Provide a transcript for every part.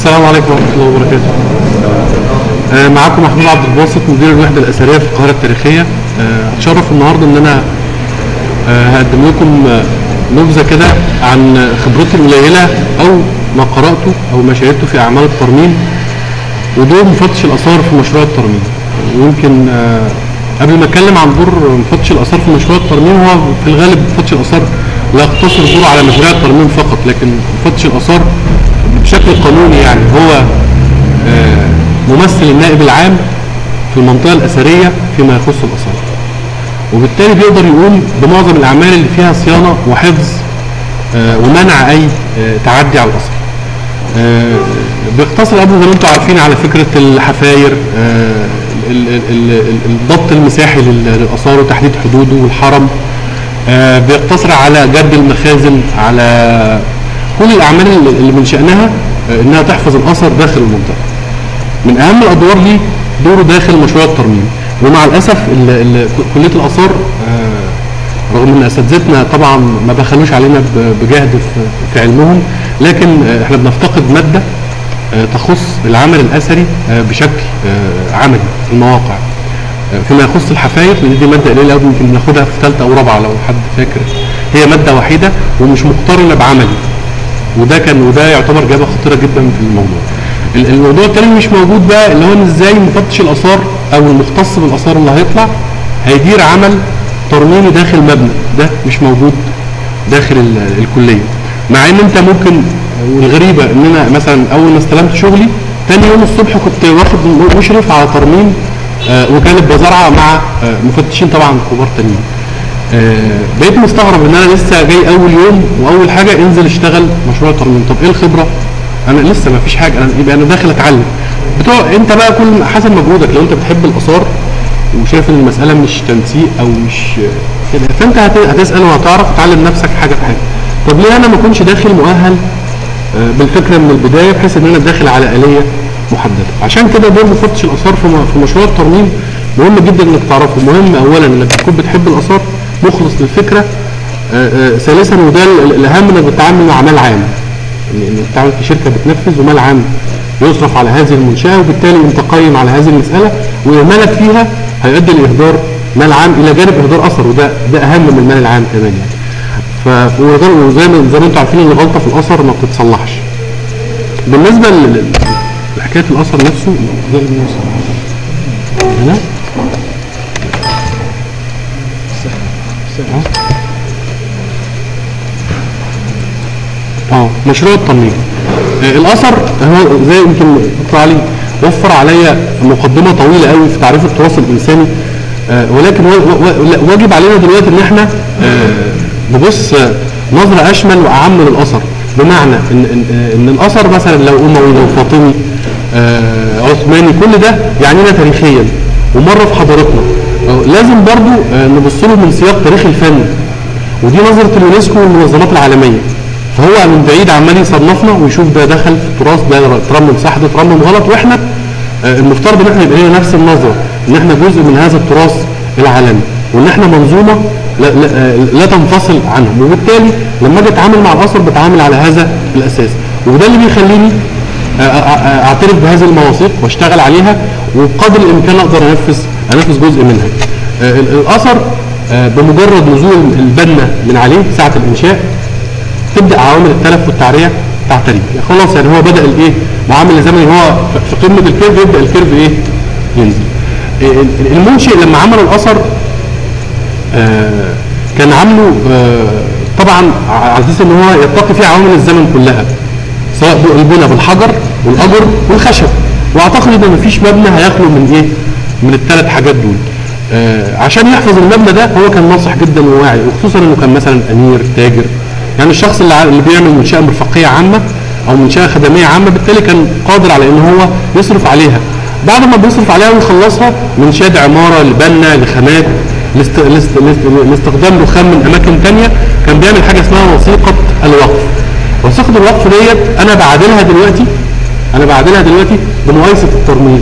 السلام عليكم ورحمة الله وبركاته. آه، معاكم محمود عبد الباسط مدير الوحدة الأثرية في القاهرة التاريخية. آه، هتشرف النهاردة إن أنا آه، هقدم لكم آه، نبذة كده عن خبرتي القليلة أو ما قرأته أو ما شاهدته في أعمال الترميم ودور مفتش الآثار في مشروع الترميم. ويمكن آه، قبل ما أتكلم عن دور مفتش الآثار في مشروع الترميم هو في الغالب مفتش الآثار لا يقتصر دوره على مشاريع الترميم فقط لكن مفتش الآثار بشكل قانوني يعني هو آه، ممثل النائب العام في المنطقة الأثرية فيما يخص الآثار وبالتالي بيقدر يقوم بمعظم الأعمال اللي فيها صيانة وحفظ آه، ومنع أي آه، تعدي على الأثر آه، بيقتصر أبو زي ما انتم عارفين على فكرة الحفاير آه، ال- ال- ال- ال- الضبط المساحي لل- للآثار وتحديد حدوده والحرم آه، بيقتصر على جد المخازن على كل الأعمال اللي اللي من شأنها آه، إنها تحفظ الأثر داخل المنطقة من اهم الادوار ليه دوره داخل مشروع الترميم ومع الاسف ال ال كليه الاثار آه، رغم ان اساتذتنا طبعا ما بخلوش علينا ب- بجهد في- في علمهم لكن آه، احنا بنفتقد ماده آه، تخص العمل الاثري آه، بشكل آه، عملي في المواقع آه، فيما يخص الحفاير لان دي ماده قليله قوي يمكن ناخدها في ثالثه او رابعه لو حد فاكر هي ماده وحيده ومش مقترنه بعملي وده كان وده يعتبر جابه خطيره جدا في الموضوع ال- الموضوع التاني مش موجود بقى اللي هو ان ازاي مفتش الاثار او المختص بالاثار اللي هيطلع هيدير عمل ترميمي داخل مبنى ده مش موجود داخل ال- الكليه مع ان انت ممكن والغريبه ان انا مثلا اول ما استلمت شغلي تاني يوم الصبح كنت واخد م- مشرف على ترميم آه، وكاله بزرعه مع آه، مفتشين طبعا كبار تانيين آه، بقيت مستغرب ان انا لسه جاي اول يوم واول حاجه انزل اشتغل مشروع ترميم طب ايه الخبره انا لسه ما فيش حاجه انا يبقى انا داخل اتعلم بتوع انت بقى كل حسب مجهودك لو انت بتحب الاثار وشايف ان المساله مش تنسيق او مش آه، كده فانت هت- هتسال وهتعرف تعلم نفسك حاجه بحاجه طب ليه انا ما اكونش داخل مؤهل آه، بالفكره من البدايه بحيث ان انا داخل على اليه محدده عشان كده دور مفتش الاثار في م- في مشروع الترميم مهم جدا انك تعرفه مهم اولا انك تكون بتحب الاثار مخلص للفكره آه، آه، ثالثا وده ال- الاهم انك بتتعامل مع مال عام ان انك بتتعامل في شركه بتنفذ ومال عام يصرف على هذه المنشاه وبالتالي انت قيم على هذه المساله واهمالك فيها هيؤدي لاهدار مال عام الى جانب اهدار اثر وده ده اهم من المال العام كمان يعني ف وده- وزي ما زي ما انتم عارفين ان الغلطه في الاثر ما بتتصلحش بالنسبه ل- ل- لحكايه الاثر نفسه ده اللي بيوصل. هنا اه مشروع الترميم آه، الاثر هو زي يمكن دكتور علي وفر عليا مقدمه طويله قوي في تعريف التراث الانساني آه، ولكن و- و- و- واجب علينا دلوقتي ان احنا آه، نبص آه، نظره اشمل واعم للاثر بمعنى ان ان, آه، إن الاثر مثلا لو اموي لو فاطمي آه، عثماني كل ده يعنينا تاريخيا ومره في حضارتنا آه، لازم برضو آه، نبص له من سياق تاريخ الفن ودي نظره اليونسكو والمنظمات العالميه فهو من بعيد عمال يصنفنا ويشوف ده دخل في التراث ده ترمم صح ده ترمم غلط واحنا آه، المفترض ان احنا يبقى لنا نفس النظره ان احنا جزء من هذا التراث العالمي وان احنا منظومه لا, لا, آه، لا تنفصل عنهم وبالتالي لما اجي اتعامل مع الاثر بتعامل على هذا الاساس وده اللي بيخليني آه، آه، آه، اعترف بهذه المواثيق واشتغل عليها وبقدر الامكان اقدر انفذ انفذ جزء منها آه، ال- الاثر آه، بمجرد نزول البنا من عليه ساعه الانشاء تبدا عوامل التلف والتعريه تعتري يعني خلاص يعني هو بدا الايه معامل الزمني هو في قمه الكيرف يبدا الكيرف ايه ينزل إيه، ال- المنشئ لما عمل الاثر آه، كان عامله آه، طبعا على اساس ان هو يتقي فيه عوامل الزمن كلها سواء ب- البنى بالحجر والاجر والخشب واعتقد ان مفيش مبنى هيخلو من ايه من الثلاث حاجات دول آه، عشان يحفظ المبنى ده هو كان ناصح جدا وواعي وخصوصا انه كان مثلا امير تاجر يعني الشخص اللي ع- اللي بيعمل منشاه مرفقيه عامه او منشاه خدميه عامه بالتالي كان قادر على ان هو يصرف عليها بعد ما بيصرف عليها ويخلصها من شاد عماره لبنا لخامات لاست- لاست- لاست- لاستخدام رخام من اماكن تانية كان بيعمل حاجه اسمها وثيقه الوقف وثيقه الوقف ديت انا بعادلها دلوقتي انا بعادلها دلوقتي بمقايسه الترميم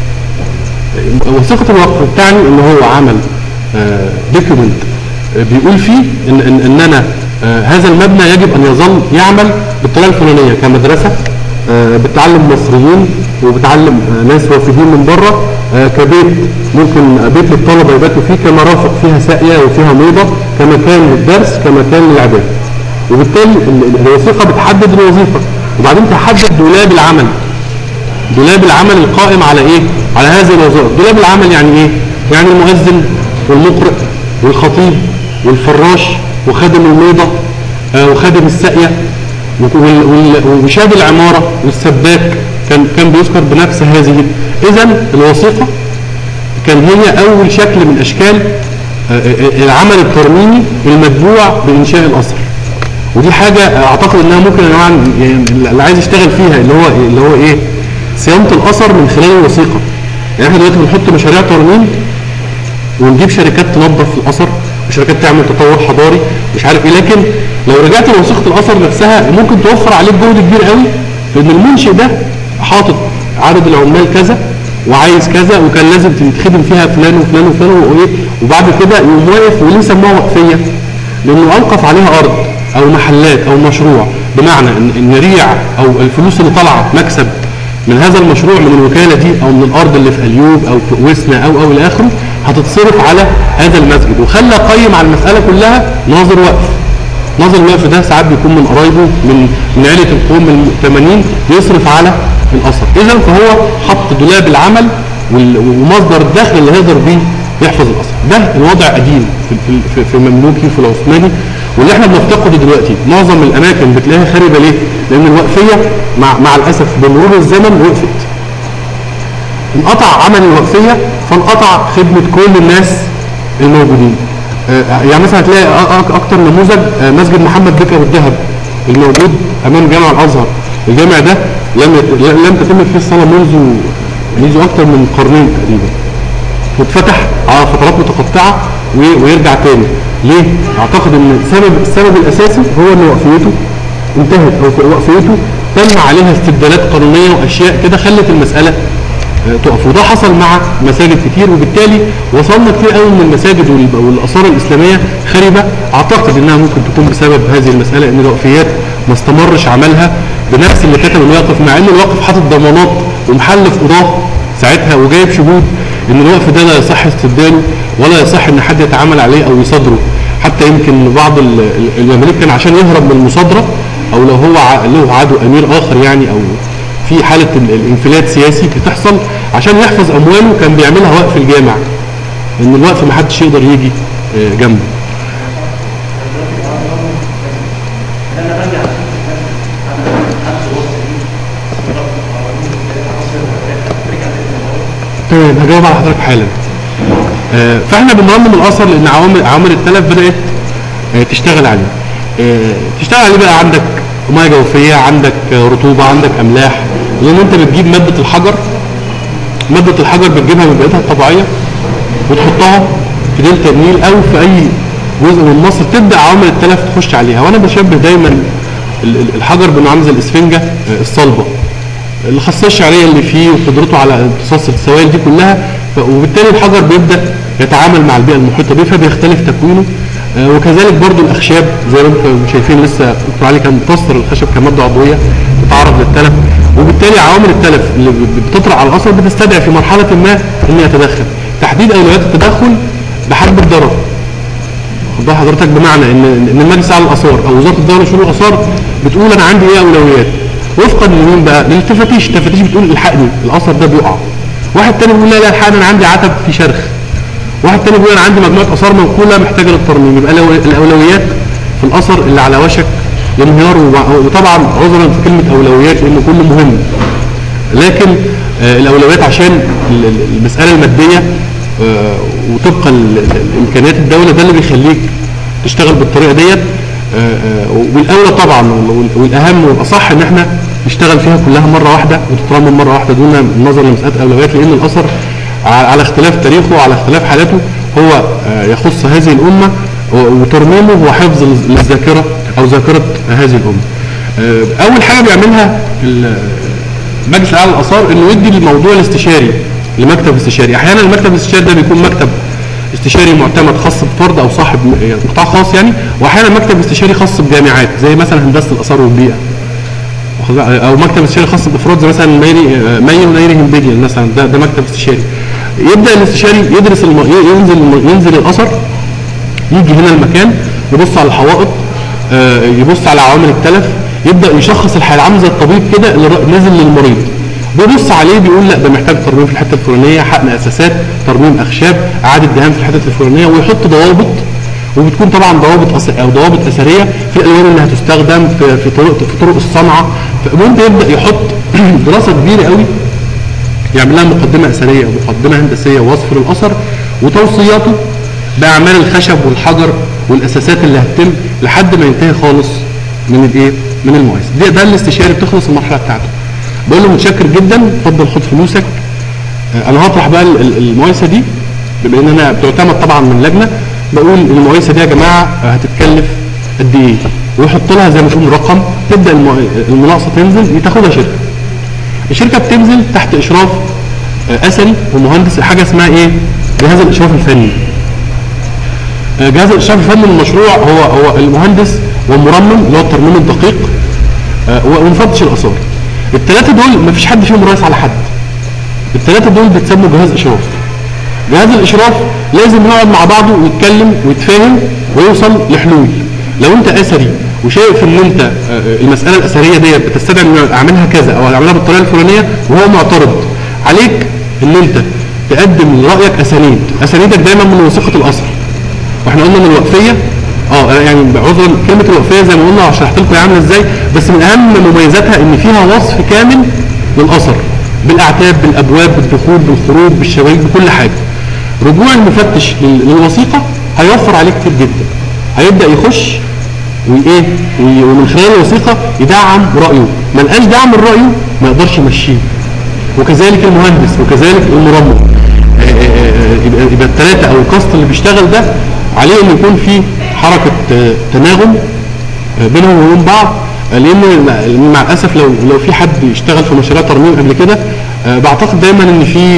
وثيقه الوقف بتعني ان هو عمل دوكيومنت بيقول فيه ان ان, إن انا آه، هذا المبنى يجب ان يظل يعمل بالطريقه الفلانيه كمدرسه آه، بتعلم مصريين وبتعلم آه، ناس وافدين من بره آه، كبيت ممكن بيت للطلبه يباتوا فيه كمرافق فيها ساقيه وفيها ميضه كمكان للدرس كمكان للعباده وبالتالي ال- ال- الوثيقه بتحدد الوظيفه وبعدين تحدد دولاب العمل دولاب العمل القائم على ايه على هذه الوظائف دولاب العمل يعني ايه يعني المؤذن والمقرئ والخطيب والفراش وخادم الميضه آه، وخادم الساقيه وال- وال- وشاد العماره والسباك كان كان بيذكر بنفس هذه اذا الوثيقه كان هي اول شكل من اشكال آه، آه، العمل الترميمي المتبوع بانشاء الاسر ودي حاجه اعتقد انها ممكن يا جماعه يعني اللي عايز يشتغل فيها اللي هو اللي هو ايه صيانه الاثر من خلال الوثيقه يعني احنا دلوقتي بنحط مشاريع ترميم ونجيب شركات تنظف الاثر وشركات تعمل تطور حضاري مش عارف ايه لكن لو رجعت لوثيقه الاثر نفسها ممكن توفر عليك جهد كبير قوي في ان المنشئ ده حاطط عدد العمال كذا وعايز كذا وكان لازم تتخدم فيها فلان وفلان وفلان وايه وبعد كده يقوم واقف وليه سموها وقفيه؟ لانه اوقف عليها ارض او محلات او مشروع بمعنى ان ان ريع او الفلوس اللي طالعه مكسب من هذا المشروع من الوكاله دي او من الارض اللي في اليوب او في وسنا او او الى اخره هتتصرف على هذا المسجد وخلى قيم على المساله كلها ناظر وقف ناظر الوقف ده ساعات بيكون من قرايبه من من عيله القوم المؤتمنين بيصرف على الاثر اذا فهو حط دولاب العمل وال- ومصدر الدخل اللي هيقدر بيه يحفظ الاثر ده الوضع قديم في في- في, في المملوكي في العثماني واللي احنا بنفتقده دلوقتي معظم الاماكن بتلاقيها خاربه ليه؟ لان الوقفيه مع مع الاسف بمرور الزمن وقفت انقطع عمل الوقفيه فانقطع خدمه كل الناس الموجودين آه، يعني مثلا هتلاقي أ- أ- اكتر نموذج آه، مسجد محمد بك ابو الذهب الموجود امام جامع الازهر الجامع ده لم يت- لم تتم فيه الصلاه منذ منذ اكتر من قرنين تقريبا واتفتح على فترات متقطعه و- ويرجع تاني ليه؟ اعتقد ان السبب السبب الاساسي هو ان وقفيته انتهت او في وقفيته تم عليها استبدالات قانونيه واشياء كده خلت المساله آه، تقف وده حصل مع مساجد كتير وبالتالي وصلنا كتير قوي من المساجد وال- والاثار الاسلاميه خربه اعتقد انها ممكن تكون بسبب هذه المساله ان الوقفيات ما استمرش عملها بنفس اللي كتب الواقف مع ان الواقف حاطط ضمانات ومحلف قضاه ساعتها وجايب شهود ان الوقف ده لا يصح استبداله ولا يصح ان حد يتعامل عليه او يصادره حتى يمكن بعض ال- ال- المماليك كان عشان يهرب من المصادره او لو هو ع- له عدو امير اخر يعني او في حاله ال- الانفلات سياسي بتحصل عشان يحفظ امواله كان بيعملها وقف الجامع ان الوقف ما حدش يقدر يجي آه، جنبه تمام هجاوب على حضرتك حالا آه، فاحنا بنرمم الاثر لان عوامل عوامل التلف بدات آه، تشتغل عليه آه، تشتغل عليه بقى عندك ميه جوفيه عندك آه، رطوبه عندك املاح لان انت بتجيب ماده الحجر ماده الحجر بتجيبها من بيئتها الطبيعيه وتحطها في دلتا النيل او في اي جزء من مصر تبدا عوامل التلف تخش عليها وانا بشبه دايما ال- ال- الحجر بانه عامل زي الاسفنجه آه، الصلبه الخاصيه الشعريه اللي فيه وقدرته على امتصاص السوائل دي كلها ف- وبالتالي الحجر بيبدا يتعامل مع البيئه المحيطه به فبيختلف تكوينه آه، وكذلك برضو الاخشاب زي ما انتم شايفين لسه دكتور علي كان بيفسر الخشب كماده عضويه تتعرض للتلف وبالتالي عوامل التلف اللي ب- بتطرأ على الاثر بتستدعي في مرحله ما ان يتدخل تحديد اولويات التدخل بحجب الضرر خد بال حضرتك بمعنى ان ان المجلس على الاثار او وزاره الدوله لشؤون الاثار بتقول انا عندي ايه اولويات وفقا لمين بقى؟ للتفتيش، التفتيش بتقول الحقني الاثر ده بيقع. واحد تاني بيقول لا لا الحقني انا عندي عتب في شرخ. واحد تاني بيقول انا عندي مجموعه اثار منقوله محتاجه للترميم، يبقى الأو- الاولويات في الاثر اللي على وشك الانهيار ومع- وطبعا عذرا في كلمه اولويات لان كله مهم. لكن آه، الاولويات عشان ال- ال- المساله الماديه آه، وطبقا ل- ل- لامكانيات الدوله ده اللي بيخليك تشتغل بالطريقه ديت آه، آه، والاولى طبعا وال- والاهم والاصح ان احنا نشتغل فيها كلها مره واحده وتترمم مره واحده دون النظر لمساله اولويات لان الاثر ع- على اختلاف تاريخه وعلى اختلاف حالاته هو آه، يخص هذه الامه و- وترميمه هو حفظ للز- للذاكره او ذاكره هذه الامه. آه، اول حاجه بيعملها ال- مجلس الاعلى للاثار انه يدي الموضوع الاستشاري لمكتب استشاري احيانا المكتب الاستشاري ده بيكون مكتب استشاري معتمد خاص بفرد او صاحب م- يعني قطاع خاص يعني واحيانا مكتب استشاري خاص بجامعات زي مثلا هندسه الاثار والبيئه واخد بالك؟ او مكتب استشاري خاص بافراد زي مثلا ميري آه، مي ونيري هندجي مثلا ده ده مكتب استشاري يبدا الاستشاري يدرس الم... ينزل ينزل الاثر يجي هنا المكان يبص على الحوائط آه، يبص على عوامل التلف يبدا يشخص الحاله عامل زي الطبيب كده اللي را- نزل للمريض بيبص عليه بيقول لا ده محتاج ترميم في الحته الفلانيه حقن اساسات ترميم اخشاب اعاده دهان في الحته الفلانيه ويحط ضوابط وبتكون طبعا ضوابط أس... او ضوابط اثريه في الالوان اللي هتستخدم في في طرق في طرق الصنعه فممكن يبدا يحط دراسه كبيره قوي يعمل لها مقدمة أثرية ومقدمة هندسية ووصف للأثر وتوصياته بأعمال الخشب والحجر والأساسات اللي هتتم لحد ما ينتهي خالص من الإيه؟ من المقايسة. ده, ده الاستشاري بتخلص المرحلة بتاعته. بقول له متشكر جدا اتفضل خد فلوسك. آه، أنا هطرح بقى ال- ال- المقايسة دي بما إن أنا بتعتمد طبعا من لجنة بقول المقايسة دي يا جماعة آه، هتتكلف قد إيه؟ ويحط لها زي ما تقول رقم تبدأ الم- المناقصة تنزل تاخدها شركة. الشركه بتنزل تحت اشراف آه، اثري ومهندس حاجه اسمها ايه؟ جهاز الاشراف الفني. آه، جهاز الاشراف الفني للمشروع هو هو المهندس والمرمم اللي هو الترميم الدقيق آه، ومفتش الاثار. الثلاثه دول ما فيش حد فيهم رئيس على حد. الثلاثه دول بيتسموا جهاز اشراف. جهاز الاشراف لازم يقعد مع بعضه ويتكلم ويتفاهم ويوصل لحلول لو انت اثري وشايف ان انت آه، المساله الاثريه ديت بتستدعي ان اعملها كذا او اعملها بالطريقه الفلانيه وهو معترض عليك ان انت تقدم رايك اسانيد اسانيدك دايما من وثيقه الاثر واحنا قلنا ان الوقفيه اه يعني عذرا كلمه الوقفيه زي ما قلنا شرحت لكم هي عامله ازاي بس من اهم مميزاتها ان فيها وصف كامل للاثر بالاعتاب بالابواب بالدخول بالخروج بالشبابيك بكل حاجه رجوع المفتش لل- للوثيقه هيوفر عليه كتير جدا هيبدا يخش وايه وي- ومن خلال الوثيقه يدعم رايه ما لقاش دعم رايه ما يقدرش يمشيه وكذلك المهندس وكذلك المرمم آه، آه، آه، يبقى يبقى الثلاثه او الكاست اللي بيشتغل ده عليه ان يكون في حركه آه، تناغم آه، بينهم وبين بعض آه، لان لأن مع الاسف لو لو في حد اشتغل في مشاريع ترميم قبل كده آه، بعتقد دايما ان في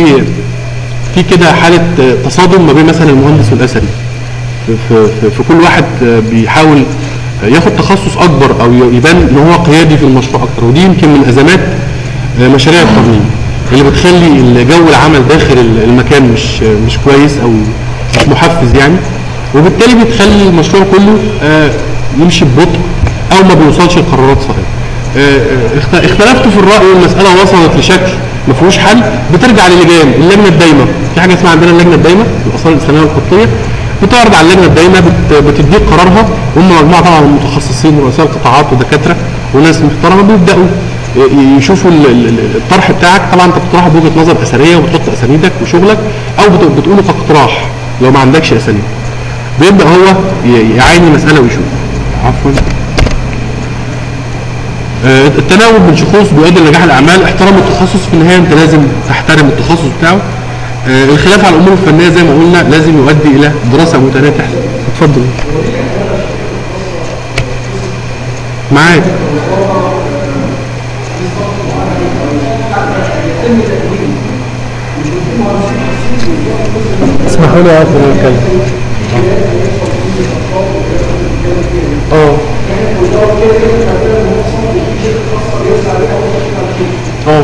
في كده حاله آه، تصادم ما بين مثلا المهندس والاثري في, في, في, في كل واحد آه، بيحاول آه، ياخد تخصص اكبر او ي- يبان ان هو قيادي في المشروع اكتر ودي يمكن من ازمات آه، مشاريع الترميم اللي بتخلي الجو العمل داخل ال- المكان مش آه، مش كويس او مش محفز يعني وبالتالي بتخلي المشروع كله آه، يمشي ببطء او ما بيوصلش لقرارات صحيحه آه، آه، اخت- اختلفتوا في الراي والمساله وصلت لشكل ما فيهوش حل بترجع للجان اللجنه الدايمه في حاجه اسمها عندنا اللجنه الدايمه الاثار الاسلاميه والقبطيه بتعرض على اللجنه الدايمه بت- بتديك قرارها هم مجموعه طبعا من المتخصصين ورؤساء القطاعات ودكاتره وناس محترمه بيبداوا ي- يشوفوا ال- ال- ال- الطرح بتاعك طبعا انت بتطرحه بوجهه نظر اثريه وبتحط اسانيدك وشغلك او بت- بتقوله كاقتراح لو ما عندكش اسانيد بيبدا هو ي- يعاين المساله ويشوف عفوا آه، التناوب من شخوص بيؤدي لنجاح الاعمال احترام التخصص في النهايه انت لازم تحترم التخصص بتاعه آه، الخلاف على الامور الفنيه زي ما قلنا لازم يؤدي الى دراسه متناهيه تحت اتفضل معاك اسمحوا لي اقف وانا اتكلم اه اه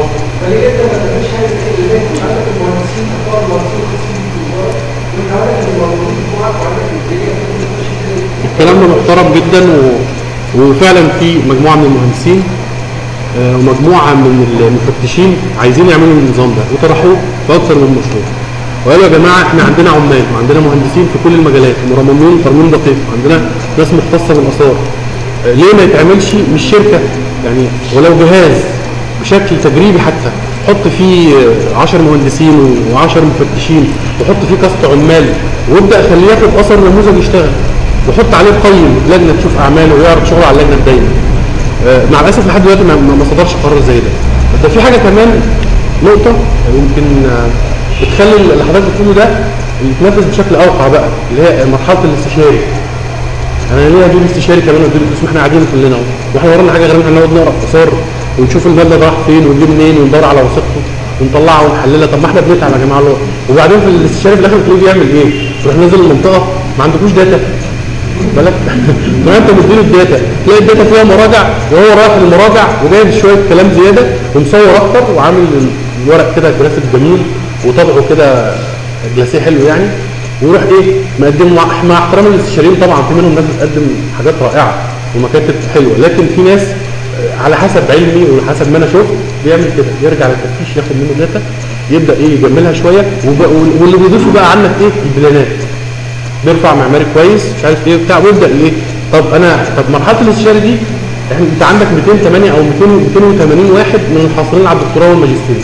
الكلام ده محترم جدا و... وفعلا في مجموعه من المهندسين آه، ومجموعه من المفتشين عايزين يعملوا النظام ده وطرحوه في اكثر من مشروع وقالوا يا جماعه احنا عندنا عمال وعندنا مهندسين في كل المجالات مرممين ترميم دقيق عندنا ناس مختصه بالاثار آه، ليه ما يتعملش مش شركه يعني ولو جهاز بشكل تجريبي حتى حط فيه 10 مهندسين و10 مفتشين وحط فيه كاست عمال وابدا خليه ياخد اثر نموذج يشتغل وحط عليه قيم لجنه تشوف اعماله ويعرض شغله على اللجنه الدايمه آه، مع الاسف لحد دلوقتي ما ما- ما صدرش قرار زي ده ده في حاجه كمان نقطه يمكن آه، بتخلي اللي حضرتك بتقوله ده يتنفذ بشكل اوقع بقى اللي هي مرحله الاستشاري انا ليه ادير استشاري كمان وادير فلوس ما احنا قاعدين كلنا اهو واحنا ورانا حاجه غير ان احنا نقعد نقرا اثار ونشوف المبلغ راح فين ونجيب منين وندور على وثيقته ونطلعها ونحللها طب ما احنا بنتعب يا جماعه الله وبعدين في الاستشاري في الاخر تلاقيه بيعمل ايه؟ يروح نازل المنطقه ما عندكوش داتا خد بالك ما انت مديله الداتا تلاقي الداتا فيها مراجع وهو رايح للمراجع وجايب شويه كلام زياده ومصور اكتر وعامل الورق كده جرافيك جميل وطبعه كده جلاسيه حلو يعني ويروح ايه مقدم مع, مع احترام الاستشاريين طبعا في منهم ناس بتقدم حاجات رائعه ومكاتب حلوه لكن في ناس آه، على حسب علمي وعلى حسب ما انا شفت بيعمل كده يرجع للتفتيش ياخد منه داتا يبدا ايه يجملها شويه وب- واللي بيضيفه بقى عنك ايه البلانات بيرفع معماري كويس مش عارف ايه بتاع ويبدا ايه طب انا طب مرحله الاستشاري دي احنا انت عندك 208 او 200 280 واحد من الحاصلين على الدكتوراه والماجستير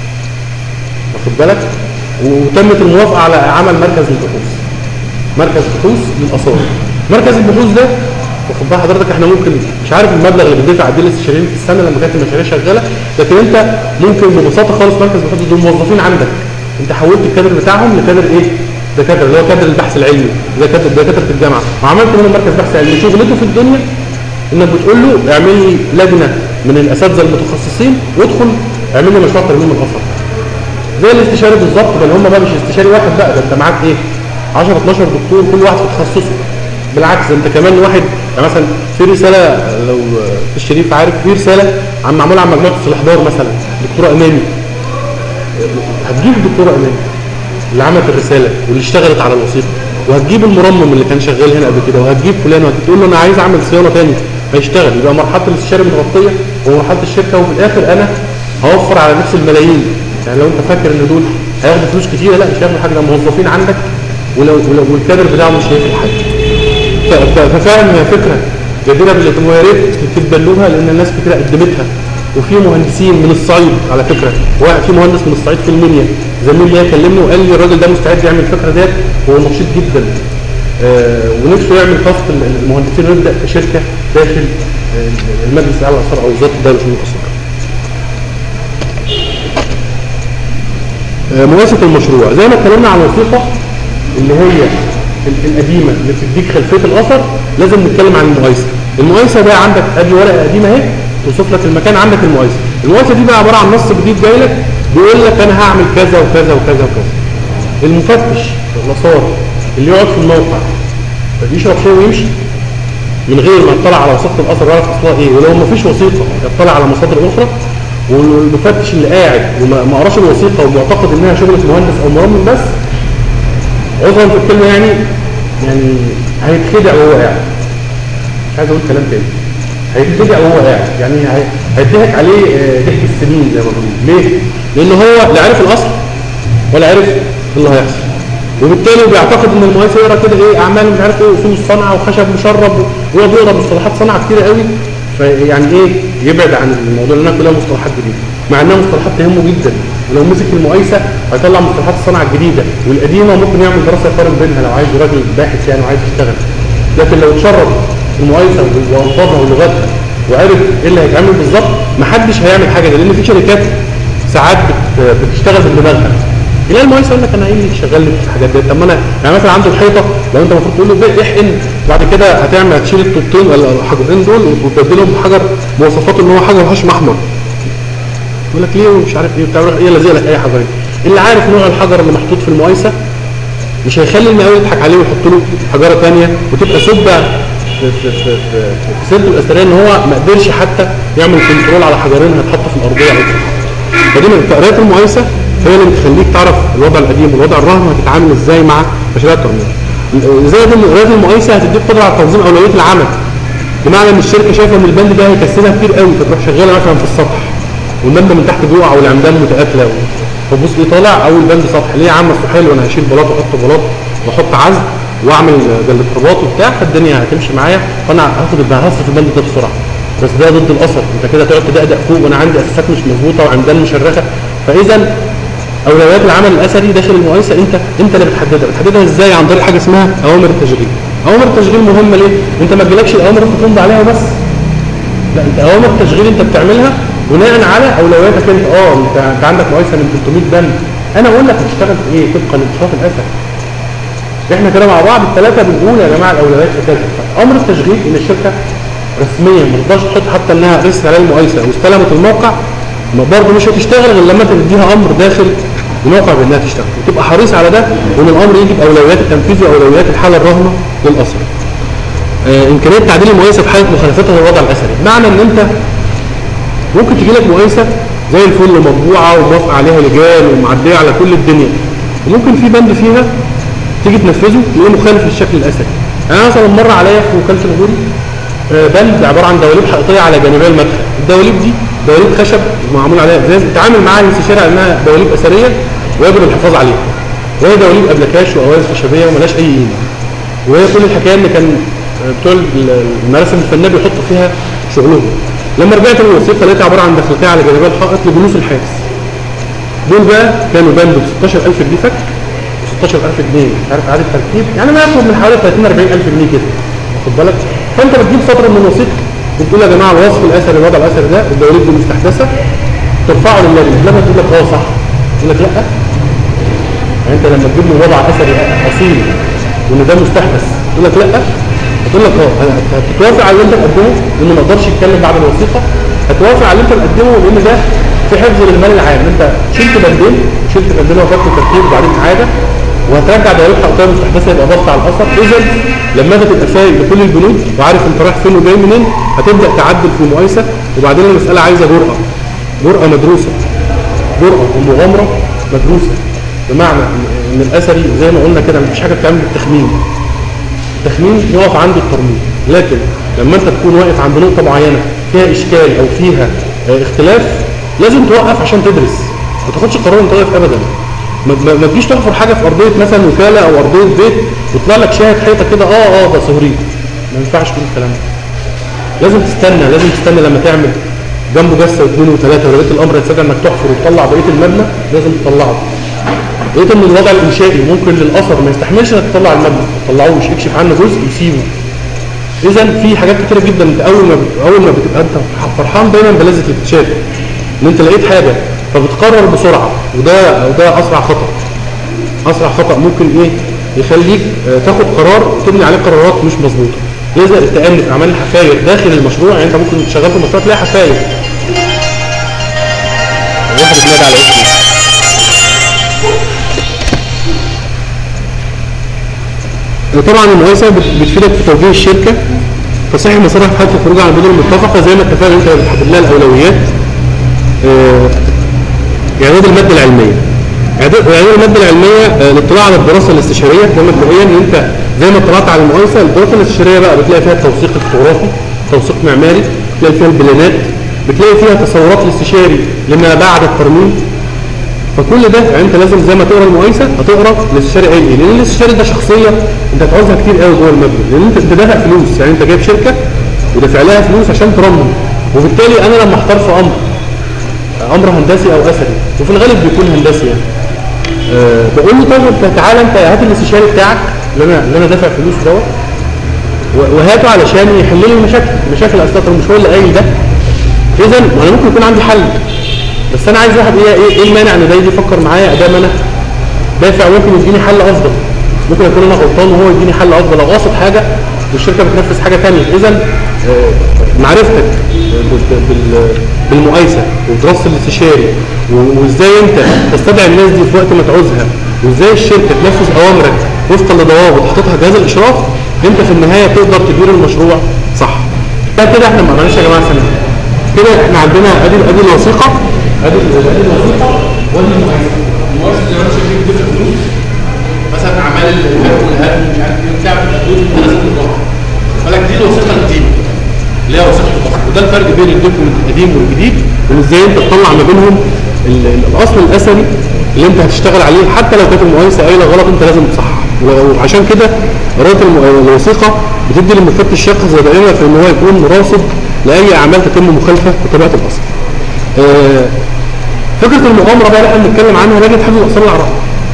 واخد بالك وتمت الموافقه على عمل مركز للبحوث مركز بحوث للاثار مركز البحوث ده واخد بال حضرتك احنا ممكن مش عارف المبلغ اللي بيدفع قد ايه للاستشاريين في السنه لما كانت المشاريع شغاله لكن انت ممكن ببساطه خالص مركز البحوث دول موظفين عندك انت حولت الكادر بتاعهم لكادر ايه دكاتره اللي هو كادر البحث العلمي زي كادر دكاتره الجامعه وعملت منهم مركز بحث علمي شغلته في الدنيا انك بتقول له اعمل لي لجنه من الاساتذه المتخصصين وادخل اعمل لي مشروع ترميم الاثر زي الاستشاري بالظبط بل هم بقى مش استشاري واحد بقى ده انت معاك ايه 10 12 دكتور كل واحد في تخصصه بالعكس ده انت كمان واحد يعني مثلا في رساله لو الشريف عارف في رساله عم معموله عن مجموعه الاحضار مثلا دكتوره امامي هتجيب الدكتوره امامي اللي عملت الرساله واللي اشتغلت على الوثيقه وهتجيب المرمم اللي كان شغال هنا قبل كده وهتجيب فلان وهتقول له انا عايز اعمل صيانه تاني هيشتغل يبقى مرحله الاستشاري متغطيه ومرحله الشركه وفي الاخر انا هوفر على نفس الملايين يعني لو انت فاكر ان دول هياخدوا فلوس كتيره لا مش هياخدوا حاجه ده موظفين عندك ولو ولو والكادر بتاعهم مش هيفرق حاجه ف- ف- ففعلا هي فكره جديره بالاهتمام ويا ريت تتبنوها لان الناس كتير قدمتها وفي مهندسين من الصعيد على فكره واحد في مهندس من الصعيد في المنيا زميل ليا كلمني وقال لي الراجل ده مستعد يعمل الفكره ديت هو نشيط جدا آه ونفسه يعمل فصل المهندسين ويبدا شركه داخل آه، المجلس الاعلى للاثار او وزاره الدوله لشؤون الاثار. آه، مؤسسه المشروع زي ما اتكلمنا عن الوثيقه اللي هي ال- القديمه اللي بتديك خلفيه الاثر لازم نتكلم عن المقايسه المقايسه ده عندك ادي ورقه قديمه اهي توصف لك المكان عندك المقايسه المقايسه دي بقى عباره عن نص جديد جاي لك بيقول لك انا هعمل كذا وكذا وكذا وكذا المفتش الاثار اللي يقعد في الموقع يشرب شاي ويمشي من غير ما يطلع على وثيقه الاثر ويعرف اصلها ايه ولو ما فيش وثيقه يطلع على مصادر اخرى والمفتش اللي قاعد وما ما قراش الوثيقه ومعتقد انها شغله مهندس او مرمم بس عذرا في الكلمه يعني يعني هيتخدع وهو قاعد مش عايز اقول كلام تاني هيتخدع وهو قاعد يعني هي- هيضحك عليه آه، ضحك السنين زي ما بيقولوا ليه؟ لان هو لا عرف الاصل ولا عرف إيه اللي هيحصل وبالتالي بيعتقد ان المهندس يقرا كده ايه اعمال مش عارف ايه اصول الصنعه وخشب مشرب ويقعد يقرا مصطلحات صنعه كتيره قوي فيعني ايه يبعد عن الموضوع لانها كلها مصطلحات جديده مع انها مصطلحات تهمه جدا ولو مسك المقايسه هيطلع مصطلحات الصنعه الجديده والقديمه ممكن يعمل دراسه يقارن بينها لو عايز راجل باحث يعني وعايز يشتغل لكن لو اتشرب المقايسه والفاظها ولغتها وعرف ايه اللي هيتعمل بالظبط محدش هيعمل حاجه دي لان في شركات ساعات بت- بتشتغل بدماغها يلاقي المهندس يقول لك انا ايه اللي شغال لي في الحاجات دي طب ما انا يعني مثلا عنده الحيطه لو انت المفروض تقول له بيه احقن بعد كده هتعمل هتشيل الطوبتين ولا الحجرين دول وتبدلهم بحجر مواصفاته ان هو حجر هشم احمر يقول لك ليه ومش عارف ايه بتاع يروح ايه لازق لك اي حجرين اللي عارف نوع الحجر اللي محطوط في المقايسه مش هيخلي المقاول يضحك عليه ويحط له حجره ثانيه وتبقى سبه في في في في, في سيرته الاثريه ان هو ما قدرش حتى يعمل كنترول على حجرين هيتحطوا في الارضيه او في فدي من قراءه المقايسه هي اللي بتخليك تعرف الوضع القديم والوضع الراهن هتتعامل ازاي مع مشاريع الترميم زي دي قراءه المقايسه هتديك قدره على تنظيم اولويات العمل بمعنى ان الشركه شايفه ان البند ده هيكسبها كتير قوي فتروح شغاله مثلا في السطح والبند من تحت بيقع والعمدان متقاتله فبص ايه طالع اول بند سطح ليه يا عم حلو انا هشيل بلاط واحط بلاط واحط عزل واعمل جلد رباط وبتاع فالدنيا هتمشي معايا فانا هاخد هصرف البند ده بسرعه بس ده ضد الاثر انت كده تقعد تدقدق فوق وانا عندي اساسات مش مظبوطه وعمدان مشرخه فاذا اولويات العمل الاثري داخل المقايسه انت انت اللي بتحددها بتحددها ازاي عن طريق حاجه اسمها اوامر التشغيل اوامر التشغيل مهمه ليه انت ما تجيلكش الاوامر اللي تمضي عليها وبس لا انت اوامر التشغيل انت بتعملها بناء على اولوياتك انت اه انت انت عندك مقايسه من 300 بند انا اقول لك هتشتغل في ايه طبقا لانشاط الاثر احنا كده مع بعض الثلاثه بنقول يا جماعه الاولويات في كذا امر التشغيل ان الشركه رسميا ما تقدرش تحط حتى انها رست عليها المقايسه واستلمت الموقع ما برضه مش هتشتغل غير لما انت تديها امر داخل الموقع بانها تشتغل وتبقى حريص على ده وان الامر يجي باولويات التنفيذ واولويات الحاله الراهنه للاثر آه، امكانيه تعديل المقايسه في حاله مخالفتها للوضع الاثري معنى ان انت ممكن تجي لك مقايسه زي الفل مطبوعه وموافقه عليها لجان ومعديه على كل الدنيا وممكن في بند فيها تيجي تنفذه تلاقيه مخالف للشكل الاثري يعني انا مثلا مر عليا في وكاله الغوري آه، بند عباره عن دواليب حائطيه على جانبي المدخل الدواليب دي دواليب خشب معمول عليها ازاز بتتعامل معاها الاستشاري على انها دواليب اثريه ويجب الحفاظ عليها وهي دواليب ابلكاش واوارز خشبيه وملهاش اي قيمه وهي كل الحكايه ان كان بتوع المراسم الفنيه بيحطوا فيها شغلهم لما رجعت الوثيقه لقيتها عباره عن دخلتين على جانبي الحائط لجلوس الحارس دول بقى كانوا بند ب 16000 جنيه فك 16000 جنيه مش عارف اعاده تركيب يعني ما يطلب من حوالي 30 40000 جنيه كده واخد بالك فانت بتجيب سطر من الوثيقه بتقول يا جماعه الوصف الاثري الوضع الاثري ده الدواليب دي مستحدثه ترفعه للجنه لما تقول لك اه صح يقول لك لا يعني انت لما تجيب له وضع اثري اصيل وان ده مستحدث يقول لك لا هتقول لك اه هتتوافق على اللي انت تقدمه لانه ما يقدرش يتكلم بعد الوثيقه هتوافق على اللي انت مقدمه لان ده في حفظ للمال العام انت شلت بندين شلت بندين وفقت الترتيب وبعدين اعاده وهترجع دوائر حقيقيه مستحدثه يبقى بص على الاثر اذا لما انت تبقى فايق لكل البنود وعارف انت رايح فين وجاي منين هتبدا تعدل في المقايسه وبعدين المساله عايزه جرأه جرأه مدروسه جرأه ومغامره مدروسه بمعنى ان الاثري زي ما قلنا كده مفيش حاجه بتعمل بالتخمين التخمين يقف عند الترميم لكن لما انت تكون واقف عند نقطه معينه فيها اشكال او فيها اه اختلاف لازم توقف عشان تدرس ما تاخدش قرار انت واقف ابدا ما, ما, ما تجيش تحفر حاجه في ارضيه مثلا وكاله او ارضيه بيت ويطلع لك شاهد حيطه كده اه اه ده صهريج ما ينفعش تقول الكلام ده لازم تستنى لازم تستنى لما تعمل جنبه جسه واثنين وثلاثه ولقيت الامر يتسجل انك تحفر وتطلع بقيه المبنى لازم تطلعه لقيت ان الوضع الانشائي ممكن للاثر ما يستحملش انك تطلع المبنى ما تطلعوش اكشف عنه جزء يسيبه اذا في حاجات كتيره جدا انت اول ما اول ما بتبقى انت فرحان دايما بلذه الاكتشاف ان انت لقيت حاجه فبتقرر بسرعه وده وده اسرع خطا اسرع خطا ممكن ايه يخليك اه تاخد قرار وتبني عليه قرارات مش مظبوطه لذا التأني في اعمال الحفاير داخل المشروع يعني انت ممكن شغال في المشروع تلاقي حفاير واحد بينادي على اسمه طبعا المقايسه بتفيدك في توجيه الشركه تصحيح مسارها في حاله الخروج عن البدل المتفقه زي ما اتفقنا انت بتحدد لها الاولويات آه، اعداد الماده العلميه اعداد اعداد الماده العلميه آه، الاطلاع على الدراسه الاستشاريه ده مبدئيا ان انت زي ما اطلعت على المقايسه الدراسه الاستشاريه بقى بتلاقي فيها التوثيق الجغرافي توثيق معماري بتلاقي فيها البلانات بتلاقي فيها تصورات الاستشاري لما بعد الترميم فكل ده يعني انت لازم زي ما تقرا المقايسه هتقرا الاستشاري قايل ايه لان الاستشاري ده شخصيه انت هتعوزها كتير قوي جوه المبنى لان انت انت دافع فلوس يعني انت جايب شركه ودافع لها فلوس عشان ترمم وبالتالي انا لما احتار في امر امر هندسي او اثري وفي الغالب بيكون هندسي يعني أه بقول له طب انت تعالى انت هات الاستشاري بتاعك اللي انا اللي انا دافع فلوس دوت وهاته علشان يحل لي المشاكل مشاكل الاستاذ مش هو اللي قايل ده اذا انا ممكن يكون عندي حل بس انا عايز واحد ايه ايه, إيه المانع ان ده يجي يفكر معايا ادام انا دافع ممكن يديني حل افضل ممكن اكون انا غلطان وهو يديني حل افضل او قاصد حاجه والشركه بتنفذ حاجه ثانيه اذا معرفتك بالمقايسه ودراسه الاستشاري وازاي انت تستدعي الناس دي في وقت ما تعوزها وازاي الشركه تنفذ اوامرك وفقا لضوابط حاططها جهاز الاشراف انت في النهايه تقدر تدير المشروع صح كده احنا ما معلش يا جماعه سنه كده احنا عندنا ادي ادي الوثيقه ادي ادي الوثيقه وادي المقايسه المقايسه زي ما انت شايفين بتبقى فلوس مثلا اعمال الهدم والهدم مش عارف ايه بتاع الحدود لازم تروح بالك دي الوثيقه القديمه اللي هي وثيقه الاصل وده الفرق بين الدوكيمنت القديم والجديد وان ازاي انت تطلع ما بينهم الاصل الاثري اللي انت هتشتغل عليه حتى لو كانت المقايسه قايله غلط انت لازم تصحح وعشان كده قراءه الوثيقه بتدي للمفتش شخص دائما في ان هو يكون راصد لاي اعمال تتم مخالفه بطبيعه الاصل. آه فكره المغامره بقى اللي احنا بنتكلم عنها لجنه حفظ الاثار العراق.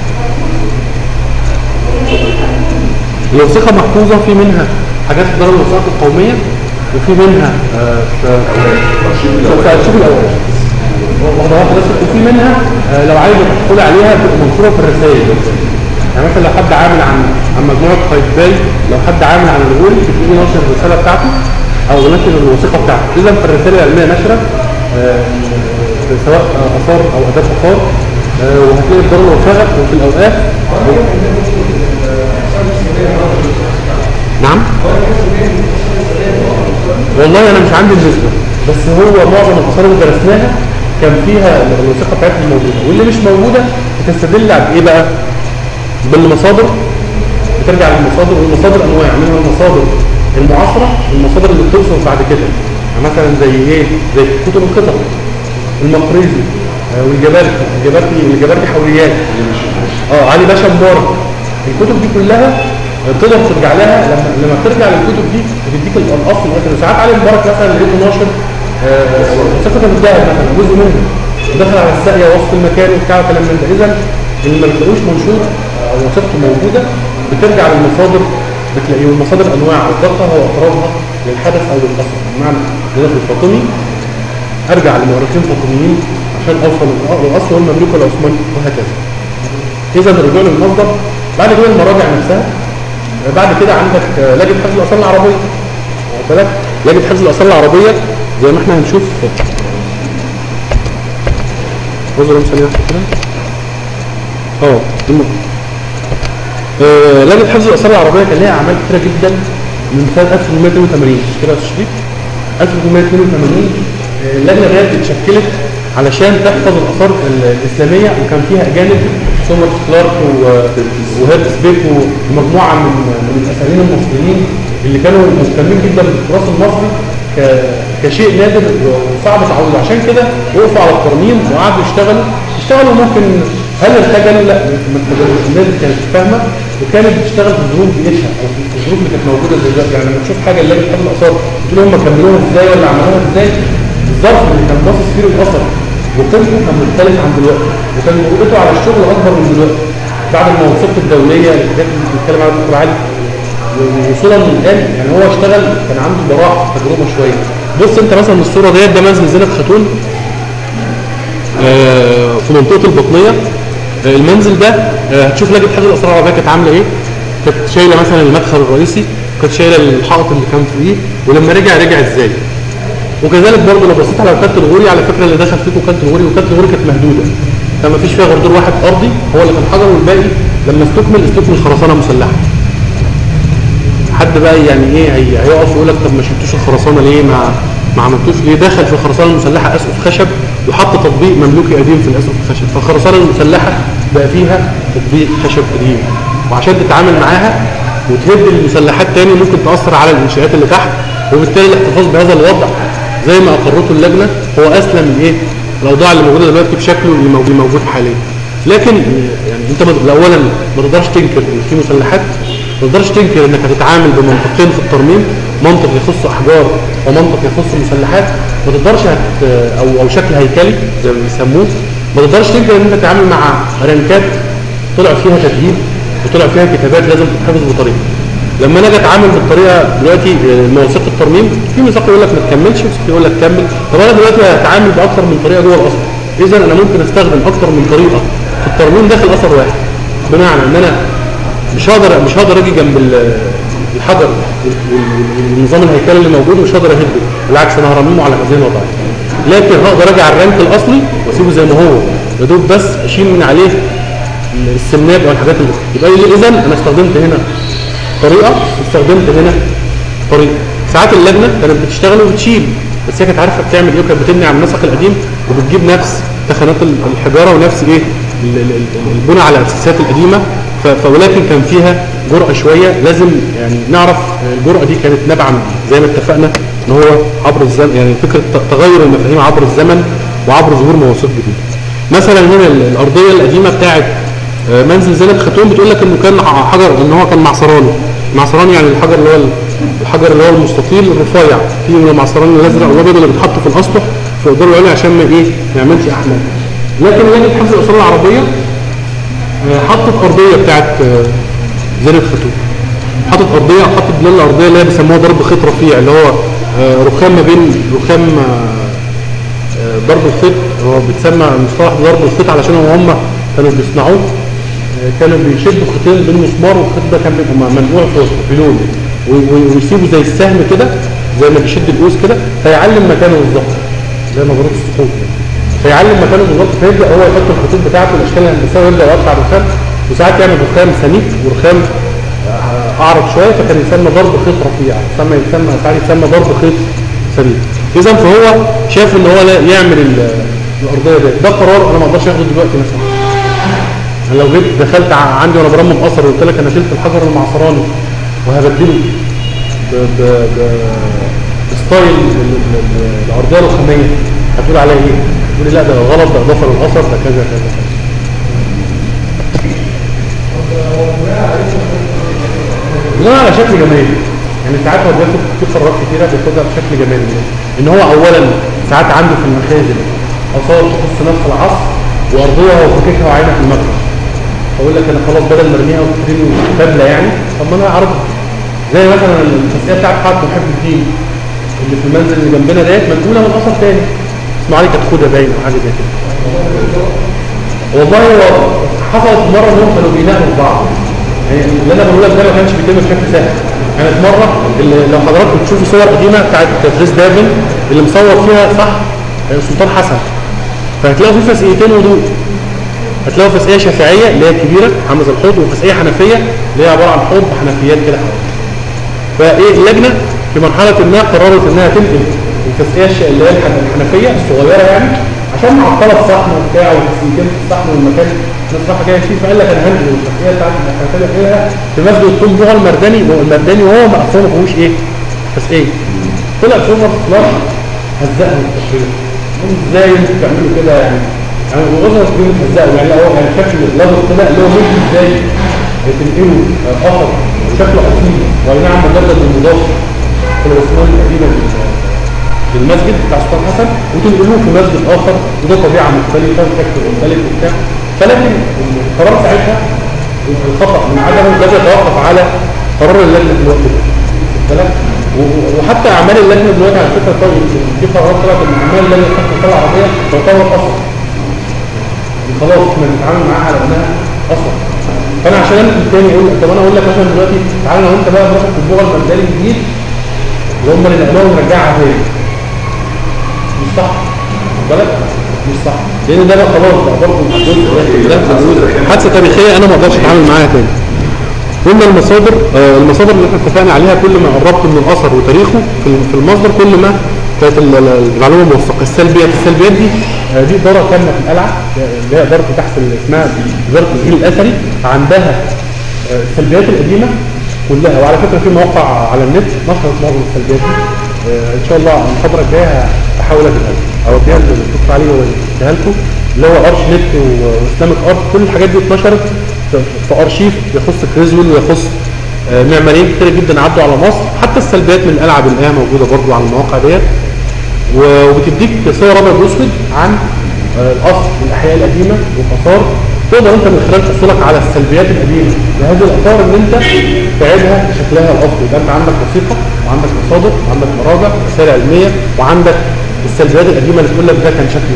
الوثيقه محفوظه في منها حاجات في دار الوثائق القوميه وفي منها آه في ارشيف الاوراق. واحده واحده بس وفي منها آه لو عايز تدخل عليها بتبقى منشوره في الرسائل يعني مثلا لو حد عامل عن عن مجموعه قايتباي لو حد عامل عن الغول بتيجي نشر الرساله بتاعته او نشر الوثيقه بتاعته اذا فالرساله العلميه نشره آه سواء اثار او اداب اثار آه وهتلاقي في دار الوثائق وفي الاوقاف نعم انا مش عندي النسبه بس هو معظم الاثار اللي درسناها كان فيها الوثيقه بتاعتها موجوده واللي مش موجوده بتستدل على ايه بقى؟ بالمصادر بترجع للمصادر والمصادر انواع منها المصادر المعاصره والمصادر اللي بتوصل بعد كده يعني مثلا زي ايه؟ زي كتب القطع المقريزي آه، والجبارتي الجبارتي الجبارتي حوليات اه علي باشا مبارك الكتب دي كلها تقدر ترجع لها لما لما ترجع للكتب دي بتديك ال- الاصل مثلا ساعات علي مبارك مثلا لقيته ناشر آه، وثيقه الذهب مثلا جزء منها ودخل على الساقيه وسط المكان وبتاع وكلام من ده اذا اللي ما بتلاقوش منشور او وثيقته موجوده بترجع للمصادر بتلاقيه والمصادر انواع وثقها واقربها للحدث او للاثر بمعنى الخلاف الفاطمي ارجع لمؤرخين فاطميين عشان اوصل للاصل والمملوك العثماني وهكذا اذا الرجوع للمصدر بعد كده المراجع نفسها بعد كده عندك آه، لجنه حفظ الاصال العربيه واخد بالك لجنه حفظ الاصال العربيه زي ما احنا هنشوف اعذروا ثانيه واحده كده اه الم- آه، لجنه حفظ الاصال العربيه كان ليها اعمال كتيره جدا من سنه 1882 مش كده يا أستاذ شريف 1882 آه، اللجنه ديت اتشكلت علشان تحفظ الاثار ال- الاسلاميه وكان فيها اجانب توماس كلارك و- وهيرتس بيك ومجموعه من من الاثريين المصريين اللي كانوا مهتمين جدا بالتراث المصري ك- كشيء نادر وصعب تعويضه عشان كده وقفوا على الترميم وقعدوا يشتغلوا اشتغلوا ممكن هل ارتجلوا؟ لا ما ارتجلوش الناس كانت فاهمه وكانت بتشتغل في ظروف بيئتها او في الظروف اللي كانت موجوده زي دلوقتي يعني لما تشوف حاجه اللي هي بتحب الاثار تقول هم كملوها ازاي ولا عملوها ازاي الظرف اللي كان باصص فيه الاثر وقيمته كان مختلف عن دلوقتي وكان مرؤته على الشغل اكبر من دلوقتي بعد المواثيق الدوليه اللي كانت بتتكلم عنها الدكتور علي وصولا من الان يعني هو اشتغل كان عنده براح تجربه شويه بص انت مثلا الصوره ديت ده منزل زينب خاتون آه، في منطقه البطنيه آه، المنزل ده آه، هتشوف لجنه حفظ الاسرار العربيه كانت عامله ايه كانت شايله مثلا المدخل الرئيسي كانت شايله الحائط اللي كان فوقيه ولما رجع رجع ازاي وكذلك برضه لو بصيت على وكاله الغوري على فكره اللي دخل فيك وكاله الغوري وكاله الغوري كانت مهدوده فما فيش فيها غير دور واحد ارضي هو اللي كان حجر والباقي لما استكمل استكمل خرسانه مسلحه حد بقى يعني ايه هي- هيقف يقول لك طب ما شلتوش الخرسانه ليه ما ما عملتوش ليه دخل في الخرسانه المسلحه اسقف خشب وحط تطبيق مملوكي قديم في الاسقف الخشب فالخرسانه المسلحه بقى فيها تطبيق خشب قديم وعشان تتعامل معاها وتهد المسلحات تاني ممكن تاثر على الانشاءات اللي تحت وبالتالي الاحتفاظ بهذا الوضع زي ما اقرته اللجنه هو اسلم من ايه الاوضاع اللي موجوده دلوقتي بشكله اللي موجود موجود حاليا لكن يعني انت ما- اولا ما تقدرش تنكر ان في مسلحات ما تقدرش تنكر انك هتتعامل بمنطقين في الترميم منطق يخص احجار ومنطق يخص مسلحات ما تقدرش هت او او شكل هيكلي زي ما بيسموه ما تقدرش تنكر ان انت تتعامل مع رنكات طلع فيها تدهيب وطلع فيها كتابات لازم تتحفظ بطريقه لما انا اجي اتعامل بالطريقه دلوقتي آه، مواثيق الترميم في ميثاق يقول لك ما تكملش وميثاق يقول لك كمل طب انا دلوقتي هتعامل باكثر من طريقه جوه الاصل اذا انا ممكن استخدم اكثر من طريقه في الترميم داخل اثر واحد بمعنى ان انا مش هقدر مش هقدر اجي جنب ال- الحجر وال- وال- والنظام الهيكلي اللي موجود ومش هقدر اهده بالعكس انا هرممه على هذه الوضعيه لكن هقدر اجي على الرانك الاصلي واسيبه زي ما هو يا دوب بس اشيل من عليه السمنات او الحاجات اللي يبقى اذا انا استخدمت هنا طريقه واستخدمت هنا طريقه ساعات اللجنه كانت بتشتغل وبتشيل بس هي كانت عارفه بتعمل ايه وكانت بتبني على النسق القديم وبتجيب نفس تخانات ال- الحجاره ونفس ايه ال- ال- ال- البنى على الاساسات القديمه ف- فولكن كان فيها جرأه شويه لازم يعني نعرف الجرأه دي كانت نابعه من إيه. زي ما اتفقنا ان هو عبر الزمن يعني فكره ت- تغير المفاهيم عبر الزمن وعبر ظهور مواثيق جديده مثلا هنا ال- الارضيه القديمه بتاعت آه، منزل زينب خاتون بتقول لك انه كان ح- حجر ان هو كان معصراني معصراني يعني الحجر اللي هو ال- الحجر اللي هو المستطيل الرفيع في من المعصراني الازرق والابيض اللي بيتحط في الاسطح في الدور العليا عشان ما ايه ما يعملش احمال لكن لجنه حفظ الاصول العربيه آه، حطت ارضيه بتاعت آه، زينب خاتون حطت ارضيه حطت بلال الارضيه اللي هي بيسموها ضرب خيط رفيع اللي هو آه، رخام ما بين رخام آه، آه، ضرب الخيط هو بيتسمى مصطلح ضرب الخيط علشان هو هم كانوا بيصنعوه آه، كانوا بيشدوا خيطين بالمسمار والخيط ده كان بيبقى منقوع في وسط في لون و- و- ويسيبوا زي السهم كده زي ما بيشد القوس كده فيعلم مكانه بالظبط زي نظرات السقوط يعني. فيعلم مكانه بالظبط فيبدا هو يحط الخطوط بتاعته الاشكال الهندسيه ويبدا يقطع رخام وساعات يعمل رخام سميك ورخام آه، اعرض شويه فكان يسمى ضرب خيط رفيع يسمى يسمى ساعات يسمى ضرب خيط السبيل اذا فهو شاف ان هو لا يعمل ال- الارضيه دي ده قرار انا ما اقدرش اخده دلوقتي مثلا أنا لو جيت دخلت ع- عندي وانا برمم اثر وقلت لك انا شلت الحجر المعصراني وهبدله ب ب ب بستايل ال- ال- ال- الارضيه الرخاميه هتقول عليا ايه؟ تقول لي لا ده غلط ده اضافه للاثر ده كذا كذا كذا بناء على شكل جمالي يعني ساعات هو بياخد في قرارات كتيره بياخدها بشكل جمالي ان هو اولا ساعات عنده في المخازن اثار تخص نفس العصر وارضيه وفككها وعينها في المخزن اقول لك انا خلاص بدل ما ارميها وتديني تابله يعني طب ما انا اعرضها زي مثلا الخاصيه بتاعت حاج محب الدين اللي في المنزل اللي جنبنا ديت منقوله من اثر تاني اسمه علي كتخوده باين او حاجه زي كده والله هو حصلت مره انهم كانوا بيناقشوا في بعض يعني اللي انا بقول لك ده ما كانش بيتم بشكل سهل كانت مره اللي لو حضراتكم تشوفوا صور قديمه بتاعت فريس دافن اللي مصور فيها صح سلطان حسن فهتلاقوا في فسقيتين وضوء هتلاقوا فسقيه شافعيه اللي هي الكبيره عامله زي الحوض وفسقيه حنفيه اللي هي عباره عن حوض بحنفيات كده حوالي فايه اللجنه في مرحله ما قررت انها تنقل الفسقيه الش- اللي هي الحن- الحنفيه الصغيره يعني عشان معطله الصحن وبتاع وتسليكين في الصحن والمكان الناس رايحه جايه فيه فقال لك انا هنقل الفسقيه بتاعت الحنفيه كده في مسجد الطب جوه المرداني هو المرداني وهو مقفول ما فيهوش ايه فسقيه طلع سوبر فلاش هزقه التشريح ازاي انتوا بتعملوا كده يعني يعني الغزر دي متهزقوا يعني هو يعني شكل اللازم طلع اللي هو ممكن ازاي تنقله اثر وشكله اصيل واي نعم مجرد المضاف في الرسومات القديمه لل- للمسجد بتاع سلطان حسن وتنقلوه في مسجد اخر وده طبيعه مختلفه وشكل مختلف وبتاع فلكن القرار ساعتها الخطا من عدمه ده يتوقف على قرار اللجنه في الوقت ده واخد بالك؟ و- وحتى اعمال اللجنه دلوقتي على فكره طيب في قرارات طلعت ان اعمال اللجنه بتاعت القرى العربيه تعتبر اصل خلاص احنا بنتعامل معاها على انها اصل فانا عشان انقل تاني اقول طب انا اقول لك مثلا دلوقتي تعالى انا وانت بقى نروح في اللغه المبدئيه الجديد اللي هم اللي نقلوها ونرجعها تاني مش صح واخد بالك مش صح لان ده بقى خلاص بقى برضه جزء ده ده حادثه تاريخيه انا ما اقدرش اتعامل معاها تاني قلنا المصادر آه، المصادر اللي احنا اتفقنا عليها كل ما قربت من الاثر وتاريخه في في المصدر كل ما كانت ال- ال- المعلومه موثقه السلبيات السلبيات دي آه، دي اداره تامه في القلعه اللي هي اداره تحت اللي اسمها اداره الجيل الاثري عندها آه، السلبيات القديمه كلها وعلى فكره في مواقع على النت نشرت معظم السلبيات دي آه، ان شاء الله المحاضره الجايه هحاول اجيبها لكم او اديها للدكتور علي واديها لكم اللي هو ارش نت واسلامك ارت كل الحاجات دي اتنشرت في- في ارشيف يخص كريزويل ويخص آه، معماريين كتير جدا عدوا على مصر حتى السلبيات من القلعه بنلاقيها موجوده برضو على المواقع ديت و- وبتديك صور ابيض واسود عن آه، الاصل الاحياء القديمه والاثار تقدر انت من خلال تحصلك على السلبيات القديمه لهذه الاثار ان انت تعيدها بشكلها الاصلي يبقى انت عندك وثيقه وعندك مصادر وعندك مراجع رسائل علميه وعندك السلبيات القديمه اللي تقول لك ده كان شكله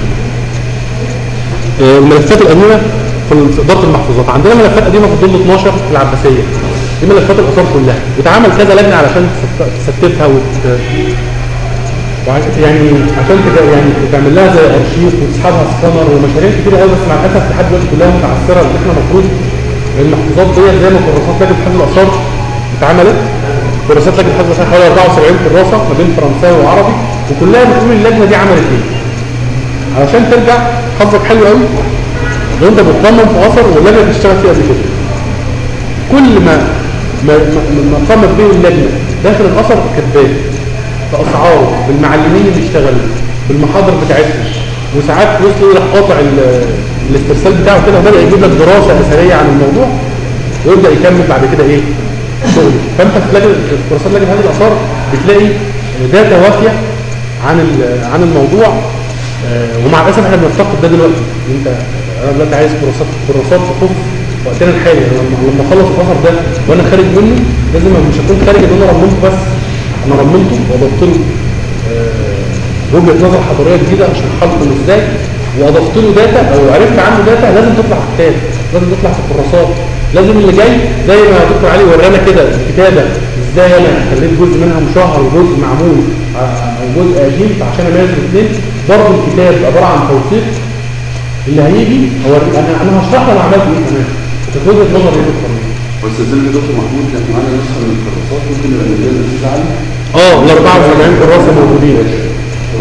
آه، الملفات القديمه في ال- في اداره المحفوظات عندنا ملفات قديمه في الضل 12 في العباسيه دي ملفات الاثار كلها بيتعمل كذا لجنه علشان تست- تستفها وت... وع- يعني عشان كده يعني تعمل لها زي ارشيف وتسحبها سكانر ومشاريع كتير قوي بس مع الاسف لحد دلوقتي كلها متعثره ان احنا المفروض المحفوظات ديت زي ما كراسات لجنه حفظ الاثار اتعملت كراسات لجنه حفظ الاثار حوالي 74 كراسه ما بين فرنساوي وعربي وكلها بتقول اللجنه دي عملت ايه علشان ترجع حظك حلو قوي لو انت بتصمم في اثر واللجنه بتشتغل فيه قبل كده كل ما ما ما- ما قامت به اللجنه داخل الاثر كذاب باسعاره بالمعلمين اللي اشتغلوا بالمحاضر بتاعتهم وساعات وصلوا يروح قاطع ال- الاسترسال بتاعه كده وبدا يجيب لك دراسه اثريه عن الموضوع ويبدا يكمل بعد كده ايه شغل فانت في لجنه في كورسات لجنه هذه الاثار بتلاقي داتا وافيه عن ال- عن الموضوع آه، ومع الاسف احنا بنفتقد ده دلوقتي انت انا دلوقتي عايز كورسات كورسات تخص وقتنا الحالي أنا لما لما اخلص الاثر ده وانا خارج منه لازم مش هكون خارج ان انا رممته بس انا رممته واضفت له آه، وجهه نظر حضاريه جديده اشرحها لكم ازاي واضفت له داتا او عرفت عنه داتا لازم تطلع في الكتاب لازم تطلع في الكراسات لازم اللي جاي زي ما دكتور علي ورانا كده الكتابه ازاي انا خليت جزء منها مشهر وجزء معمول ع- وجزء قديم عشان اميز الاثنين برضه الكتاب عباره عن توثيق اللي هيجي هو انا انا هشرح له انا عملت ايه كمان كانت وجهه نظري ايه في القانون. واستاذنا دكتور محمود كان معانا نسخه من الكراسات ممكن نبقى نديها للاستاذ علي اه ال 74 كراسه موجودين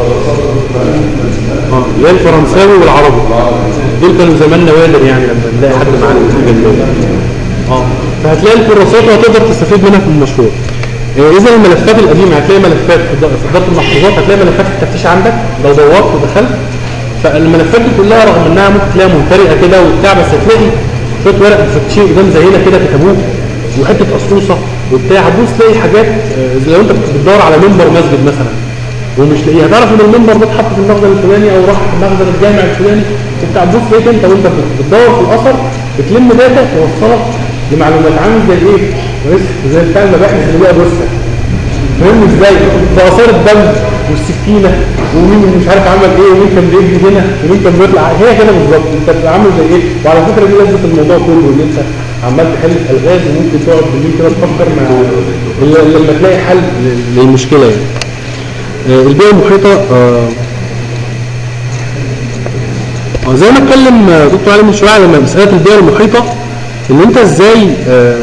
اه اللي هي الفرنساوي والعربي دول كانوا زمان نوادر يعني لما نلاقي حد معاه الحاجه دي اه فهتلاقي الكراسات وهتقدر تستفيد منها في المشروع آه، اذا الملفات القديمه هتلاقي ملفات في إد- في اداره المحفوظات هتلاقي ملفات في التفتيش عندك لو دورت ودخلت فالملفات دي كلها رغم انها ممكن تلاقيها منفرقه كده وبتاع بس هتلاقي شويه ورق مفتشين قدام زينا كده كتبوه وحته قصوصه وبتاع هتبص تلاقي حاجات آه، زي لو انت بتدور على منبر مسجد مثلا ومش لاقيها تعرف ان المنبر ده اتحط في المخزن الفلاني او راح في مخزن الجامع الفلاني انت هتبص لقيت انت وانت بتدور في الاثر بتلم داتا توصلك لمعلومات عامل زي ايه؟ بس زي بتاع المباحث اللي بقى بص فاهمني ازاي؟ ده اثار الدم والسكينه ومين مش عارف عمل ايه ومين كان بيجري هنا ومين كان بيطلع هي كده بالظبط انت بتبقى عامل زي ايه؟ وعلى فكره دي لازمه الموضوع كله ان انت عمال تحل الغاز وممكن تقعد بالليل كده تفكر مع ل- لما تلاقي حل ل- للمشكله يعني. آه، البيئه المحيطه آه، آه، زي ما اتكلم آه، دكتور علي من شويه على مساله البيئه المحيطه ان انت ازاي آه،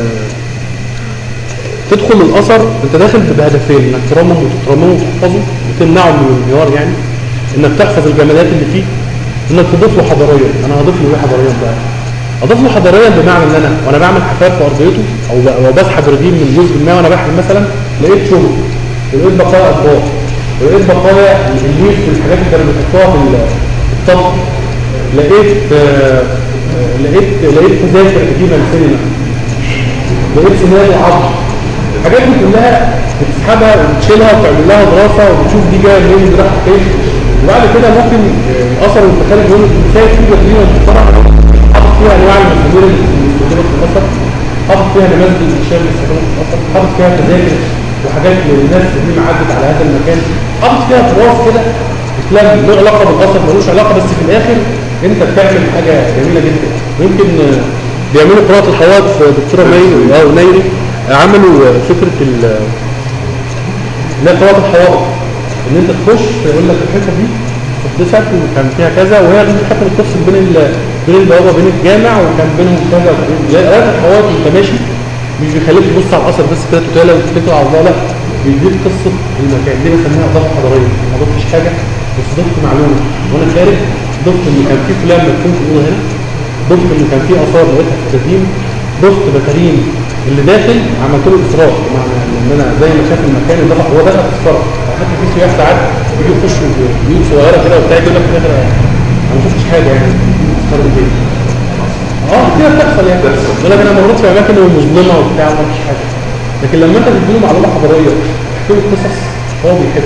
تدخل الاثر انت داخل بهدفين انك ترمم وتترممه وتحفظه وتمنعه من الانهيار يعني انك تحفظ الجمالات اللي فيه انك تضيف له حضاريا انا هضيف له ايه حضاريا بقى اضيف له حضاريا بمعنى ان انا وانا بعمل حفاير في ارضيته او ب- او بسحب رديم من جزء ما وانا بحرم مثلا لقيت شغل ولقيت بقايا اطباق ولقيت بقايا الليف والحاجات اللي كانوا بيحطوها في ال- في الطبخ لقيت آه، آه، لقيت لقيت تذاكر قديمه للسينما لقيت سيناريو عظم الحاجات دي كلها بتسحبها وبتشيلها وتعمل لها دراسه وبتشوف دي جايه منين ودي رايحه فين وبعد كده ممكن آه، الاثر وانت خارج يقول لك شايف في جديده بتتفرج حاطط فيها انواع المسامير اللي بتستخدمها في الاثر حاطط فيها نماذج الاشياء اللي بتستخدمها في الاثر حاطط فيها تذاكر وحاجات للناس اللي عدت على هذا المكان حاطط فيها تراث كده اسلام له علاقه بالاثر ملوش علاقه بس في الاخر انت بتعمل حاجه جميله جدا ويمكن آه، بيعملوا قراءه الحوادث دكتوره مي او نيري آه، عملوا آه، فكره ال لا قراءه الحوادث ان انت تخش يقول لك الحته دي حدثت وكان فيها كذا وهي دي الحته اللي بتفصل بين ال- بين البوابه وبين الجامع وكان بينهم كذا لا قراءه الحوادث وانت ماشي مش بيخليك تبص على الاثر بس كده تتالى وتتكل على الله لا بيديك قصه المكان دي بنسميها اضافه حضاريه ما ضفتش حاجه بس ضفت معلومه وانا خارج ضفت ان كان في فلان مدفون في الاوضه هنا ضفت ان كان في اثار لقيتها في التدين ضفت بكريم اللي داخل عملت له اسراء بمعنى ان انا زي ما شاف المكان اللي دخل هو دخل تذكره حتى في سياح ساعات بيجي يخش بيوت صغيره كده وبتاع يقول لك في الاخر انا ما شفتش حاجه يعني تذكره ايه اه كده بتحصل يعني يقول لك انا مريت في اماكن مظلمه وبتاع وما فيش حاجه لكن لما انت تديله معلومه حضاريه تحكي له قصص هو بيحب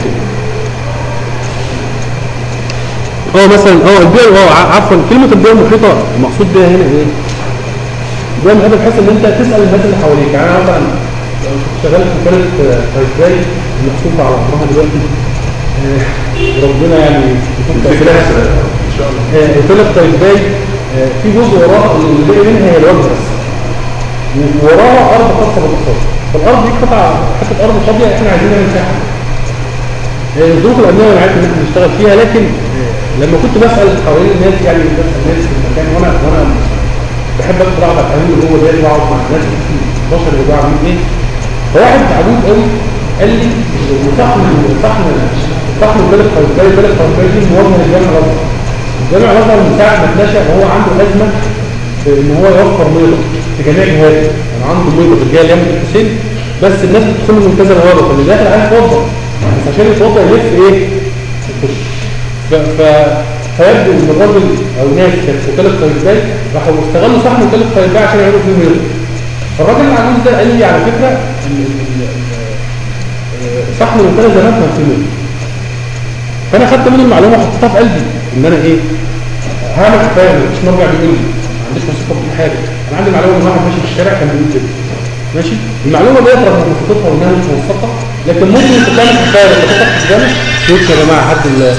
اه مثلا اه البيئه اه ع- عفوا كلمه البيئه المحيطه المقصود بيها هنا ايه؟ البيئه المحيطه بحيث ان انت تسال الناس اللي حواليك يعني انا مثلا لو كنت شغال في وكاله فايزاي المحسوبه على اسمها دلوقتي آه، ربنا يعني يكون تأثيرها آه، وكاله فايزاي في جزء وراها اللي باقي منها هي الوجه بس ووراها ارض خاصه بالاقتصاد فالارض دي قطعه حته ارض فاضيه احنا عايزين نعمل فيها حاجه آه، الظروف الامنيه وانا عارف ان احنا بنشتغل فيها لكن آه، لما كنت بسال حوالين الناس يعني بسال الناس في المكان وانا وانا بحب ادخل اقعد على القهوه اللي هو ده واقعد مع الناس في 12 اللي بقى عاملين ايه فواحد عجوز قوي قال لي صحن صحن صحن البلد الخارجيه البلد الخارجيه دي موجهه للجامع الازهر الجامع الازهر من ساعه ما اتنشا وهو عنده ازمه في ان هو يوفر ميضه في جميع جهاته يعني عنده ميضه في الجهه اليمن الحسين بس الناس بتدخل من كذا بوابه فاللي داخل عايز يتوضا بس عشان يتوضا يلف ايه؟ يخش ف... ف... فيبدو ان الراجل او ناس كانت في وكاله قايتباي راحوا استغلوا صحن وكاله قايتباي عشان يعملوا فيه ميضه فالراجل العجوز ده قال لي على فكره ال- ال- ال- آه، صحن الوكاله زمان كان فيه ميضه فانا خدت منه المعلومه وحطيتها في قلبي ان انا ايه هعمل حكايه مفيش مرجع بيقول لي ما عنديش موسيقى في حاجه انا عندي معلومه ان واحد ماشي في الشارع كان بيقول كده ماشي المعلومه ديت رغم بسيطتها وانها مش موثقه لكن ممكن انت تعمل حكايه لو تفتح في الجامع تقول يا جماعه حد ال-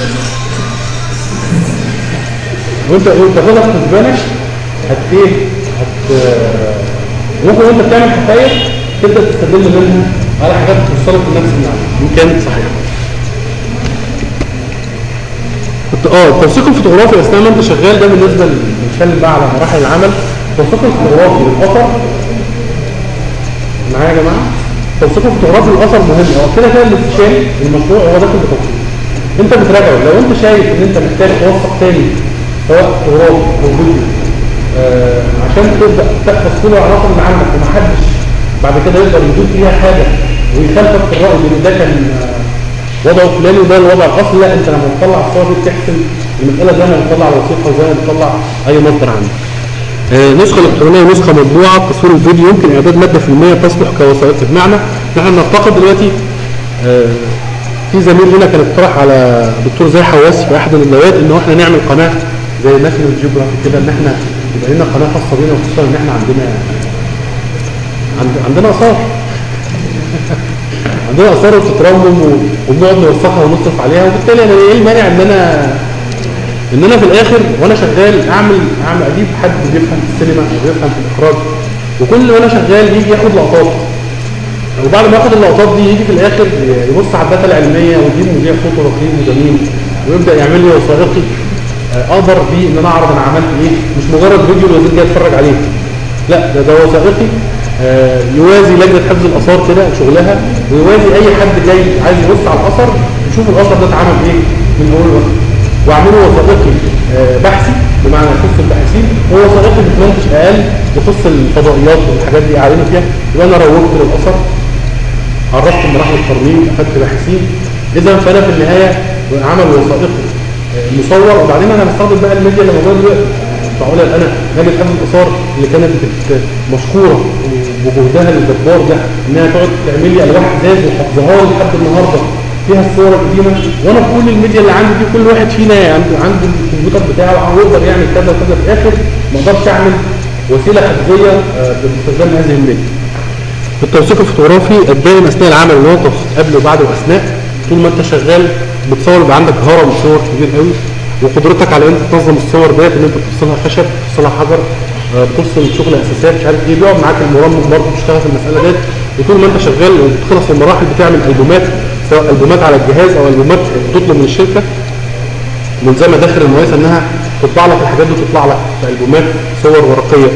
وانت وانت غلط في بالك هت ايه هت ممكن وانت بتعمل حكايه تبدا تستدل منها على حاجات توصلك لنفس المعنى ان كانت صحيحه كنت اه التوثيق الفوتوغرافي اثناء ما انت شغال ده بالنسبه ل- بنتكلم بقى على مراحل العمل التوثيق الفوتوغرافي للاثر معايا يا جماعه التوثيق الفوتوغرافي للاثر مهم هو كده كده الاستشاري المشروع هو داخل بتوثيق انت بتراجعه لو انت شايف ان انت محتاج توثق تاني سواء تراب او فيديو آه عشان تبدا تحفظ كل العناصر اللي عندك ومحدش بعد كده يقدر يضيف فيها حاجه ويخالفك في الراي بان ده كان آه، وضعه فلاني وده الوضع الاصلي لا انت لما تطلع الصور دي بتحسن المساله زي ما بتطلع الوثيقه وزي ما بتطلع اي مصدر عندك. آه، نسخة إلكترونية ونسخة مطبوعة تصوير الفيديو يمكن إعداد مادة فيلمية تصلح كوثائق بمعنى نحن نعتقد دلوقتي آه، في زميل هنا كان اقترح على دكتور زي حواس في أحد الندوات إن احنا نعمل قناة زي ناشونال جيوغرافي كده إن احنا يبقى لنا قناة خاصة بينا وخصوصا إن احنا عندنا عند عندنا آثار عندنا آثار وبتترمم و- وبنقعد نوثقها ونصرف عليها وبالتالي أنا إيه المانع إن أنا ان انا في الاخر وانا شغال اعمل اعمل اجيب حد بيفهم في السينما او بيفهم في الاخراج وكل وانا شغال يجي ياخد لقطات وبعد ما ياخد اللقطات دي يجي في الاخر يبص على الداتا العلميه ويجيب مذيع صوته رقيق وجميل ويبدا يعمل لي وثائقي آه، اقدر بيه ان انا اعرض انا عملت ايه مش مجرد فيديو الوزير جاي يتفرج عليه لا ده ده وثائقي آه، يوازي لجنه حفظ الاثار كده شغلها ويوازي اي حد جاي عايز يبص على الاثر يشوف الاثر ده اتعمل ايه من اول وقت واعمله وثائقي آه، بحثي بمعنى يخص الباحثين هو وثائقي بتمنتج اقل يخص الفضائيات والحاجات دي قاعدين فيها يبقى انا روجت للاثر عرفت مراحل الترميم افدت باحثين اذا فانا في النهايه عمل وثائقي آه، مصور وبعدين انا هستخدم بقى الميديا اللي موجوده دلوقتي معقوله انا لجنه حفظ الاثار اللي كانت بت- مشكوره وجهدها الجبار ده انها تقعد تعمل لي الواح ازاز وحفظها لي لحد النهارده فيها الصور القديمه وانا كل الميديا اللي عندي دي كل واحد فينا عنده عنده الكمبيوتر بتاعه يقدر يعمل كذا وكذا في الاخر ما اقدرش اعمل وسيله حفظيه آه، باستخدام هذه الميديا. التوثيق الفوتوغرافي الدائم اثناء العمل الموقف قبل وبعد واثناء طول ما انت شغال بتصور يبقى عندك هرم صور كبير قوي وقدرتك على ان انت تنظم الصور ديت ان انت تفصلها خشب تفصلها حجر آه، بتفصل شغل اساسات مش عارف ايه بيقعد معاك المرمم برضه بيشتغل في المساله ديت وطول ما انت شغال وبتخلص المراحل بتعمل البومات سواء البومات على الجهاز او البومات بتطلب من الشركه ملزمه داخل المؤسسه انها تطبع لك الحاجات دي وتطلع لك في البومات صور ورقيه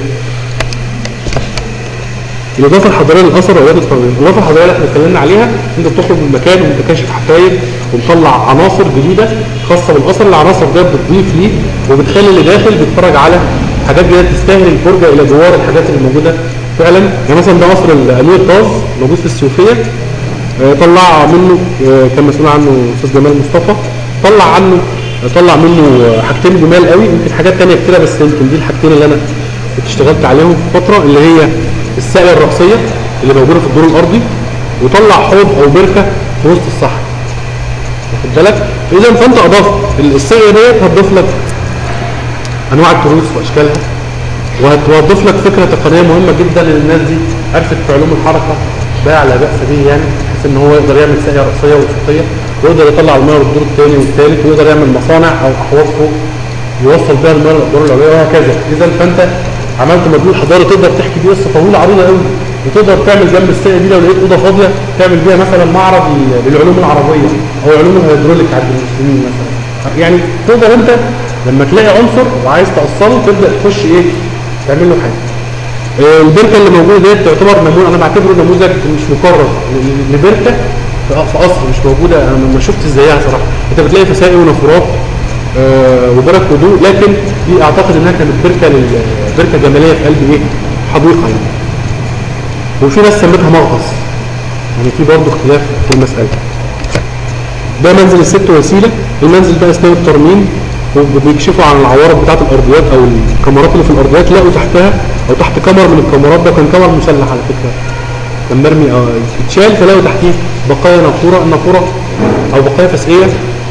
الاضافه الحضاريه للاثر واعاده التنظيم الاضافه الحضاريه اللي احنا اتكلمنا عليها انت بتخرج من المكان وانت كاشف حكاير ومطلع عناصر جديده خاصه بالاثر العناصر دي بتضيف ليه وبتخلي اللي داخل بيتفرج على حاجات جديده تستاهل الفرجه الى جوار الحاجات اللي موجوده فعلا يعني مثلا ده قصر الامير طاز موجود في السيوفيه آه، طلع منه آه، كان مسؤول عنه استاذ جمال مصطفى طلع عنه طلع منه آه، حاجتين جمال قوي يمكن حاجات تانية كتيرة بس يمكن دي الحاجتين اللي انا كنت اشتغلت عليهم في فترة اللي هي الساقية الرأسية اللي موجودة في الدور الأرضي وطلع حوض أو بركة في وسط الصحراء واخد بالك إذا فأنت أضفت الساقية ديت هتضيف لك أنواع التروس وأشكالها وهتوظف لك فكرة تقنية مهمة جدا لأن الناس دي عرفت في علوم الحركة ده لا بأس به يعني بحيث ان هو يقدر يعمل ساقية رأسية وأفقية ويقدر يطلع المياه للدور الثاني والثالث ويقدر يعمل مصانع أو أحواض فوق يوصل بيها المياه للأدوار العليا وهكذا إذا فأنت عملت مدلول حضاري تقدر تحكي بيه قصة طويلة عريضة قوي وتقدر تعمل جنب الساقية دي لو لقيت أوضة فاضية تعمل بيها مثلا معرض لل- للعلوم العربية أو علوم الهيدروليك عند المسلمين مثلا يعني تقدر أنت لما تلاقي عنصر وعايز تأصله تبدأ تخش إيه تعمل له حاجة آه، البركه اللي موجوده ديت تعتبر نموذج انا بعتبره نموذج مش مكرر ل- لبركه في في قصر مش موجوده انا ما شفتش زيها صراحه انت بتلاقي فسائل ونافورات آه، وبرك هدوء لكن دي اعتقد انها كانت بركه لل- بركه جماليه في قلب ايه حديقه يعني وفي ناس سمتها مغطس يعني في برضه اختلاف في المساله ده منزل الست وسيله المنزل ده اثناء الترميم وبيكشفوا عن العوارض بتاعه الارضيات او الكاميرات اللي في الارضيات لقوا تحتها او تحت كاميرا من الكاميرات ده كان كاميرا مسلح على فكره كان مرمي اه اتشال فلقوا تحتيه بقايا نافوره النافوره او بقايا فسقيه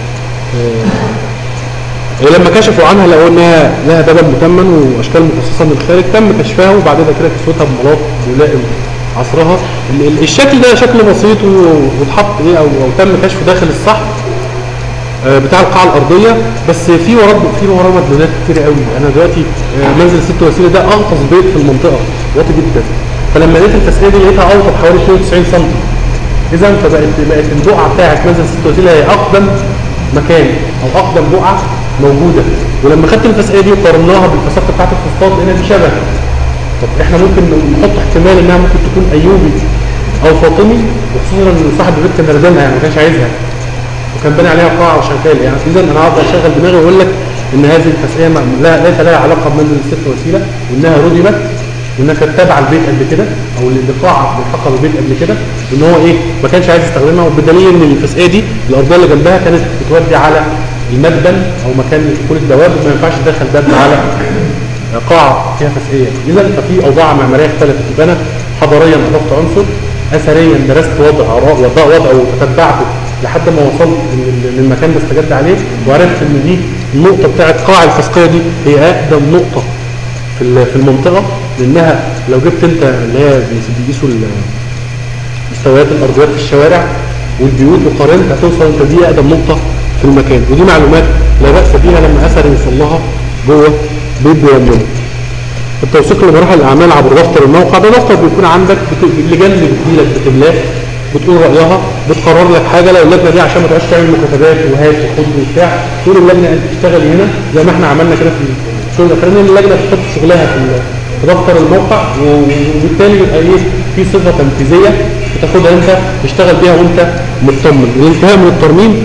آه، لما كشفوا عنها لقوا انها لها بدن متمن واشكال مخصصه من الخارج تم كشفها وبعد كده كده كسوتها بملاط يلائم عصرها ال- ال- الشكل ده شكل بسيط و- واتحط ايه او, أو تم كشفه داخل الصحن آه، بتاع القاعه الارضيه بس في وراه في وراه مدلولات كتير قوي انا دلوقتي آه، منزل ست وسيله ده اغطس بيت في المنطقه واطي جدا فلما لقيت التسقيه دي لقيتها اوطى بحوالي 92 سم اذا فبقت بقت البقعه بتاعت منزل ست وسيله هي اقدم مكان او اقدم بقعه موجوده ولما خدت التسقيه دي وقارناها بالفساقه بتاعت الفسطاط لقينا في شبه طب احنا ممكن نحط احتمال انها ممكن تكون ايوبي او فاطمي وخصوصا ان صاحب البيت كان ردمها يعني ما كانش عايزها وكان باني عليها قاعه وشغال يعني اذا انا هقدر اشغل دماغي واقول لك ان هذه الفسقيه ما- لا ليس لها علاقه بمنزل الست وسيله وانها ردمت وانها كانت تابعه البيت قبل كده او لقاعه ملحقه بالبيت قبل كده وان هو ايه ما كانش عايز يستخدمها وبدليل ان الفسقيه دي الارضيه اللي جنبها كانت بتودي على المدبن او مكان لدخول الدواب وما ينفعش تدخل دب على قاعة فيها فسقية إذا ففي أوضاع معمارية اختلفت يبقى أنا حضاريا أضفت عنصر أثريا درست وضع وضع وضعه وتتبعته لحد ما وصلت لل- للمكان اللي استجد عليه وعرفت إن دي النقطة بتاعت قاع الفسقية دي هي أقدم نقطة في ال- في المنطقة لأنها لو جبت أنت اللي هي بيقيسوا ال- مستويات الارضيات في الشوارع والبيوت وقارنت هتوصل انت دي اقدم نقطه في المكان ودي معلومات لا باس بيها لما اثر يوصل لها جوه بيت بيمنه التوثيق لمراحل الاعمال عبر دفتر الموقع ده دفتر بيكون عندك بت- اللجان اللي بتجيلك بتملاه بتقول رايها بتقرر لك حاجه لو اللجنه دي عشان ما تبقاش تعمل مكاتبات وهات وخد وبتاع تقول اللجنه انت تشتغل هنا زي ما احنا عملنا كده في الشغل الاخراني إن اللجنه بتحط شغلها في ال- في دفتر الموقع و- وبالتالي بيبقى ايه في صفه تنفيذيه بتاخدها انت تشتغل بيها وانت مطمن الانتهاء من الترميم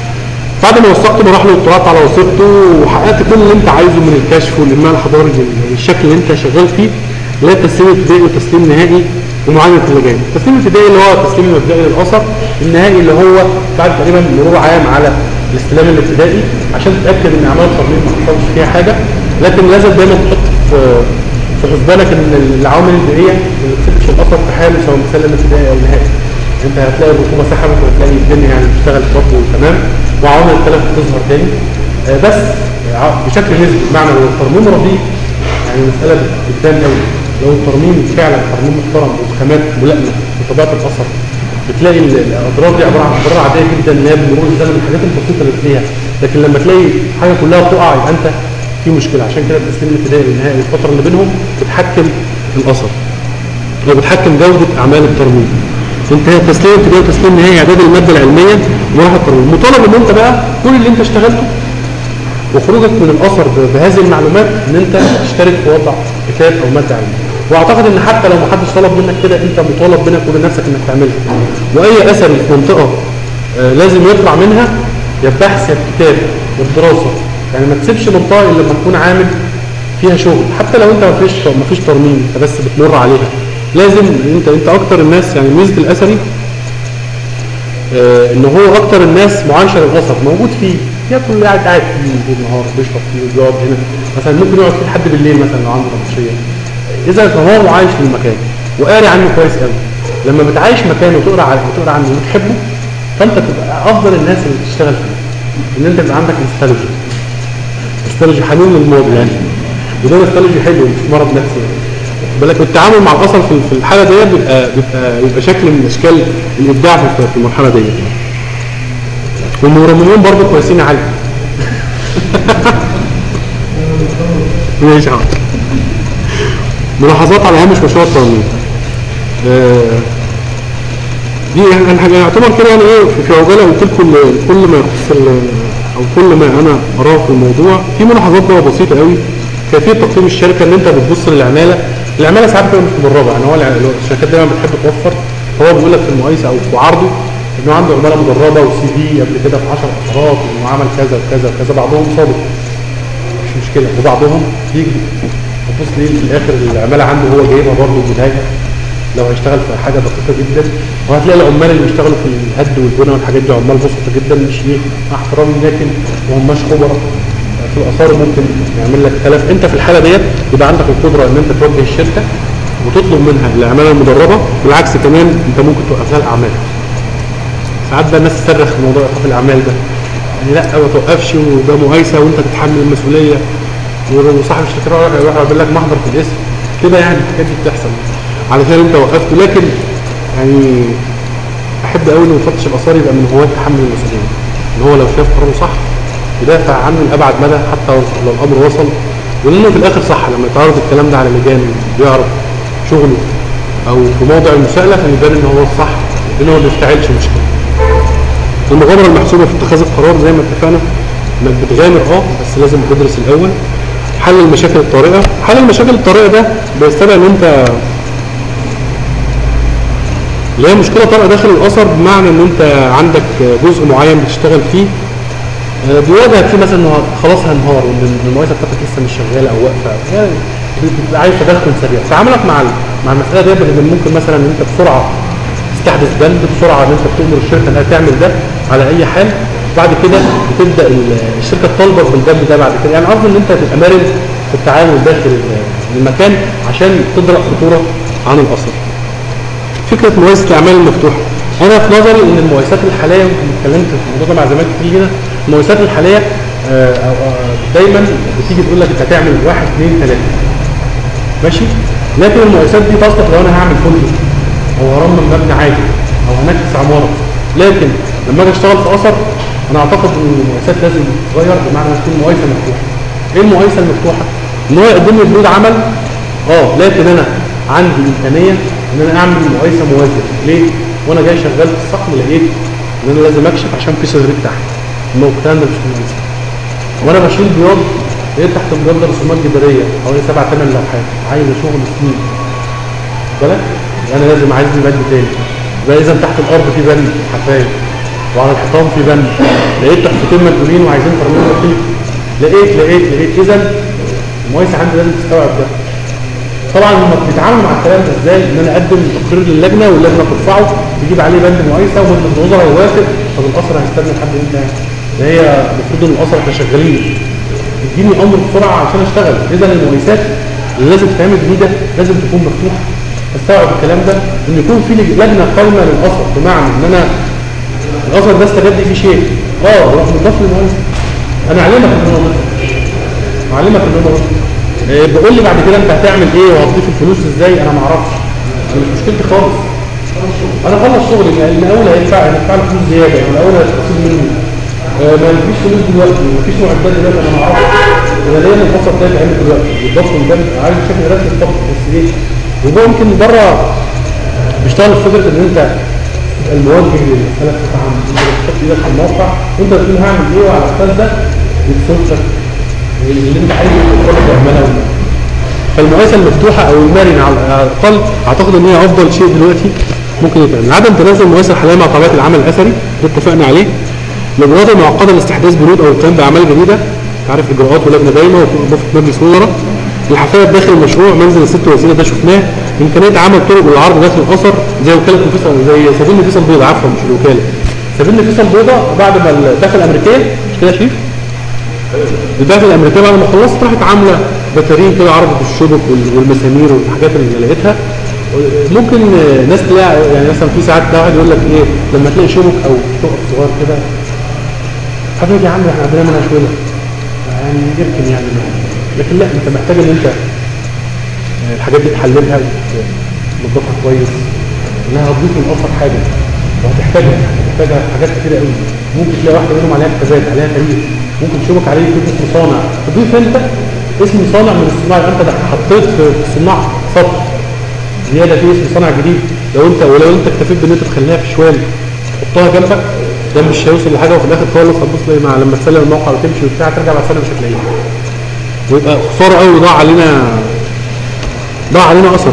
بعد ما وثقت مراحل واطلعت على وثيقته وحققت كل اللي انت عايزه من الكشف والانماء الحضاري لل- للشكل اللي انت شغال فيه لا تسليم ابتدائي وتسليم نهائي ومعاينه اللجان التسليم الابتدائي اللي هو التسليم المبدئي للاثر النهائي اللي هو بعد تقريبا مرور عام على الاستلام الابتدائي عشان تتاكد ان اعمال الترميم ما حصلش فيها حاجه لكن لازم دايما تحط في في حسبانك ان العوامل البيئيه ما تسيبش الاثر في حاله سواء مسلم ابتدائي او نهائي انت هتلاقي الرطوبه سحبت وهتلاقي الدنيا يعني بتشتغل برضه تمام وعوامل التلف بتظهر تاني آه، بس ع- بشكل نسبي بمعنى لو الترميم رديء يعني المساله بت- بتبان قوي لو الترميم فعلا ترميم محترم وبخامات ملائمه لطبيعه الاثر بتلاقي ال- الاضرار دي عباره عن اضرار عاديه جدا اللي هي بمرور الزمن الحاجات البسيطه اللي تلاقيها لكن لما تلاقي حاجه كلها بتقع يبقى انت في مشكله عشان كده التسليم الابتدائي والنهائي الفتره اللي بينهم بتحكم الاثر وبتحكم جودة أعمال الترميم انتهاء تسليم ابتدائي وتسليم نهائي إعداد المادة العلمية ومراحل الترميم مطالب إن أنت بقى كل اللي أنت اشتغلته وخروجك من الأثر ب- بهذه المعلومات إن أنت تشترك في وضع كتاب أو مادة علمية وأعتقد إن حتى لو ما حدش طلب منك كده أنت مطالب بينك وبين نفسك إنك تعملها وأي أثر في منطقة آه، لازم يطلع منها يا بحث يا كتاب يا دراسة يعني ما تسيبش منطقة إلا لما تكون عامل فيها شغل حتى لو انت ما فيش ما فيش ترميم انت بس بتمر عليها لازم انت انت اكتر الناس يعني ميزه الاثري آه ان هو اكتر الناس معاشر الاثر موجود فيه ياكل قاعد قاعد فيه طول النهار بيشرب فيه وبيقعد هنا مثلا ممكن يقعد فيه لحد بالليل مثلا لو عنده نبطشيه اذا فهو معايش في المكان وقاري عنه كويس قوي لما بتعايش مكان وتقرا على وتقرا عنه وتحبه فانت تبقى افضل الناس اللي بتشتغل فيه ان انت يبقى عندك نوستالجيا نوستالجيا حنين للماضي يعني وده نوستالجيا حلو مش مرض نفسي يعني واخد بالك والتعامل مع الاثر في في الحاله ديت بيبقى بيبقى بيبقى شكل من اشكال الابداع في في المرحله ديت والمرممين برضه كويسين عالي ماشي حاضر ملاحظات على هامش مشروع الترميم آه، دي يعني الحاجه يعتبر كده يعني ايه في- في عجاله قلت لكم ال- كل ما يخص ال- او كل ما انا اراه في الموضوع في ملاحظات بقى بسيطه قوي كيفيه تقييم الشركه ان انت بتبص للعماله العماله ساعات بتبقى مش مدربه يعني هو الع- الشركات دايما بتحب توفر هو بيقول لك في المقايسه او في عرضه انه عنده عماله مدربه وسي في قبل كده في 10 اثارات وانه عمل كذا وكذا وكذا بعضهم صادق مش مشكله وبعضهم يجي تبص ليه في الاخر العماله عنده هو جايبها برضه بدايه لو هيشتغل في حاجه دقيقه جدا وهتلاقي العمال اللي بيشتغلوا في الهد والبناء والحاجات دي عمال بسيطه جدا مش ايه مع احترامي لكن ما هماش خبراء في الاثار ممكن يعمل لك تلف انت في الحاله ديت يبقى عندك القدره ان انت توجه الشركه وتطلب منها العماله المدربه بالعكس كمان انت ممكن توقف لها الاعمال ساعات بقى الناس تصرخ في موضوع ايقاف الاعمال ده يعني لا ما توقفش وده مقايسه وانت تتحمل المسؤوليه وصاحب الشركه يروح يروح يعمل لك محضر في الاسم كده يعني الحاجات دي بتحصل علشان انت وقفت لكن يعني احب قوي ان مفتش الاثار يبقى من هواة تحمل المسؤوليه ان هو لو شاف قراره صح يدافع عنه لابعد مدى حتى لو الامر وصل ولانه في الاخر صح لما يتعرض الكلام ده على لجان بيعرض شغله او في موضع المساءله فيبان ان هو الصح لانه ما بيفتعلش مشكله المغامره المحسوبه في اتخاذ القرار زي ما اتفقنا انك بتغامر اه بس لازم تدرس الاول حل المشاكل الطارئه حل المشاكل الطارئه ده بيستدعي ان انت اللي هي مشكله طارئه داخل الاثر بمعنى ان انت عندك جزء معين بتشتغل فيه آه، بيواجهك فيه مثلا انه خلاص هنهار وان المواقف بتاعتك لسه مش شغاله او واقفه يعني بتبقى عايز تدخل سريع تعاملك مع ال- مع المساله دي ان ممكن مثلا ان انت بسرعه تستحدث بند بسرعه ان انت بتامر الشركه انها تعمل ده على اي حال بعد كده بتبدا ال- الشركه تطالبك بالبند ده بعد كده يعني افضل ان انت تبقى مرن في التعامل داخل ال- المكان عشان تدرك خطوره عن الاثر. فكره مؤسسه الاعمال المفتوحه انا في نظري ان المؤسسات الحاليه يمكن اتكلمت في الموضوع ده مع زمايلي كتير هنا المؤسسات الحاليه آه، أو- آه، دايما بتيجي تقول لك انت هتعمل واحد اثنين ثلاثه ماشي لكن المؤسسات دي تصلح لو انا هعمل فندق او هرمم مبنى عادي او هنكس عماره لكن لما اجي اشتغل في اثر انا اعتقد ان المؤسسات لازم تتغير بمعنى انها تكون مؤسسه مفتوحه ايه المؤسسه المفتوحه ان هو يقدم لي بنود عمل اه لكن انا عندي امكانيه ان انا اعمل مؤسسه موازيه ليه وانا جاي شغال في الصقل لقيت ان انا لازم اكشف عشان في سيرفيك تحت الموقع ده مش مؤسسه وانا بشيل بياض لقيت تحت البياض ده رسومات جداريه حوالي سبع ثمان لوحات عايزه شغل سنين بالك انا لازم عايز لي بند تاني يبقى اذا تحت الارض في بند حفاية وعلى الحيطان في بند لقيت تحتين مدلولين وعايزين ترميم لطيف لقيت لقيت لقيت اذا المؤسسه عندي لازم تستوعب ده طبعا لما بتتعامل مع الكلام ده ازاي ان انا اقدم تقرير للجنه واللجنه ترفعه تجيب عليه بند مؤسسه ومجلس الوزراء يوافق طب الاسره هيستنى لحد امتى يعني؟ ده هي المفروض ان الاسره احنا شغالين اديني امر بسرعه عشان اشتغل اذا المؤسسات اللي لازم تتعمل جديده لازم تكون مفتوحه استوعب الكلام ده ان يكون في لجنه قائمه للاثر بمعنى ان انا الاثر ده استجد فيه شيء اه روح مضاف للمؤسسه انا اعلمك ان هو مضاف اعلمك ان هو مضاف إيه، بقول لي بعد كده انت هتعمل ايه وهتضيف الفلوس ازاي انا ما اعرفش انا مش مشكلتي خالص انا خلص شغلي يعني الاول هيدفع هيدفع لي فلوس زياده يعني الاول هتخصم مني آه، ما فيش فلوس دلوقتي مفيش معدات دلوقتي انا ما اعرفش انا ليا الخطه بتاعتي بتعمل دلوقتي والضغط ده عايز بشكل رسمي الضغط بس ايه وده يمكن بره بيشتغل في فكره ان انت تبقى الموجه للمساله بتاعت عام انت بتحط ايدك على الموقع وانت بتقول هعمل ايه وعلى اساس ده بتصرف اللي انت عايزه تروح تعملها فالمؤسسه المفتوحه او المرنه على الاقل اعتقد ان هي افضل شيء دلوقتي ممكن يتعمل عدم تنازل المؤسسه الحاليه مع طبيعه العمل الاثري اللي اتفقنا عليه الاجراءات المعقده لاستحداث بنود او القيام باعمال جديده تعرف اجراءات ولجنه دايمه وموافقه مجلس وزراء الحفايات داخل المشروع منزل الست وسيله ده شفناه امكانيه عمل طرق والعرض داخل الاثر زي وكاله نفيسه زي سفينه نفيسه البيضاء عفوا مش الوكاله سفينه نفيسه البيضاء بعد ما الداخل الامريكيه مش كده يا شريف؟ الداخل الامريكيه بعد ما خلصت راحت عامله بطارين كده عرضت الشبك وال- والمسامير والحاجات اللي لقيتها ممكن ناس تلاقي يعني مثلا في ساعات ده واحد يقول لك ايه لما تلاقي شبك او شقق صغير كده حضرتك يا عم احنا عندنا منها شويه يعني يمكن يعني لكن لا انت محتاج ان انت الحاجات دي تحللها وتنظفها كويس انها هتضيف للاثر حاجه وهتحتاجها هتحتاجها في حاجات كتير قوي ممكن تلاقي واحده منهم عليها كتابات عليها تاريخ ممكن تشوفك عليه يكون اسم صانع تضيف انت اسم صانع من الصناع يبقى انت حطيت في الصناع سطر زياده في اسم صانع جديد لو انت ولو انت اكتفيت بان انت تخليها في شوال تحطها جنبك ده مش هيوصل لحاجه وفي الاخر خالص هتبص تلاقي مع لما تسلم الموقع وتمشي وبتاع ترجع بعد سنه مش هتلاقيه ويبقى خساره قوي ضاع علينا ضاع علينا اثر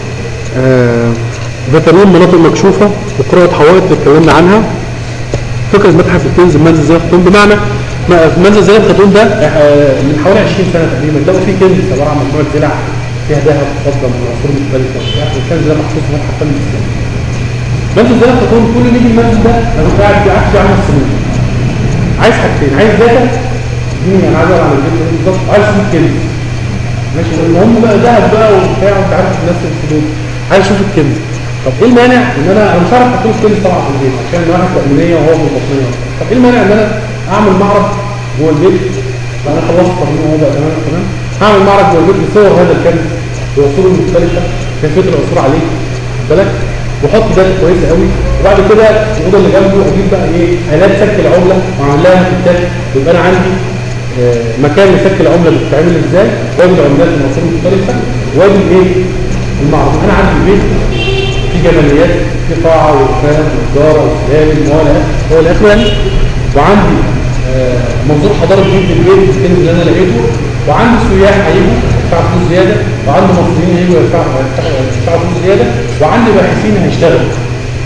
آه فيتامين مناطق مكشوفه وقراءه حوائط اللي اتكلمنا عنها فكره متحف الكنز منزل زي الخطون بمعنى ما- منزل زي الخطون ده آه، من حوالي 20 سنه تقريبا لقوا فيه كنز عباره عن مجموعه سلع فيها ذهب فضه من عصور مختلفه وبتاع، والكنز ده محطوط في متحف فن الاسلام منزل زي الخطون كل اللي يجي المنزل ده انا كنت قاعد فيه قعدت فيه 10 سنين عايز حاجتين عايز داتا اديني انا عايز اعرف عن البيت ده بالظبط عايز اشوف الكنز ماشي المهم بقى ذهب بقى وبتاع وانت عارف الناس الفلوس عايز اشوف الكنز طب ايه المانع ان انا انا مش عارف احط له الكنز طبعا في البيت عشان واحد تأمينية وهو من البطنية طب ايه المانع ان انا اعمل معرض جوه البيت لا انا خلصت تمرين وهو بقى تمام تمام هعمل معرض جوه البيت لصور هذا الكنز بوصوله المختلفة كيفية العثور عليه خد بالك واحط داتا كويسه قوي وبعد كده الاوضه اللي جنبه اجيب بقى ايه الات سك العمله واعمل لها كتاب يبقى انا عندي آه، مكان لسك العمله بتتعمل ازاي وادي العملات المصادر المختلفه وادي ايه المعروض انا عندي بيت في جماليات في قاعه وفاهم واداره وسلالم والى هو الاخر يعني وعندي آه، منظور حضاري جديد للبيت الكنز اللي انا لقيته وعندي سياح هيجوا يدفعوا فلوس زياده وعندي مصريين هيجوا يدفعوا يدفعوا يدفعوا فلوس زياده وعندي باحثين هيشتغلوا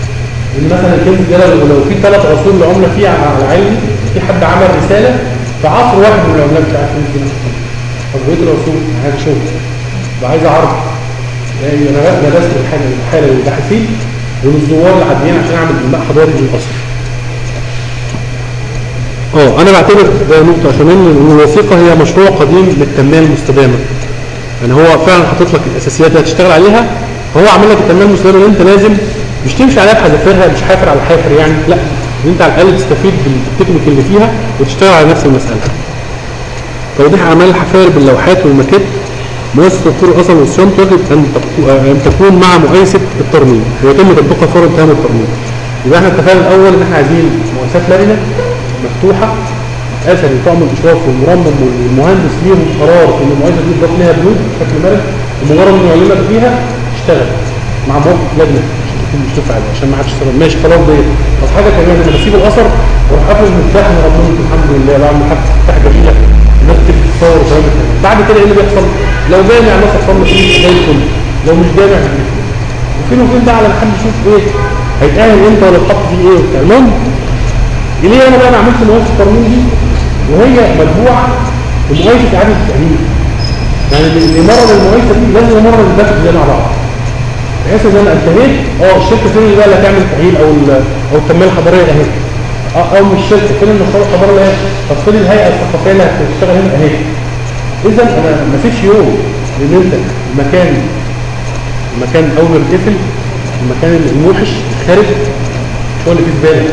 ان مثلا الكنز ده لو لو في ثلاث عصور لعمله فيه على علم في حد عمل رساله في عصر واحد من العملات بتاعت الكنز دي طب بقيه العصور عايز شغل وعايز عرض يعني انا درست الحاله الحاله للباحثين وللزوار العاديين عشان اعمل انباء حضاري للاصل اه انا بعتبر ده نقطه عشان ان الوثيقه هي مشروع قديم للتنميه المستدامه يعني هو فعلا حاطط لك الاساسيات اللي هتشتغل عليها فهو عامل لك التنميه المستدامه اللي انت لازم مش تمشي عليها بحذافيرها مش حافر على حافر يعني لا ان انت على الاقل تستفيد بالتكنيك اللي فيها وتشتغل على نفس المساله توضيح اعمال الحفائر باللوحات والماكيت مؤسسه تطوير الاثر والصيانه يجب ان تكو- آه، ان تكون مع مؤسسه الترميم ويتم تطبيقها فور انتهاء من الترميم يبقى احنا اتفقنا الاول ان احنا عايزين مؤسسات مرنه مفتوحه اثري طاقم الاشراف والمرمم والمهندس ليهم قرار ان المؤسسه دي تضاف لها بنود بشكل مرن ومجرد انه يعلمك بيها تشتغل مع موافقه لجنه عشان تكون مش تفعل عشان ما حدش يستخدم ماشي خلاص ديت بس حاجه كمان لما بسيب الاثر واروح قافل المفتاح وربنا الحمد لله بعمل حاجه مفتاح جميله الناس تبتدي تتصور وكلام من كده. بعد كده ايه اللي بيحصل؟ لو جامع مثلا صلى فيه زي الفل لو مش جامع هتجيب وفين وفين ده على لحد يشوف ايه هيتأهل امتى ولا اتحط فيه ايه وبتاع المهم ليه انا بقى أنا عملت مؤسسه الترميم دي وهي مجموعه بمؤسسه اعاده التاهيل يعني اللي مرض المؤسسه دي لازم يمرض الباقي ده مع بعض بحيث ان انا انتهيت اه الشركه فين اللي بقى اللي هتعمل تاهيل او ال- او التنميه الحضاريه اهي اه او مش الشركه فين المشروع الحضاري اللي هي طب فين الهيئه الثقافيه اللي هتشتغل هنا اهي اذا انا ما فيش يوم ان انت المكان المكان اول ما بيتقفل المكان الموحش الخارج مش هو اللي فيه زباله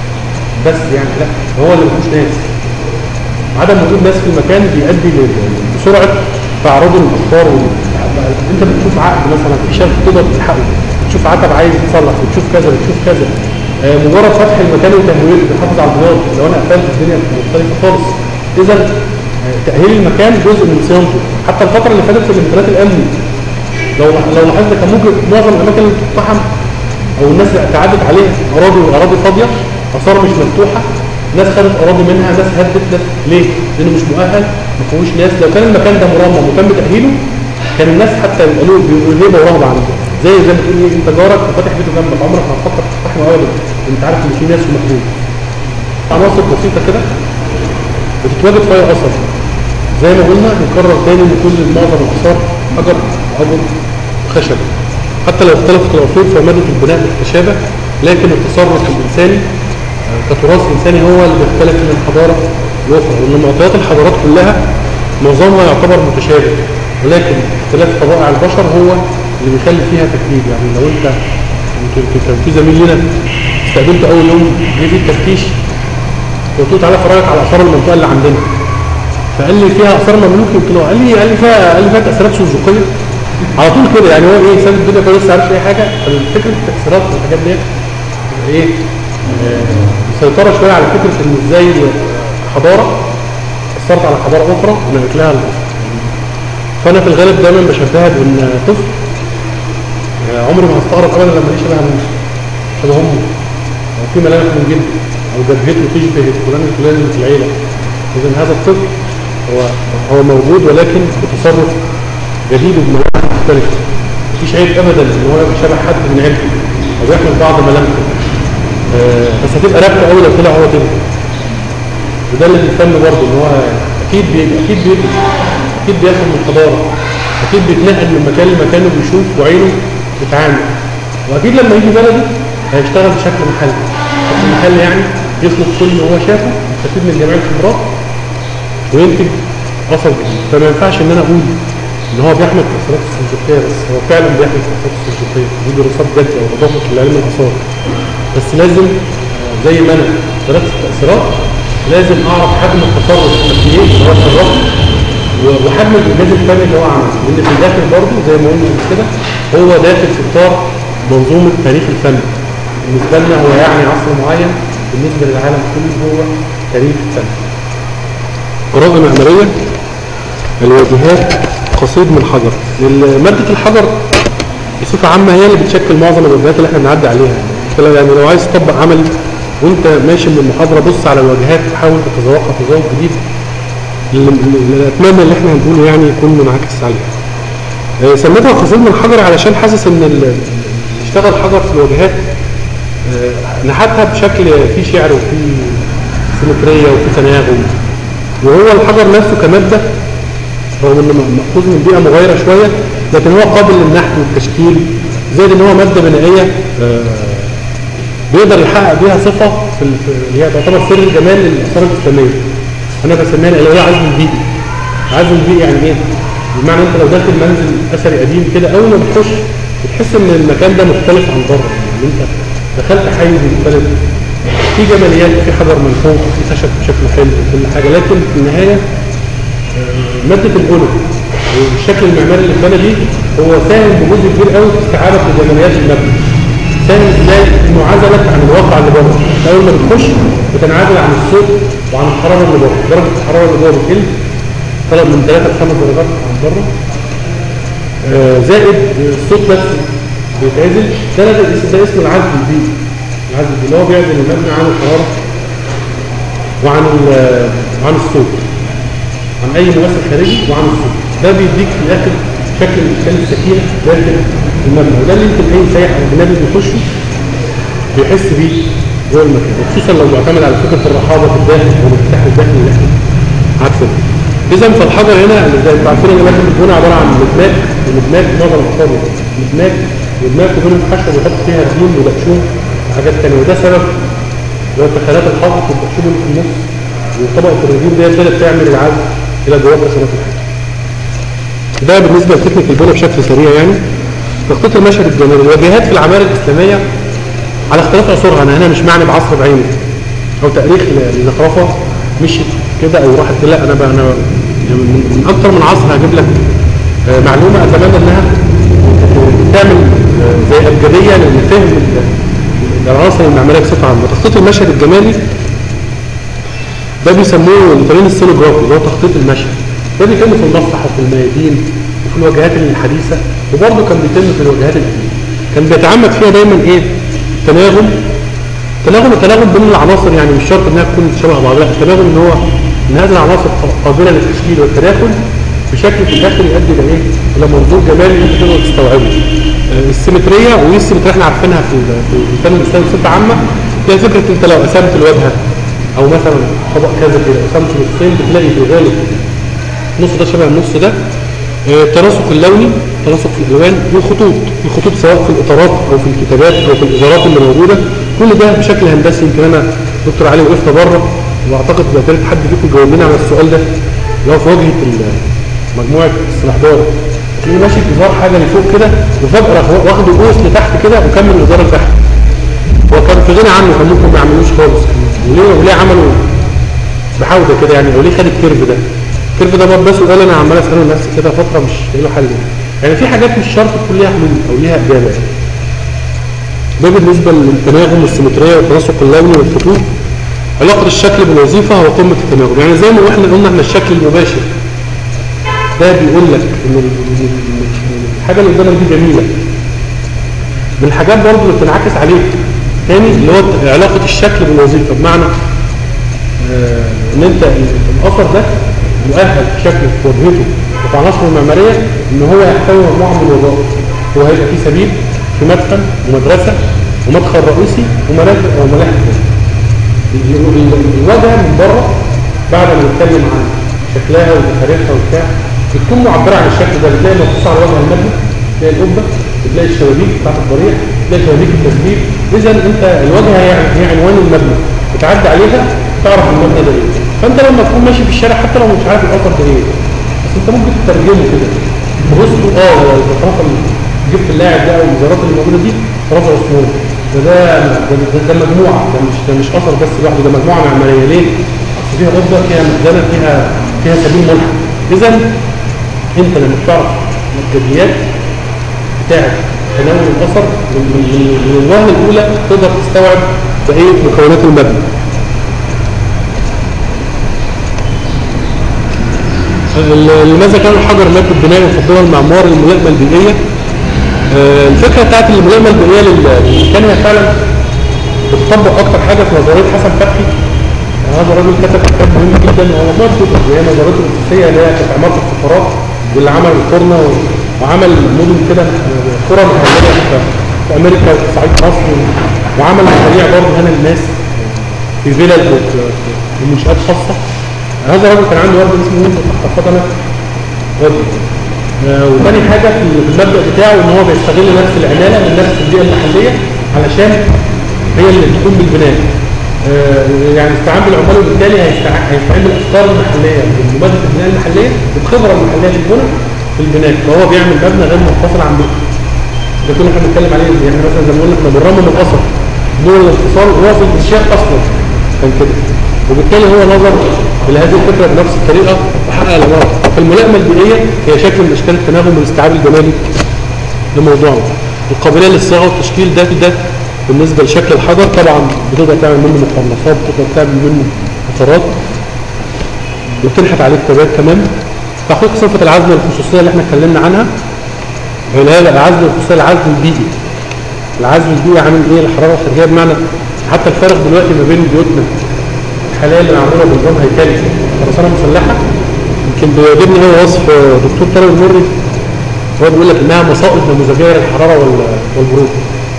بس يعني لا هو اللي مفيهوش ناس عدم وجود ناس في المكان بيؤدي ل- لسرعه تعرض الاخبار وال- انت بتشوف عقد مثلا في شاب تقدر تلحقه بتشوف عتب عايز يتصلح بتشوف كذا بتشوف كذا آه، مجرد فتح المكان وتهويله بيحافظ على البياض لو انا قفلت الدنيا مختلفه خالص اذا آه، تاهيل المكان جزء من صيانته حتى الفتره اللي فاتت في الامتحانات الامني لو لو لاحظت كان ممكن معظم الاماكن اللي بتقتحم او الناس اللي اعتعدت عليها اراضي اراضي فاضيه اثار مش مفتوحه ناس خدت اراضي منها ناس هدت ناس ليه؟ لانه مش مؤهل ما فيهوش ناس لو كان المكان ده مرمم وتم تاهيله كان الناس حتى يقولوا بيقولوا هيبه ورهبه عنده زي زي ما تقول ايه انت جارك وفاتح بيته جنبك عمرك ما هتفكر تفتحه ابدا انت عارف ان في ناس ومخزون عناصر بسيطه كده بتتواجد فيها اثر زي ما قلنا نكرر تاني ان كل معظم الاثار حجر عظم وخشب حتى لو اختلفت العصور فمادة البناء بتتشابه لكن التصرف الانساني آه، كتراث انساني هو اللي بيختلف من حضاره لاخرى وان معطيات الحضارات كلها معظمها يعتبر متشابه ولكن اختلاف طبائع البشر هو اللي بيخلي فيها تكليف يعني لو انت يمكن كان في زميل لنا استقبلته اول يوم جه في التفتيش قلت له تعالى افرجك على اثار المنطقه اللي عندنا فقال لي فيها اثار مملوكي قلت له قال لي قال لي فيها قال لي فيها تاثيرات سلجوقيه على طول كده يعني هو ايه ساب الدنيا كويس لسه عارف اي حاجه فالفكره التاثيرات والحاجات ديت ايه آه، مسيطره شويه على فكره ان ازاي حضاره اثرت على حضاره اخرى ونقلت لها الاصل فانا في الغالب دايما بشبهها بان طفل آه، عمري ما هستغرب ابدا لما الاقي شبه ابوه شبه امه او في ملامح من جده او جبهته تشبه فلان الفلاني اللي في العيله اذا هذا الطفل هو هو موجود ولكن بتصرف جديد وبملامح مختلفه مفيش عيب ابدا ان هو يبقى شبه حد من عيلته او يحمل بعض ملامحه آه، بس هتبقى رابطه قوي لو طلع هو كده وده اللي بيهتم برضه ان هو اكيد بيبقى اكيد بيبقى اكيد بياخد من الحضاره اكيد بيتنقل من مكان لمكان وبيشوف وعينه بتتعامل واكيد لما يجي بلده هيشتغل بشكل محلي بشكل محلي يعني يطلب كل اللي هو شافه يستفيد من جميع الخبرات وينتج اثر جديد فما ينفعش ان انا اقول ان هو بيحمل تاثيرات السلجوقيه بس هو فعلا بيحمل تاثيرات السلجوقيه دي دراسات جاده واضافه لعلم الاثار بس لازم آه، زي ما انا درست التاثيرات لازم اعرف حجم التصرف التقنيين اللي هو الرفض و- وحجم الانجاز الفني اللي هو عمله لان في الاخر برضه زي ما قلنا قبل كده هو داخل في اطار منظومه تاريخ الفن بالنسبه لنا هو يعني عصر معين بالنسبه للعالم كله هو تاريخ الفن قراءة معمارية الواجهات قصيد من حجر ال- مادة الحجر بصفة عامة هي اللي بتشكل معظم الواجهات اللي احنا بنعدي عليها انت لو- يعني لو عايز تطبق عملي وانت ماشي من المحاضرة بص على الواجهات وحاول تتذوقها تذوق جديد اللي اللي اتمنى اللي احنا هنقوله يعني يكون منعكس عليها آه، سميتها قصيد من حجر علشان حاسس ان ال- اللي اشتغل حجر في الواجهات آه، نحتها بشكل فيه شعر وفيه سيمترية وفيه تناغم وهو الحجر نفسه كمادة رغم انه مأخوذ من بيئة مغايرة شوية لكن هو قابل للنحت والتشكيل زائد ان هو مادة بنائية آه، بيقدر يحقق بيها صفة في ال- في- اللي هي تعتبر سر الجمال للآثار الإسلامية أنا بسميها اللي هي عزم البيئي عزم البيئي يعني إيه؟ بمعنى أنت لو داخل منزل أثري قديم كده أول ما بتخش بتحس إن المكان ده مختلف عن بره يعني أنت دخلت حي مختلف في جماليات في حجر منفوخ في خشب بشكل حلو وكل حاجة لكن في النهاية آه، مادة البنى والشكل المعماري اللي اتبنى بيه هو ساهم بجزء كبير قوي في استيعابك لجماليات المبنى ساهم ازاي انه عزلك عن الواقع اللي بره أنت اول ما بتخش بتنعزل عن الصوت وعن الحراره اللي بره درجه الحراره اللي جوه بتقل طلب من 3 ل 5 درجات عن بره آه، زائد الصوت بس بيتعزل ده ده, ده اسمه العزل البيئي العزل البيئي اللي هو بيعزل المبنى عن الحراره وعن ال- عن الصوت عن اي مؤثر خارجي وعن الصوت ده بيديك في الاخر شكل من اشكال السكينه داخل المبنى وده اللي يمكن اي سايح او اجنبي بيخشه بيحس بيه جوه المكان وخصوصا لو بيعتمد على فكره الرحابه في الداخل والانفتاح الداخلي اللي احنا عكس ده اذا فالحجر هنا اللي زي ما عارفين ان ماده البناء عباره عن مدماج ومدماج معظم الاطفال مدماج مدماج وبينهم خشب ويحط فيها رجيم ودبشون وحاجات ثانيه وده سبب اللي هو اتخاذات الحائط والدبشون اللي في النص وطبقه الرجيم دي ابتدت تعمل العزل الى جواب خشبات الحيط ده بالنسبه لتكنيك البناء بشكل سريع يعني تخطيط المشهد الجمالي الواجهات في العمارة الإسلامية على اختلاف عصورها أنا هنا مش معني بعصر بعينه أو تاريخ ل- لزخرفة مشيت كده أو راحت لا أنا بقى أنا يعني من من أكتر من عصر هجيب لك آه، معلومة أتمنى إنها تعمل آه، زي أبجدية لفهم ال- العناصر المعمارية بصفة عامة تخطيط المشهد الجمالي ده بيسموه التمرين السينوجرافي اللي هو تخطيط المشهد ده بيتم في المسرح وفي الميادين وفي الواجهات الحديثة وبرضه كان بيتم في الواجهات القديمة كان بيتعمد فيها دايما ايه تناغم تناغم التناغم بين العناصر يعني مش شرط انها تكون شبه بعض لا التناغم ان هو ان هذه العناصر قابلة للتشكيل والتداخل بشكل في الاخر يؤدي الى ايه؟ الى منظور جمالي انت تقدر تستوعبه. آه، السيمتريه ودي السيمتريه احنا عارفينها في ال- في الفن الاسلامي بصفه عامه هي فكره انت لو قسمت الواجهه او مثلا طبق كذا كده قسمته نصين بتلاقي في الغالب النص ده شبه النص ده آه، التناسق اللوني التناسق في الالوان والخطوط الخطوط سواء في الاطارات او في الكتابات او في الاظهارات اللي موجوده كل ده بشكل هندسي يمكن انا دكتور علي وقفنا بره واعتقد لو كانت حد فيكم جاوب لنا على السؤال ده اللي هو في واجهه ال- مجموعه السلاحدار تلاقيه ماشي بيظهر حاجه لفوق كده وفجاه راح واخد القوس لتحت كده وكمل الاداره لتحت هو كان في غنى عنه كان ممكن ما يعملوش خالص وليه وليه عملوا بحوده كده يعني او ليه خد الكيرف ده الكيرف ده برضه بس وقال انا عمال اساله لنفسي كده فتره مش لاقي له حل يعني في حاجات مش شرط تكون ليها حلول او ليها اجابه يعني ده بالنسبه للتناغم والسيمتريه والتناسق اللوني والخطوط علاقه الشكل بالوظيفه هو قمه التناغم يعني زي ما احنا قلنا احنا الشكل المباشر ده بيقول لك ان ال- ال- ال- الحاجه اللي قدامك دي جميله من الحاجات برضه اللي بتنعكس عليك تاني اللي هو علاقه الشكل بالوظيفه بمعنى آه، ان انت الاثر ده مؤهل بشكل في وجهته وفي عناصره المعماريه ان هو يحتوي مجموعه من الوظائف هو هيبقى فيه سبيل في مدخل ومدرسه ومدخل رئيسي ومرافق او ملاحق ال- ال- الواجهه من بره بعد ما نتكلم عن شكلها وتاريخها وبتاع بتكون معبره عن الشكل ده بتلاقي مخصوص على وجه المبنى تلاقي القبه بتلاقي الشبابيك بتاعت الضريح تلاقي شبابيك التسبيح اذا انت الواجهه هي هي عنوان المبنى بتعدي عليها تعرف المبنى ده ايه فانت لما تكون ماشي في الشارع حتى لو مش عارف الاثر ده ايه بس انت ممكن تترجمه كده تبص تقول اه هو الزخرفه اللي جبت اللاعب ده او الوزارات اللي موجوده دي طراز عثماني ده ده ده, ده, ده مجموعه ده مش ده مش اثر بس لوحده ده مجموعه معماريه ليه؟ اصل فيها قبه فيها مخزنه فيها فيها سبيل ملحق اذا انت لما بتعرف الابجديات بتاعت تناول الاثر من من من- من الوهله الاولى تقدر تستوعب بقيه مكونات المبنى ال- لماذا كان الحجر مادة بناء يفضلها المعمار الملائمة البيئية آه، الفكرة بتاعت الملائمة البيئية لل- للمكان هي فعلا بتطبق أكتر حاجة في نظرية حسن فتحي هذا الراجل كتب كتاب مهم جدا هو مجموعة كتب اللي هي نظريته الأساسية اللي هي كانت عمارة الفقرات واللي عمل القرنة و- وعمل مدن كده آه، قرى محلية في في امريكا وفي صعيد مصر وعمل مشاريع برضه هنا للناس في فيلل ومنشآت خاصه هذا الراجل كان عنده ورد اسمه ويندو تحت قدمه ورد آه، وتاني حاجه في المبدا بتاعه ان هو بيستغل نفس العماله من نفس البيئه المحليه علشان هي اللي تقوم بالبناء آه، يعني استعان بالعمال وبالتالي هيستع- هيستعين بالافكار المحليه بمبادره البناء المحليه بالخبره المحليه في البناء في البناء فهو بيعمل مبنى غير منفصل عن بيته ده كنا احنا بنتكلم عليه يعني مثلا زي ما قلنا احنا بنرمم الاثر دون الانفصال وهو في الانشاء اصلا كان كده وبالتالي هو نظر الى هذه الفكره بنفس الطريقه وحقق الامارات فالملائمه البيئيه هي شكل من اشكال التناغم والاستيعاب الجمالي لموضوعنا القابليه للصياغه والتشكيل ده ده بالنسبه لشكل الحجر طبعا بتقدر تعمل منه مقرنصات بتقدر تعمل منه اطارات وتنحت عليه كتابات كمان تحقيق صفه العزل الخصوصيه اللي احنا اتكلمنا عنها اللي هي العزل الخصوصيه العزل البيئي العزل البيئي عامل ايه الحراره الخارجيه بمعنى حتى الفرق دلوقتي ما بين بيوتنا الحاليه اللي معموله بنظام هيكلي خرسانه مسلحه يمكن بيعجبني هو وصف دكتور طارق المري هو بيقول لك انها مصائد نموذجيه للحراره وال- والبروده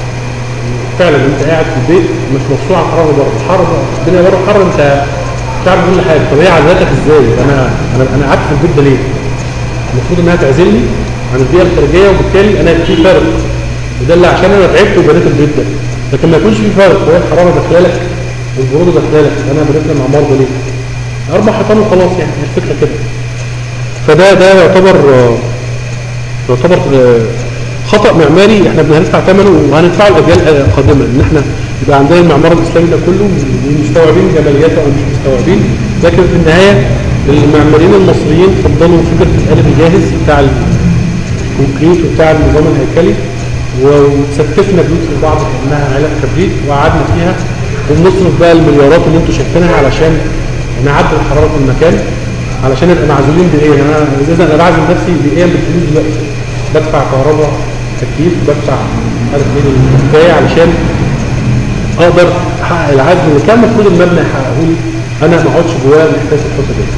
فعلا انت قاعد في البيت مش مفصول عن الحراره بره الحر الدنيا بره حر انت بتعمل كل حاجه طب هي عزلتك ازاي انا انا انا قعدت في البيت ده ليه المفروض انها تعزلني عن البيئه الخارجيه وبالتالي انا في فرق وده اللي عشان انا تعبت وبنيت البيت ده لكن ما يكونش في فرق وهي الحراره داخلالك والبروده داخلالك انا بنيت العمار ده ليه؟ اربع حيطان وخلاص يعني هي الفكره كده فده ده يعتبر آه، يعتبر آه، خطأ معماري احنا بندفع ثمنه وهندفعه الاجيال القادمه ان احنا يبقى عندنا المعمار الاسلامي ده كله ومستوعبين جمالياته او مش مستوعبين لكن في النهايه المعماريين المصريين فضلوا فكره القالب الجاهز بتاع الكونكريت وبتاع النظام الهيكلي وستفنا بيوت في بعض كانها علب كبريت وقعدنا فيها وبنصرف بقى المليارات اللي انتم شايفينها علشان نعدل حراره المكان علشان نبقى معزولين بيئيا يعني انا اذا انا بعزل نفسي بيئيا بالفلوس دلوقتي بدفع كهرباء تكييف بدفع مش عارف ايه الكفايه علشان اقدر احقق العزل اللي كان المفروض المبنى يحققه لي انا ما اقعدش جواه محتاج الفتره دي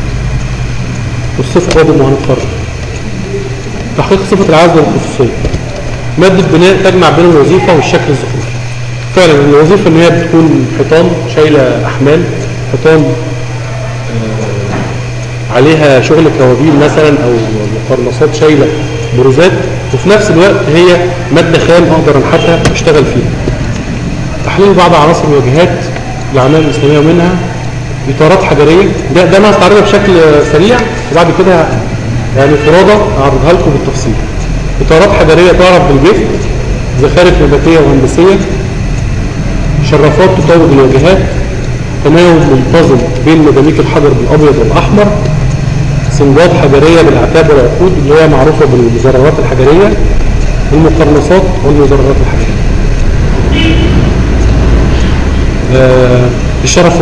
والصيف قادم وهنتفرج تحقيق صفه العزل الخصوصيه ماده بناء تجمع بين الوظيفه والشكل الزخرفي فعلا الوظيفه ان هي بتكون حيطان شايله احمال حيطان عليها شغل كوابيل مثلا او مقرنصات شايله بروزات وفي نفس الوقت هي ماده خام اقدر انحتها اشتغل فيها تحليل بعض عناصر الواجهات الاعمال الاسلاميه ومنها اطارات حجريه ده ده انا هستعرضها بشكل سريع وبعد كده يعني فرادة اعرضها لكم بالتفصيل اطارات حجريه تعرف بالجفت زخارف نباتيه وهندسيه شرافات تطور الواجهات تناوب منتظم بين مداميك الحجر بالابيض والاحمر سنجات حجريه بالعتاب والعقود اللي هي معروفه بالمزررات الحجريه المقرنصات والمزررات الحجريه. آه الشرفات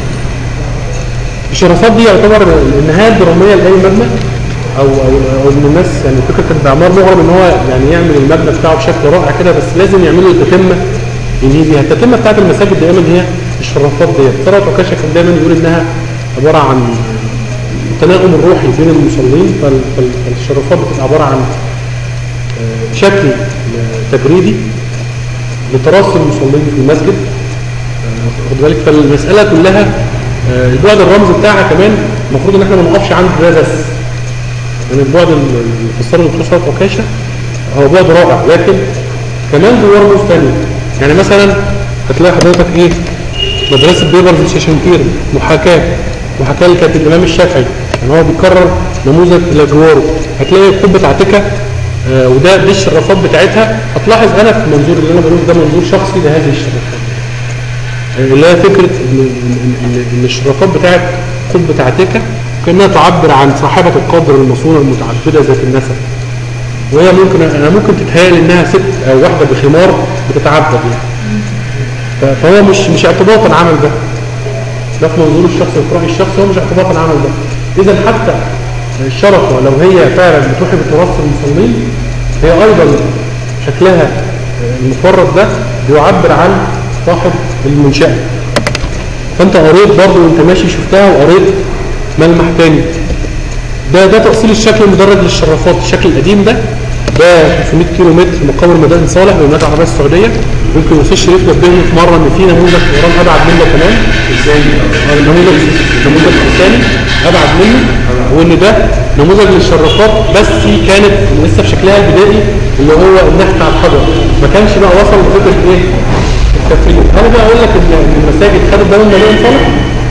الشرفات دي يعتبر النهايه الدراميه لاي مبنى او او او ان الناس يعني فكره المعمار مغرم ان هو يعني يعمل المبنى بتاعه بشكل رائع كده بس لازم يعمل له التتمه ينهي بيها التتمه بتاعت المساجد دايما هي الشرفات ديت ثروت عكاشة كان دايما يقول انها عباره عن التناغم الروحي بين المصلين فال- فال- فالشرفات بتبقى عباره عن آه، شكل آه، تجريدي لتراص المصلين في المسجد آه، خد بالك فالمساله كلها آه، البعد الرمزي بتاعها كمان المفروض ان احنا ما نقفش عند ده بس يعني البعد اللي فسره الدكتور صلاح عكاشه هو بعد رائع لكن كمان جواه رموز ثانيه يعني مثلا هتلاقي حضرتك ايه مدرسه بيبرز شاشنكير محاكاه محاكاه اللي كانت الامام الشافعي يعني هو بيكرر نموذج الى جواره هتلاقي قبه عتيقه آه وده دي الشرافات بتاعتها هتلاحظ انا في المنظور اللي انا بقوله ده منظور شخصي لهذه الشرافات اللي هي فكره ان ان ان إن الشرافات بتاعت قبه عتيقه كانها تعبر عن صاحبه القدر المصونه المتعبده ذات النسب وهي ممكن انا ممكن تتهيأ انها ست او واحده بخمار بتتعبد يعني ف- فهو مش مش اعتباطا عمل ده ده في منظور الشخص وفي راي الشخص هو مش اعتباطا عمل ده اذا حتى الشرفه لو هي فعلا بتوحي بتراث المصلين هي ايضا شكلها المفرد ده بيعبر عن صاحب المنشأة فانت قريت برضه وانت ماشي شفتها وقريت ملمح تاني ده ده تأصيل الشكل المدرج للشرافات الشكل القديم ده ده 500 كيلو متر مقابل مدائن صالح بالمملكه العربيه السعوديه ممكن الاستاذ شريف نبهني في مره ان في نموذج طيران ابعد منه كمان ازاي؟ النموذج النموذج الثاني ابعد منه وان ده نموذج للشرافات بس كانت لسه في شكلها البدائي اللي هو النحت على الحجر ما كانش بقى وصل لفكره ايه؟ التفريغ انا بقى اقول لك ان إن المساجد خدت بالهم من مدائن صالح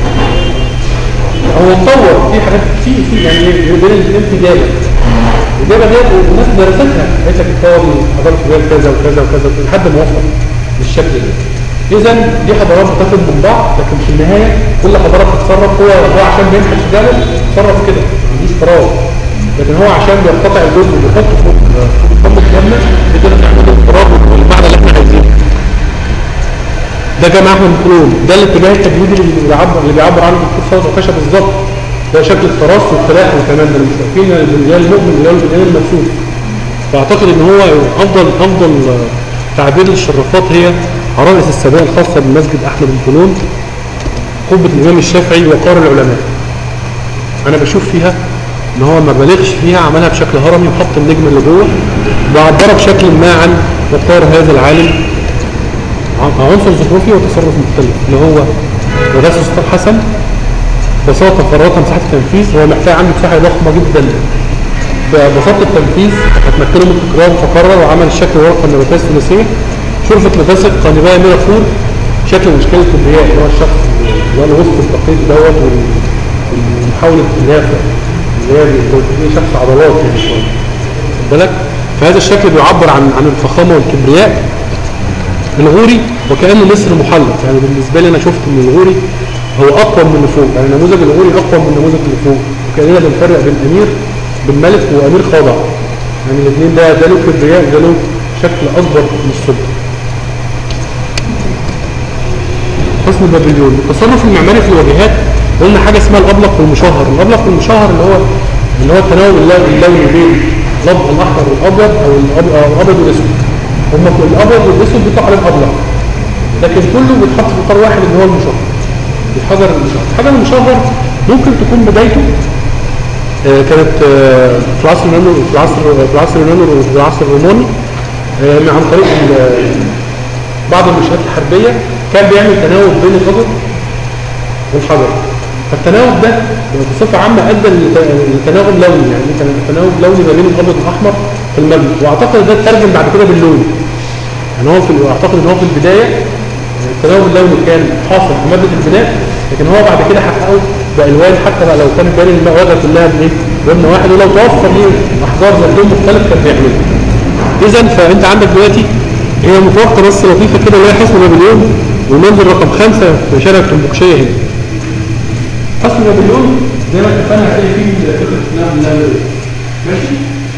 هو اتطور في حاجات في في يعني ايه بين الاثنين في جابه الجابه ديت الناس درستها قالت لك الطاوي حضاره فلان كذا وكذا وكذا لحد ما وصل للشكل ده اذا دي حضارات بتاخد من بعض لكن في النهايه كل حضاره بتتصرف هو هو عشان بينحت في جبل تصرف كده ما عندوش قرار لكن هو عشان بيقتطع الجزء وبيحطه فوق فوق الجنه بيقدر يعمل القرار والمعنى اللي احنا عايزينه ده جماعة احمد كلهم ده الاتجاه التجريدي اللي بيعبر اللي بيعبر عنه الدكتور صالح عكاشة بالظبط ده شكل التراث والتلاحم كمان ده مش واقفين البنيان المؤمن اللي هو البنيان المنسوب فاعتقد ان هو افضل افضل تعبير للشرافات هي عرائس السماء الخاصة بمسجد احمد بن طولون قبة الامام الشافعي وقار العلماء انا بشوف فيها ان هو ما بالغش فيها عملها بشكل هرمي وحط النجم اللي جوه وعبرها بشكل ما عن وقار هذا العالم عنصر زخرفي وتصرف مختلف اللي هو مدرسة سلطان حسن بساطة فرطها مساحة التنفيذ هو محتاج عنده مساحة ضخمة جدا ببساطة التنفيذ هتمكنه من التكرار فقرر وعمل الشكل ورقة النباتية الثلاثية شرفة نفاسق قانباية ميرا فور شكل من اشكال الكبرياء اللي هو الشخص اللي هو الوسط الدقيق دوت والمحاولة اللي هي اللي هي بي- شخص عضلات يعني شوية خد بالك فهذا الشكل بيعبر عن عن الفخامة والكبرياء الغوري وكأنه نسر محلق يعني بالنسبة لي أنا شفت إن الغوري هو أقوى من اللي فوق يعني نموذج الغوري أقوى من النموذج اللي فوق وكأننا بنفرق بين أمير بين ملك وأمير خاضع يعني الاثنين ده ده له كبرياء ده له شكل أكبر من السلطة حسن البابليون التصرف المعماري في الواجهات قلنا حاجة اسمها الأبلق والمشهر الأبلق والمشهر اللي هو اللي هو التناوب اللو- اللوني بين الأبيض الأحمر والأبيض أو الأب- أو الأبيض والأسود هم الأبيض والأسود بيطلع عليهم أبلق لكن كله بيتحط في اطار واحد اللي هو المشهر الحجر المشهر الحجر المشهر ممكن تكون بدايته آه، كانت آه، في العصر اليوناني في العصر في العصر اليوناني وفي العصر الروماني آه، عن طريق ال- بعض المنشآت الحربية كان بيعمل تناوب بين الحجر والحجر فالتناوب ده بصفة عامة أدى لت- لتناغم لوني يعني كان تناوب لوني ما بين الأبيض والأحمر في المبنى وأعتقد ده اترجم بعد كده باللون يعني هو في أعتقد إن هو في البداية التناوب اللوني كان حاصل في مادة البناء لكن هو بعد كده حققه بألوان حتى بقى لو كانت بين المواجهة كلها بإيه؟ بمبنى واحد ولو توفر ليه أحجار زي لون مختلف كان بيعمله إذا فأنت عندك دلوقتي هي متوقع بس لطيفة كده اللي هي حسن نابليون والمنزل رقم خمسة في شارع الكمبوكشية هنا حسن نابليون زي ما اتفقنا هتلاقي فيه فكرة نقل نقل ماشي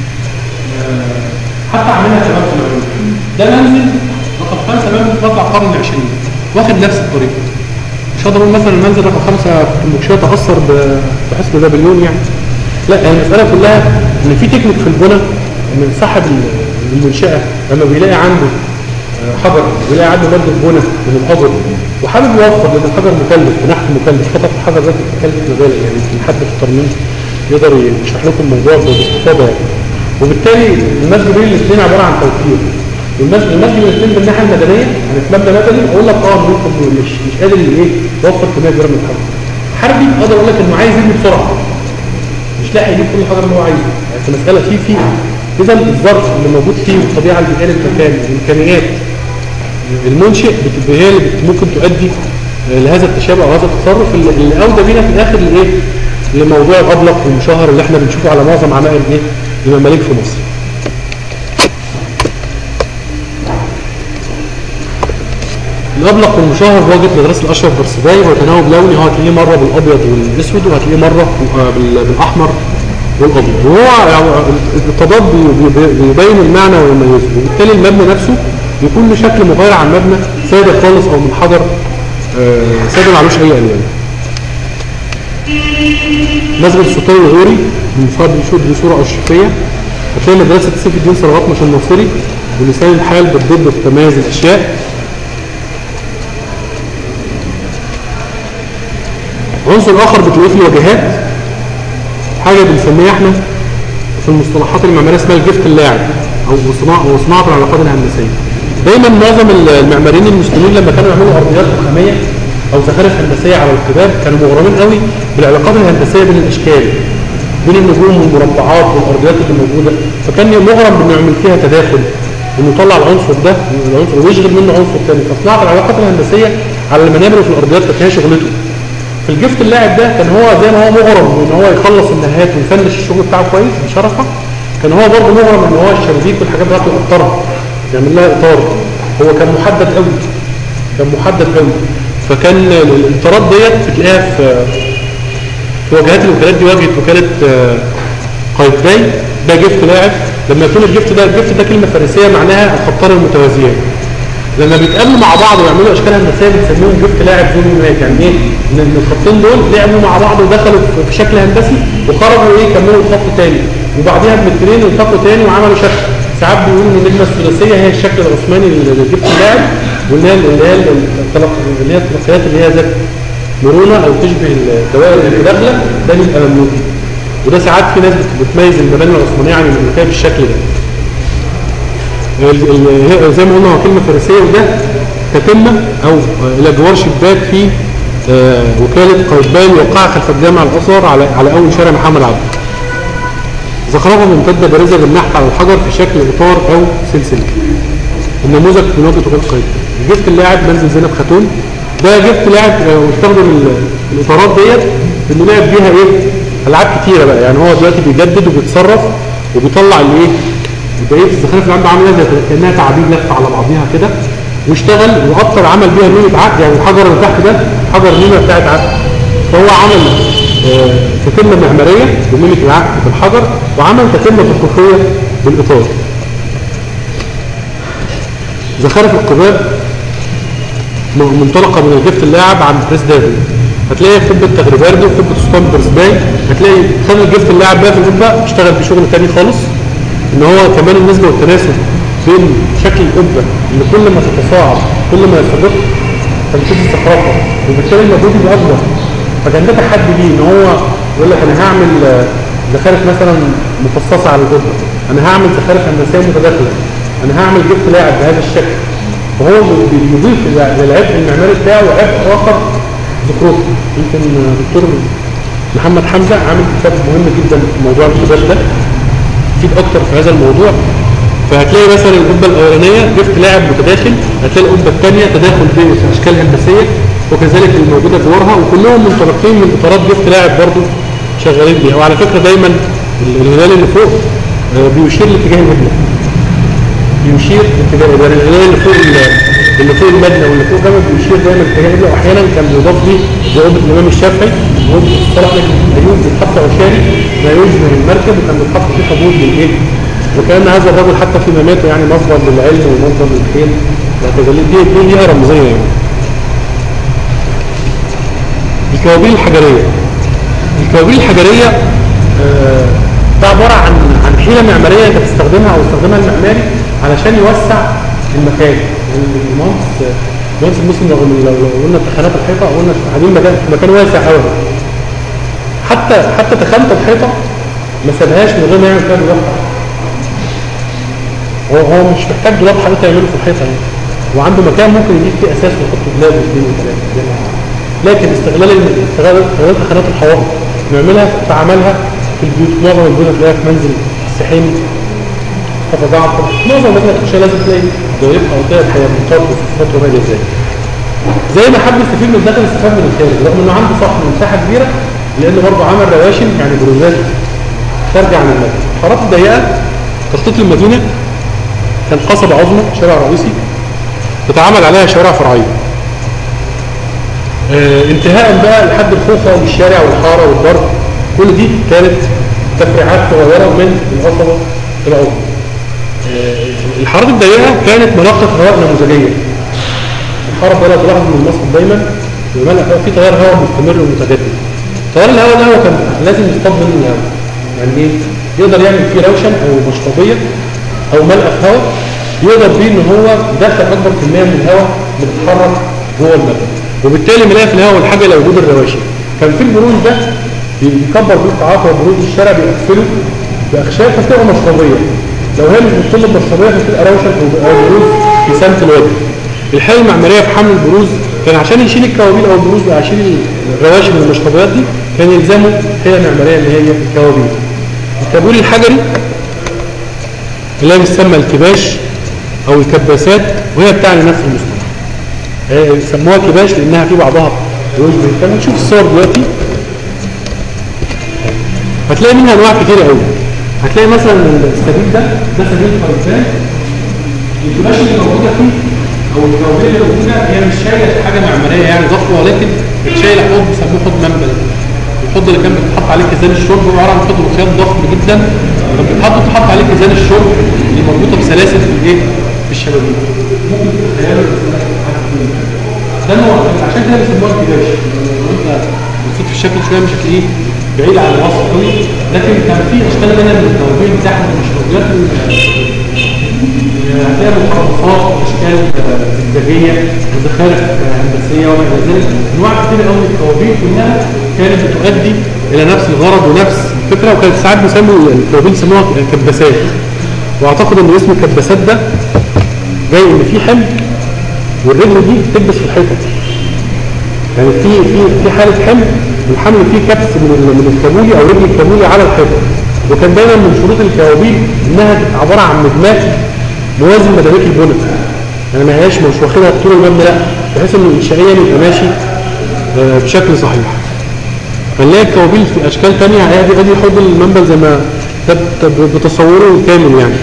آه، حتى عاملها شباب في العلوم ده منزل رقم خمسة منزل في مطلع القرن العشرين واخد نفس الطريقة مش هقدر اقول مثلا المنزل رقم خمسة في الكمبوكشية تأثر ب- بحسن نابليون يعني لا هي المسألة كلها ان في تكنيك في البنى ان صاحب المنشأة لما بيلاقي عنده حجر بيلاقي عنده مادة بنى من الحجر وحابب يوفر لان الحجر مكلف ونحت مكلف قطعة الحجر ده بتتكلف مبالغ يعني يمكن حد في الترميم يقدر يشرح لكم الموضوع باستفاضة يعني وبالتالي المسجد بين الاثنين عبارة عن توفير والمسجد المسجد بين الاثنين من الناحية المدنية يعني في مبنى مدني اقول لك اه ممكن مش مش قادر ايه يوفر كمية كبيرة من الحجر حربي اقدر اقول لك انه عايز يبني بسرعة مش لاقي يجيب كل حجر اللي هو عايزه يعني في مسألة فيه فيه اذا الظرف اللي موجود فيه والطبيعة البيئية للمكان والامكانيات المنشئ بتبقى هي اللي بت- ممكن تؤدي لهذا التشابه او هذا التصرف اللي اللي اودى بينا في الاخر لايه؟ لموضوع الابلق والمشهر اللي احنا بنشوفه على معظم عمائر ايه؟ المماليك في مصر. الابلق والمشهر بوجه مدرسه الاشرف برسباي هو تناوب لوني هو هتلاقيه مره بالابيض والاسود وهتلاقيه مره آه، بال- بالاحمر والابيض وهو يعني التضاد بي- بي- بيبين المعنى ويميزه وبالتالي المبنى نفسه بيكون له شكل مغاير عن مبنى ساده خالص او من حجر آه، ساده معلوش اي الوان مسجد السلطان الغوري المصاب بيشوف دي صوره اشرفيه هتلاقي مدرسه سيف الدين ثروات مش الناصري ولسان الحال بالضد في تميز الاشياء عنصر اخر بتلاقيه في الواجهات حاجه بنسميها احنا في المصطلحات المعماريه اسمها الجفت اللاعب او صناعه وصناعه العلاقات الهندسيه دايما معظم المعماريين المسلمين لما كانوا يعملوا ارضيات رخاميه او زخارف هندسيه على القباب كانوا مغرمين قوي بالعلاقات الهندسيه بين الاشكال بين النجوم والمربعات والارضيات اللي موجوده فكان مغرم بانه يعمل فيها تداخل انه يطلع العنصر ده العنصر ويشغل منه عنصر ثاني فصناعه العلاقات الهندسيه على المنابر وفي الارضيات كانت هي شغلته في الجفت اللاعب ده كان هو زي ما هو مغرم ان هو يخلص النهايات ويفنش الشغل بتاعه كويس بشرفه كان هو برضه مغرم ان هو الشبابيك والحاجات بتاعته يقطرها يعمل لها اطار هو كان محدد قوي كان محدد قوي فكان الاطارات ديت بتلاقيها في في واجهات الوكالات دي واجهه وكاله آه، قايتباي ده جفت لاعب لما يكون الجفت ده الجفت ده كلمه فارسيه معناها الخطان المتوازيان لما بيتقابلوا مع بعض ويعملوا اشكال هندسيه بنسميهم جفت لاعب زي ما يعني ايه ان إن الخطين دول لعبوا مع بعض ودخلوا في- في شكل هندسي وخرجوا ايه كملوا الخط تاني وبعديها بمترين التقوا تاني وعملوا شكل ساعات بيقولوا ان النجمه الثلاثيه هي الشكل العثماني لجفت اللاعب واللي هي اللي هي التلق- اللي هي التلقيات اللي هي ذات مرونه او تشبه الدوائر المتداخله ده بيبقى مملوكي وده ساعات في ناس بت- بتميز المباني العثمانيه عن المملوكيه بالشكل ده ال- ال- هي- زي ما قلنا هو كلمه فارسيه وده تتمه او آه، الى جوار شباك في آه، وكاله قايتباي الواقعه خلف الجامع الازهر على على اول شارع محمد عبد زخرفه ممتده بارزه بالنحت على الحجر في شكل اطار او سلسله النموذج من وجهه وكاله قايتباي جبت اللاعب منزل زينب خاتون ده جبت لاعب آه، واستخدم ال- الاطارات ديت انه لعب بيها ايه العاب كتيره بقى يعني هو دلوقتي بيجدد وبيتصرف وبيطلع الايه بقيه الزخارف اللي عنده عامله زي كانها تعابير لفه على بعضيها كده واشتغل واكتر عمل بيها ميمه عقد يعني الحجر اللي تحت ده حجر ميمه بتاعت عقد فهو عمل آه، تتمه معماريه بميمه العقد بالحجر وعمل تتمه تطبيقيه بالاطار زخارف القباب م- منطلقه من الجفت اللاعب عند بريس دافن هتلاقي في قبه تغريباردو وفي قبه سلطان برسباي هتلاقي خد الجفت اللاعب بقى في القبه اشتغل بشغل تاني خالص ان هو كمان النسبه والتناسب بين شكل القبه اللي كل ما تتصاعد كل ما يستدق تنفيذ الزخرفه وبالتالي المجهود يبقى اكبر فكان ده تحدي ليه ان هو يقول لك انا هعمل آه، زخارف مثلا مفصصه على القبه انا هعمل زخارف هندسيه متداخله انا هعمل جفت لاعب بهذا الشكل فهو بي- بيضيف للعبء المعماري بتاعه عبء اخر ذكرته يمكن آه، دكتور محمد حمزه عامل كتاب مهم جدا في موضوع الكتاب ده يفيد اكتر في هذا الموضوع فهتلاقي مثلا القبه الاولانيه جفت لاعب متداخل هتلاقي القبه الثانيه تداخل في اشكال هندسيه وكذلك الموجوده جوارها وكلهم منطلقين من اطارات جفت لاعب برضو شغالين بيها وعلى فكره دايما ال- الهلال اللي فوق آه، بيشير لاتجاه القبله بيشير لاتجاه القبله يعني الهلال اللي فوق ال- اللي فوق المبنى واللي فوق جبل بيشير دايما لاتجاه القبله واحيانا كان بيضاف ليه زي قبه الامام الشافعي وقبه صلاح نجم ايوب بيتحط عشاري ما يشبه المركب وكان بيتحط فيه خبود للايه وكان هذا الرجل حتى في مماته يعني مصدر للعلم ومصدر للخير وهكذا دي دي ليها رمزيه يعني الكوابيل الحجريه الكوابيل الحجريه آه، ده عباره عن عن حيله معماريه انت بتستخدمها او يستخدمها المعماري علشان يوسع المكان يعني المهندس المهندس المسلم رغم إن لو لو قلنا تخانات الحيطه قلنا قاعدين مكان مكان واسع قوي حتى حتى تخانه الحيطه ما سابهاش من غير ما يعمل فيها دولاب هو هو مش محتاج دولاب حضرتك يعمله في الحيطه يعني هو عنده مكان ممكن يجيب فيه اساس ويحط دولاب واثنين وثلاثه زي ما هو. لكن استغلال الم- استغلال استغلال تخانات الحوائط نعملها في عملها في البيوت معظم البيوت هتلاقيها في منزل السحيمي تتضاعف معظم الناس اللي تخشها لازم تلاقي ضريبها او تلاقي حيوانات وصفات وما الى ذلك زي ما حب يستفيد من الداخل استفاد من الخارج رغم انه عنده صح مساحه كبيره لان برضه عمل رواشن يعني بروزات خارجه عن المدينه الحارات الضيقه تخطيط المدينه كان قصبة عظمى شارع رئيسي تتعامل عليها شوارع فرعية آه انتهاء بقى لحد الخوخة والشارع والحارة والضرب كل دي كانت تفريعات صغيرة من القصبة العظمى آه الحارات الضيقة كانت مناطق هواء نموذجية الحارة بلا تلاحظ من مصر دايما بملأ في تيار هواء مستمر ومتجدد تيار الهواء ده هو كان لازم يصطاد منه الهواء يعني ايه يقدر يعمل فيه روشن او مشطبيه او ملقى هواء يقدر بيه ان هو يدخل اكبر كميه من الهواء بتتحرك جوه المبنى وبالتالي ملاقي في الهواء والحاجه الى وجود الرواشي كان في البروز ده بيكبر بيه التعاطي وبروز الشارع بيقفله باخشاب فتبقى مشطبيه لو هي مش بتطل البصريه فتبقى روشه او أو بروز في سمت الوجه الحاله المعماريه في حمل البروز كان عشان يشيل الكوابيل او البروز او يشيل الرواشم والمشطبات دي كان يلزمه حيله معماريه اللي هي الكوابيل الكابول الحجري اللي هي بتسمى الكباش او الكباسات وهي بتاع نفس المصطلح آه، سموها كباش لانها في بعضها يشبه الكلام نشوف الصور دلوقتي هتلاقي منها انواع كتير قوي هتلاقي مثلا السبيل ده ده سبيل فرنسان الكباش اللي موجوده فيه او الكوابيل اللي موجوده هي مش شايله حاجه معماريه يعني ضخمه ولكن شايله حوض بيسموه حوض منبل الحوض اللي كان بيتحط عليه كيزان الشرب هو عباره عن حوض رخام ضخم جدا لما بيتحط بيتحط عليه كيزان الشرب اللي مربوطه بسلاسل في الايه؟ في الشبابيك ممكن تتخيلوا ده نوع عشان كده بيسموها الكباش لو انت بصيت في الشكل شويه مش هتلاقيه بعيد عن الوصف قوي لكن كان في اشكال منها من التوابير بتاعت المشروبات هتلاقي مخططات واشكال زجاجيه وزخارف هندسيه وما الى ذلك انواع كتير قوي من التوابير كلها كانت بتؤدي الى نفس الغرض ونفس الفكره وكانت ساعات بيسموا التوابير بيسموها كباسات واعتقد ان اسم الكباسات ده جاي ان في حمل والرجل دي تكبس في الحيطه يعني في في في حاله حمل الحمل فيه كبس من ال- من الكابولي او رجل الكابولي على الحيطه وكان دايما من شروط الكوابيل انها تبقى عباره عن مدماج موازي لمدامات البنى يعني ما هياش مش واخدها طول المبنى لا بحيث انه انشائيا يبقى ماشي آه، بشكل صحيح فنلاقي الكوابيل في اشكال ثانيه ادي ادي حوض المنبل زي ما ده ده بتصوره كامل يعني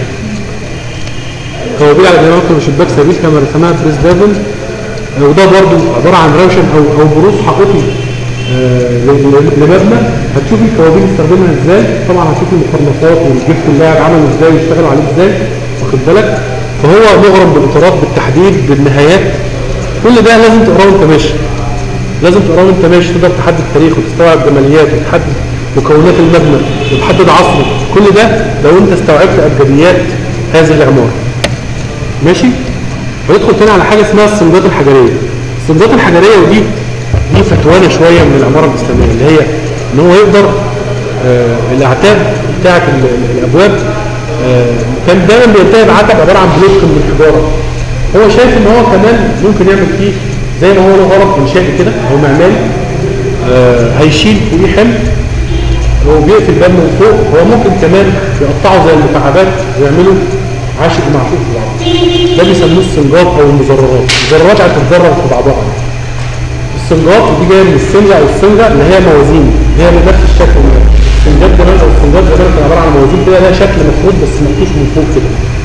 كوابيل على جنبك وشباك سبيل كما رسمها بريس دافن آه، وده برضو عباره عن روشن او او بروز حقيقي آه، ل- ل- لمبنى هتشوفي الكوابيل استخدمها ازاي طبعا هتشوفي المقرنصات والجبت اللاعب عملوا ازاي واشتغلوا عليه ازاي واخد بالك فهو مغرم بالاطارات بالتحديد بالنهايات كل ده لازم تقراه وانت ماشي لازم تقراه وانت ماشي تقدر تحدد تاريخه وتستوعب جمالياته وتحدد مكونات المبنى وتحدد عصره كل ده لو انت استوعبت ابجديات هذه العماره ماشي وندخل تاني على حاجه اسمها الصندات الحجريه الصندات الحجريه ودي دي فتوانه شويه من العماره الاسلاميه اللي هي ان هو يقدر آه الاعتاب بتاعه ال- ال- الابواب آه كان دايما بينتهي بعتب عباره عن بلوك من الحجاره هو شايف ان هو كمان ممكن يعمل فيه زي ما هو له غرض انشائي كده او معماري آه هيشيل فوقيه حمل هو بيقفل الباب من فوق هو ممكن كمان يقطعه زي المكعبات ويعملوا عاشق معشوق في بعض ده بيسموه السنجات او المزررات المزررات يعني تتزرر في بعضها السنجات دي جايه من السنجة او السنجة اللي هي موازين اللي هي بنفس الشكل ده السنجات زمان او السنجات زمان كان عباره عن موازين كده لها شكل مفروض بس مفتوش من فوق كده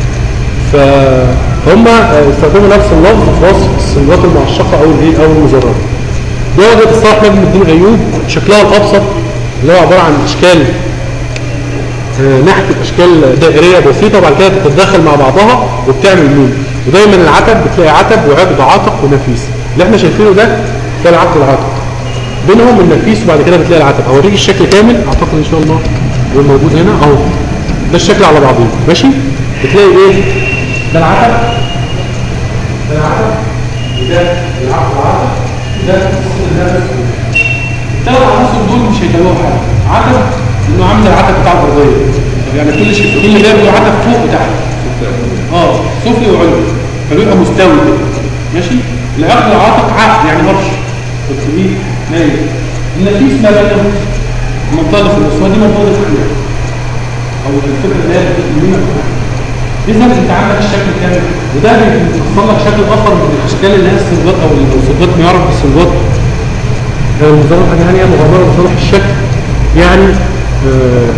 فهم استخدموا نفس اللفظ في وصف السنجات المعشقه او الايه او المزرره ده وجد الصلاح نجم الدين ايوب شكلها الابسط اللي هو عباره عن اشكال آه، نحت اشكال دائريه بسيطه وبعد كده تتدخل مع بعضها وبتعمل ميل ودايما العتب بتلاقي عتب وعقد عاتق ونفيس اللي احنا شايفينه ده ده العقد العاتق بينهم النفيس وبعد كده بتلاقي العتب هوريك الشكل كامل اعتقد ان شاء الله هو موجود هنا اهو ده الشكل على بعضيه ماشي بتلاقي ايه ده العتب ده العتب وده العقد العاتق ده النفس الثلاث عناصر دول مش هيتبعوا حاجه عتب انه عامل العتب بتاع الارضيه يعني كل شيء كل ده له عتب فوق وتحت اه سفلي وعلوي فبيبقى مستوي كده ماشي العقد العاتق عقد يعني مرش بس ايه نايم النفيس ما بينهم المنطقه اللي في النص دي منطقه الخير او الفكره اللي هي اليمين اذا انت عندك الشكل كامل وده بيفصل لك شكل اخر من الاشكال اللي هي السنجات او السنجات ما يعرف بالسنجات المزرعة حاجة ثانية مغامرة لصالح الشكل يعني آه،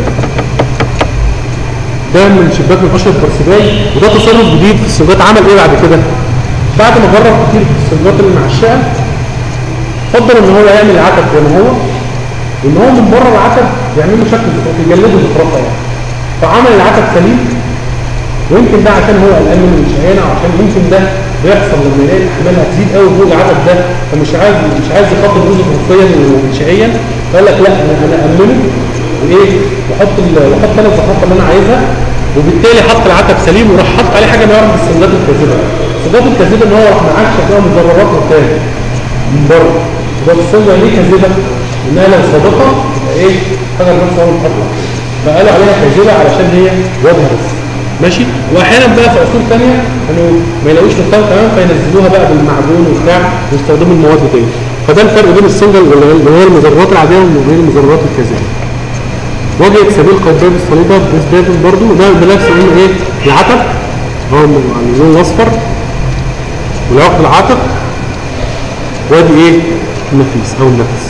ده من شباك من اشرف برسباي وده تصرف جديد في السنجات عمل ايه بعد كده؟ بعد ما جرب كتير في السنجات المعشقة فضل ان هو يعمل العتب زي ما هو وان هو من بره العتب يعمل له شكل زخرفي يجلده زخرفه يعني فعمل العتب سليم ويمكن ده عشان هو قلقان من الشهينة عشان يمكن ده بيحصل لما يلاقي الاحمال هتزيد قوي فوق العدد ده فمش عايز مش عايز يخاطب جزء خصوصيا وانشائيا فقال لك لا انا انا امنه وايه واحط ال- واحط انا الزخرفه اللي انا عايزها وبالتالي حط العتب سليم وراح حط عليه حاجه ما يعرف بالسندات الكاذبه السندات الكاذبه ان هو راح معاك شكلها مجربات قدام من بره ده السنه ليه كاذبه؟ انها لو صادقه يبقى ايه حاجه الناس هو بتطلع فقالوا عليها كاذبه علشان هي وجهه بس ماشي واحيانا بقى في عصور ثانيه كانوا ما يلاقوش نختار تمام فينزلوها بقى بالمعجون وبتاع ويستخدموا المواد دي فده الفرق بين السنجل اللي هو المجرات العاديه وبين المجرات الكاذبه واجهه سبيل قباب الصليبه بس ديفن برضو ده بنفس لون ايه العتب هو اللون الاصفر والعقد العاتق وادي ايه النفيس او النفس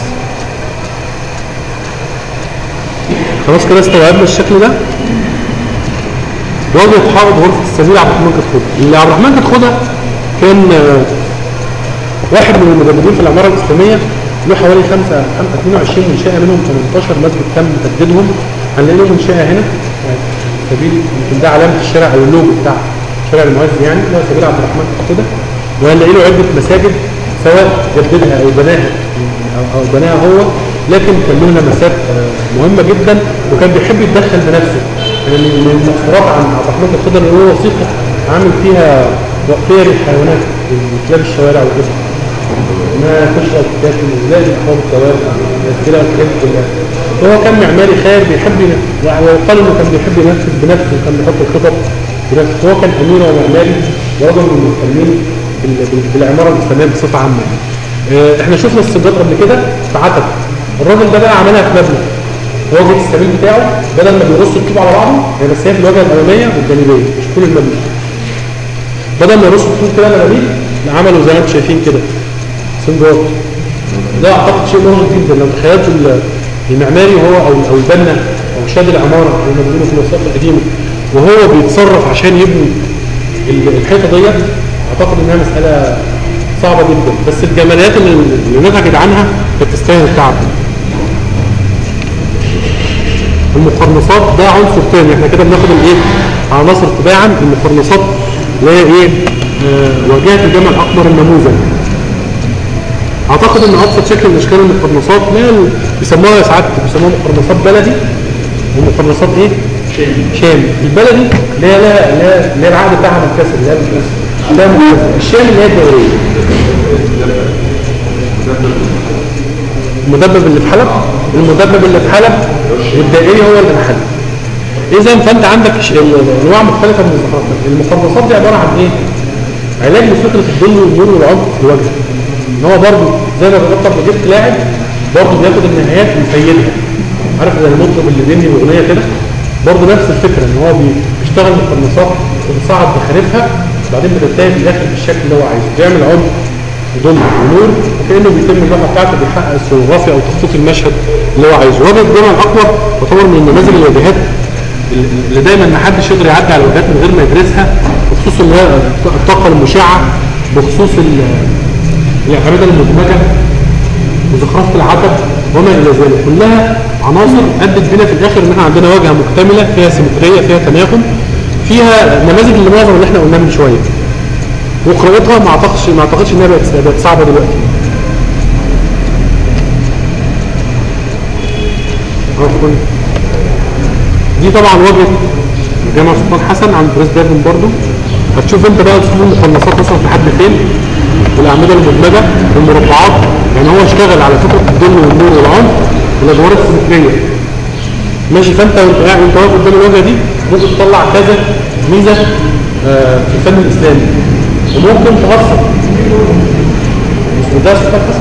خلاص كده استوعبنا الشكل ده واجهه حائط غرفه السبيل عبد الرحمن كتخوده اللي عبد الرحمن كتخوده كان آه، واحد من المجددين في العماره الاسلاميه له حوالي 5 22 منشاه منهم 18 مسجد تم تجديدهم هنلاقي له منشاه هنا آه، سبيل يمكن ده علامه الشارع او اللوجو بتاع شارع المعز يعني اللي هو سبيل عبد الرحمن كتخوده وهنلاقي له عده مساجد سواء جددها او بناها او أو بناها هو لكن كان له لمسات آه، مهمه جدا وكان بيحب يتدخل بنفسه يعني من المؤثرات عن عبد الرحمن الخضر اللي هو وثيقه عامل فيها وقفيه للحيوانات كلاب الشوارع وكده ما تشرب تاكل ولازم تحفظ الكوارث كده الحاجات دي كلها هو كان معماري خير بيحب ين- ويقال انه كان بيحب ينفذ بنفسه وكان بيحط الخطط بنفسه هو كان امير ومعماري ورجل من المهتمين بال- بال- بالعماره الاسلاميه بصفه عامه آه، احنا شفنا السجاد قبل كده في عتب الراجل ده بقى عملها في مبنى هو جه السبيل بتاعه بدل ما بيرص الطوب على بعضه هي بس هي في الواجهه الاماميه والجانبيه مش كل المبنى بدل ما يرص الطوب كده لبابيل عملوا زي ما انتم شايفين كده سنجار ده اعتقد شيء مهم جدا لو تخيلت ال- المعماري وهو او او البنا او شاد العماره اللي موجوده في الوثائق القديمه وهو بيتصرف عشان يبني ال- الحيطه ديت اعتقد انها مساله صعبه جدا بس الجماليات اللي اللي نتجت عنها كانت تستاهل التعب المقرنصات ده عنصر تاني احنا كده بناخد الايه عناصر تباعا المقرنصات اللي هي ايه آه واجهه الجمع الاحمر النموذج اعتقد ان ابسط شكل من اشكال المقرنصات اللي هي ال- بيسموها ساعات بيسموها مقرنصات بلدي ومقرنصات ايه شامي البلدي اللي هي لا لا اللي هي العقد بتاعها منكسر اللي هي منكسر لا منكسر الشامي اللي هي الدوريه المدبب اللي في حلب المدبب اللي في حلب والدائري هو اللي في حلب اذا فانت عندك ش- ال- انواع مختلفه من المقرنصات المقرنصات دي عباره عن ايه علاج لفكره الظل والنور والعمق في الوجه ان هو برضه زي ما بيقطع بجبت لاعب برضه بياخد النهايات ويفيدها عارف زي المطرب اللي بينهي الاغنيه كده برضه نفس الفكره ان هو بي- بيشتغل مقرنصات وبيصعد بخارفها بعدين بتنتهي في الاخر بالشكل اللي هو عايزه بيعمل عمق وضم ونور وكانه بيتم اللوحه بتاعته بيحقق السينوغرافيا او تخطيط المشهد اللي هو عايزه وجه الجمع الاكبر يعتبر من النماذج الواجهات اللي دايما ما حدش يقدر يعدي على الواجهات من غير ما يدرسها بخصوص اللي هي الطاقه المشعه بخصوص ال- الاعتماد المدمجه وزخرفه العتب وما الى ذلك كلها عناصر ادت بنا في الاخر ان احنا عندنا واجهه مكتمله فيها سيمتريه فيها تناغم فيها نماذج اللي معظم اللي احنا قلناه من شويه وقراءتها ما اعتقدش ما اعتقدش انها بقت بقت صعبه دلوقتي عفوا دي طبعا واجهه جامع سلطان حسن عند بريس دافن برضو هتشوف انت بقى اسلوب المخلصات وصل لحد فين والاعمده المدمجه والمربعات يعني هو اشتغل على فكره الظل والنور والعمق والادوار السيمتريه ماشي فانت وانت قاعد وانت واقف قدام الواجهه دي ممكن تطلع كذا ميزه آه، في الفن الاسلامي وممكن تغفر مش ده صفات حسن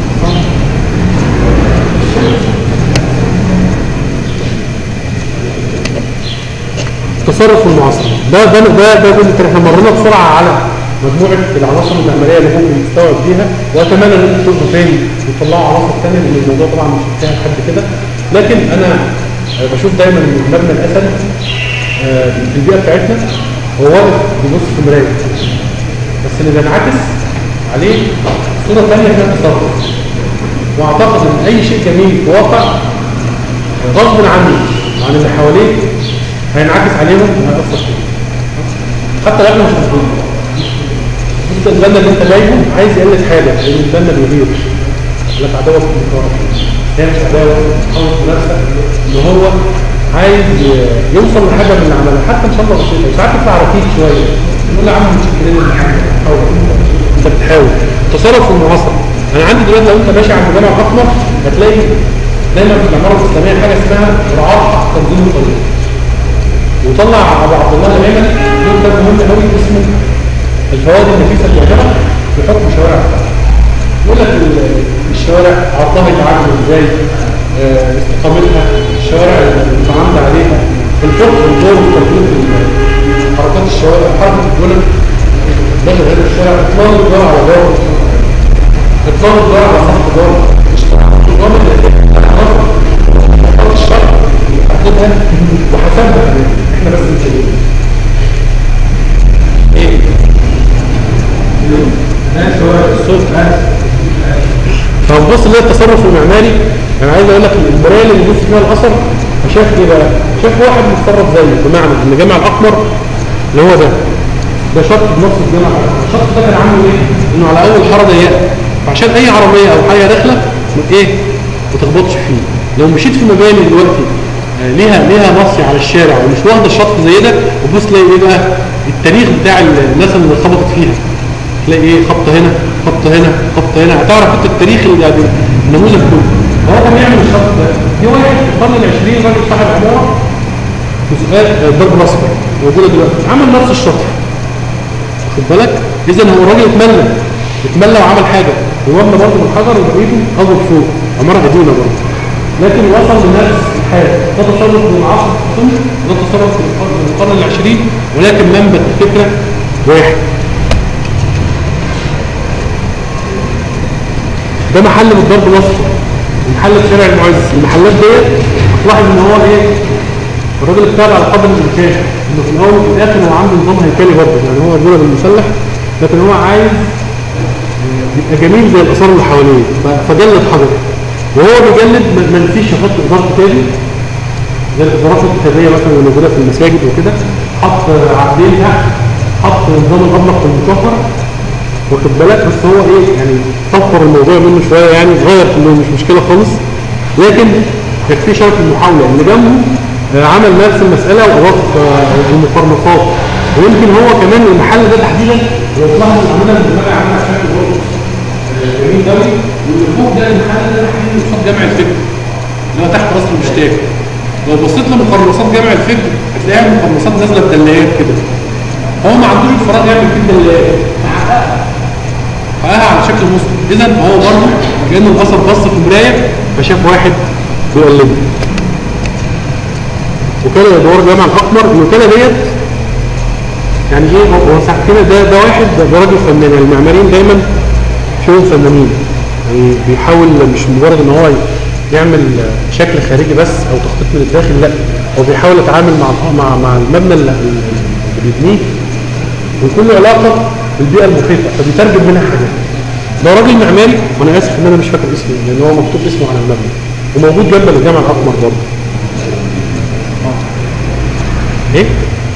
التصرف المعاصر ده ده ده ده جزء تاني. احنا مرينا بسرعه على مجموعه العناصر المعماريه اللي ممكن يستوعب بيها واتمنى ان انتم تشوفوا تاني وتطلعوا عناصر ثانيه لان الموضوع طبعا مش انتهى لحد كده لكن انا آه، بشوف دايما ان مبنى الاسد آه، في البيئه بتاعتنا هو واقف بيبص في مرايه بس اللي بينعكس عليه صوره ثانيه فيها تصرف واعتقد ان اي شيء جميل في واقع غصب عنه عن اللي حواليه هينعكس عليهم وهيأثر فيهم حتى لو احنا مش مسؤولين انت البنا اللي انت جايبه عايز يقلد حاجه لان البنا بيغير لك عداوه في المقارنه هي مش عداوه خالص بنفسك ان هو عايز يوصل لحاجه من اللي عملها حتى ان شاء الله بسيطه ساعات تطلع ركيك شويه يقول له يا عم متشكرين من حاجه حاول انت بتحاول تصرف المعاصره انا عندي دلوقتي لو انت ماشي عند جامع الاحمر هتلاقي دايما في العماره الاسلاميه حاجه اسمها مراعاه حق تنظيم الطريق وطلع ابو عبد الله العمل له كتاب مهم قوي اسمه الفوائد النفيسه المعجبه في حكم شوارع القاهره يقول لك ال- الشوارع عرضها يتعامل ازاي آه، استقامتها الشوارع المتعامل عليها الفقه والدور وتطبيق ال- حركات الشوارع حركه يقول لك داخل هذا الشارع اطلاق الدور على دور اطلاق الدور على سطح دور مش الدور اللي خط الشرع حددها وحسبها كمان احنا بس نسيبها ايه الصوت فبص اللي هي التصرف المعماري انا عايز اقول لك المرايه اللي بيبص فيها الاثر فشاف ايه بقى؟ شاف واحد متصرف زيه بمعنى ان جامع الاحمر اللي هو ده ده شرط بنص الجامع الأحمر. الشرط ده كان عامل ايه؟ انه على اول حاره ضيقه فعشان اي عربيه او حاجه داخله ما ايه؟ ما تخبطش فيه لو مشيت في مباني دلوقتي آه، ليها ليها نص على الشارع ومش واخده شط زي ده وبص تلاقي ايه بقى؟ التاريخ بتاع الناس اللي خبطت فيها تلاقي ايه خبطه هنا خبطه هنا خبطه هنا هتعرف انت التاريخ اللي يعني النموذج كله هو كان يعمل الشرط ده في واحد في القرن العشرين راجل صاحب عماره في سؤال الدرب الاصفر موجوده دلوقتي عمل نفس الشطر واخد بالك اذا هو الراجل اتملى اتملى وعمل حاجه ومبنى برضه من الحجر وبقيته اول فوق عماره قديمه برضه لكن وصل لنفس الحال ده تصرف من العصر الفاطمي وده تصرف من القرن من القرن العشرين ولكن منبت الفكره واحد ده محل بالضرب الاصفر ومحل في شارع المعز المحلات ديت هتلاحظ ان هو ايه الراجل ابتعد على قدر الامكان انه في الاول وفي الاخر هو عنده نظام هيكلي برضه يعني هو الجولة المسلح لكن هو عايز يبقى جميل زي الاثار اللي حواليه ف- فجلد حجر وهو بيجلد ما ما نسيش يحط اثار كتابي زي الاثارات الكتابيه مثلا اللي موجوده في المساجد وكده حط عقدين تحت حط نظام الابلق والمكفر واخد بالك بس هو ايه يعني صفر الموضوع منه شويه يعني صغير انه مش مشكله خالص لكن يكفي شرط المحاوله اللي جنبه آه، عمل نفس المساله واضاف آه، المقارنات ويمكن هو كمان المحل ده تحديدا لو تلاحظ الاعمده اللي بقى عامله شكل برضه آه، جميل قوي واللي فوق ده المحل ده تحديدا قصاد جامع الفكر اللي هو تحت راس المشتاق لو بصيت لمقرنصات جامع الفكر هتلاقيها مقرنصات نازله بدلايات كده هو ما عندوش الفراغ يعمل فيه دلايات فحققها حققها على شكل مسلم اذا هو برضه كان الاثر بص في مرايه فشاف واحد بيقلده وكاله ادوار الجامع الاحمر الوكاله ديت يعني ايه هو هو ساعة كده ده ده واحد ده, ده راجل فنان يعني المعماريين دايما شغل فنانين يعني بيحاول مش مجرد ان هو يعمل شكل خارجي بس او تخطيط من الداخل لا هو بيحاول يتعامل مع مع مع المبنى اللي اللي بيبنيه ويكون له علاقه بالبيئه المحيطه فبيترجم منها حاجات ده راجل معماري وانا اسف ان انا مش فاكر اسمه لان هو مكتوب اسمه على المبنى وموجود جنب الجامع الاحمر برضه ايه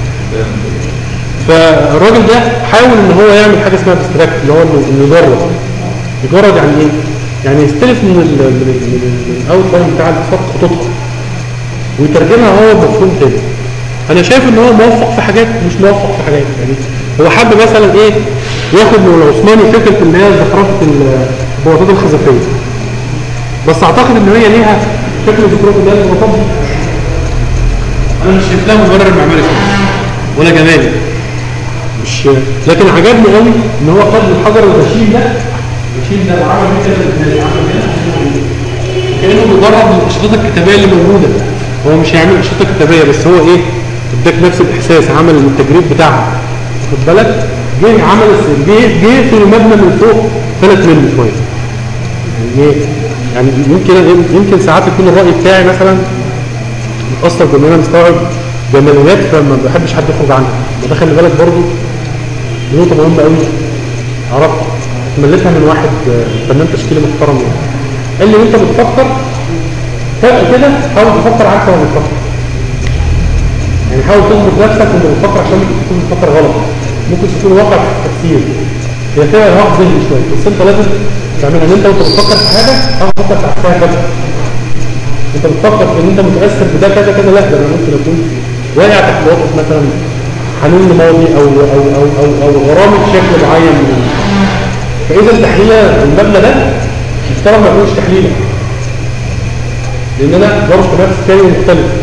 فالراجل ده حاول ان هو يعمل حاجه اسمها ديستراكت اللي هو انه إنه يجرد يجرد يعني ايه يعني يستلف من ال من ال من الاوت لاين بتاع الاتصال خطوطها ويترجمها هو بمفهوم تاني انا شايف ان هو موفق في حاجات مش موفق في حاجات يعني هو حب مثلا ايه ياخد من العثماني فكره اللي هي زخرفه البلاطات الخزفيه بس اعتقد ان هي ليها فكره زخرفه اللي هي البلاطات دي انا مش شايف لها مبرر معماري خالص ولا جمالي مش لكن عجبني قوي ان هو خد الحجر الغشيم ده الغشيم ده وعمل فيه كده ازاي عمل كده كانه بيجرب من الاشرطه الكتابيه اللي موجوده هو مش هيعمل اشرطه كتابيه بس هو ايه اداك نفس الاحساس عمل التجريب بتاعها خد بالك جه عمل الس- جه جه في المبنى من فوق فلت منه شويه يعني ايه يعني يمكن يمكن ساعات يكون الراي بتاعي مثلا متاثر بان انا مستوعب جماليات فما بحبش حد يخرج عنها وده خلي بالك برضو دي نقطه مهمه قوي عرفت مليتها من واحد آه، فنان تشكيلي محترم يعني قال لي وانت بتفكر فجأة كده حاول تفكر عكس ما بتفكر يعني حاول تظبط نفسك وانت بتفكر عشان ممكن تكون بتفكر غلط ممكن تكون واقع في التفكير هي فيها ارهاق ذهني شويه بس انت لازم تعملها ان انت وانت بتفكر في حاجه حاول تفكر في عكسها كذا انت بتفكر في ان انت متاثر بده كذا كذا لا ده انا ممكن اكون واقع تحت وقت مثلا حنين لماضي او او او او, أو غرامه شكل معين من فاذا تحليل المبنى ده يفترض ما يكونش تحليلا لان انا ظرف نفس تاني مختلف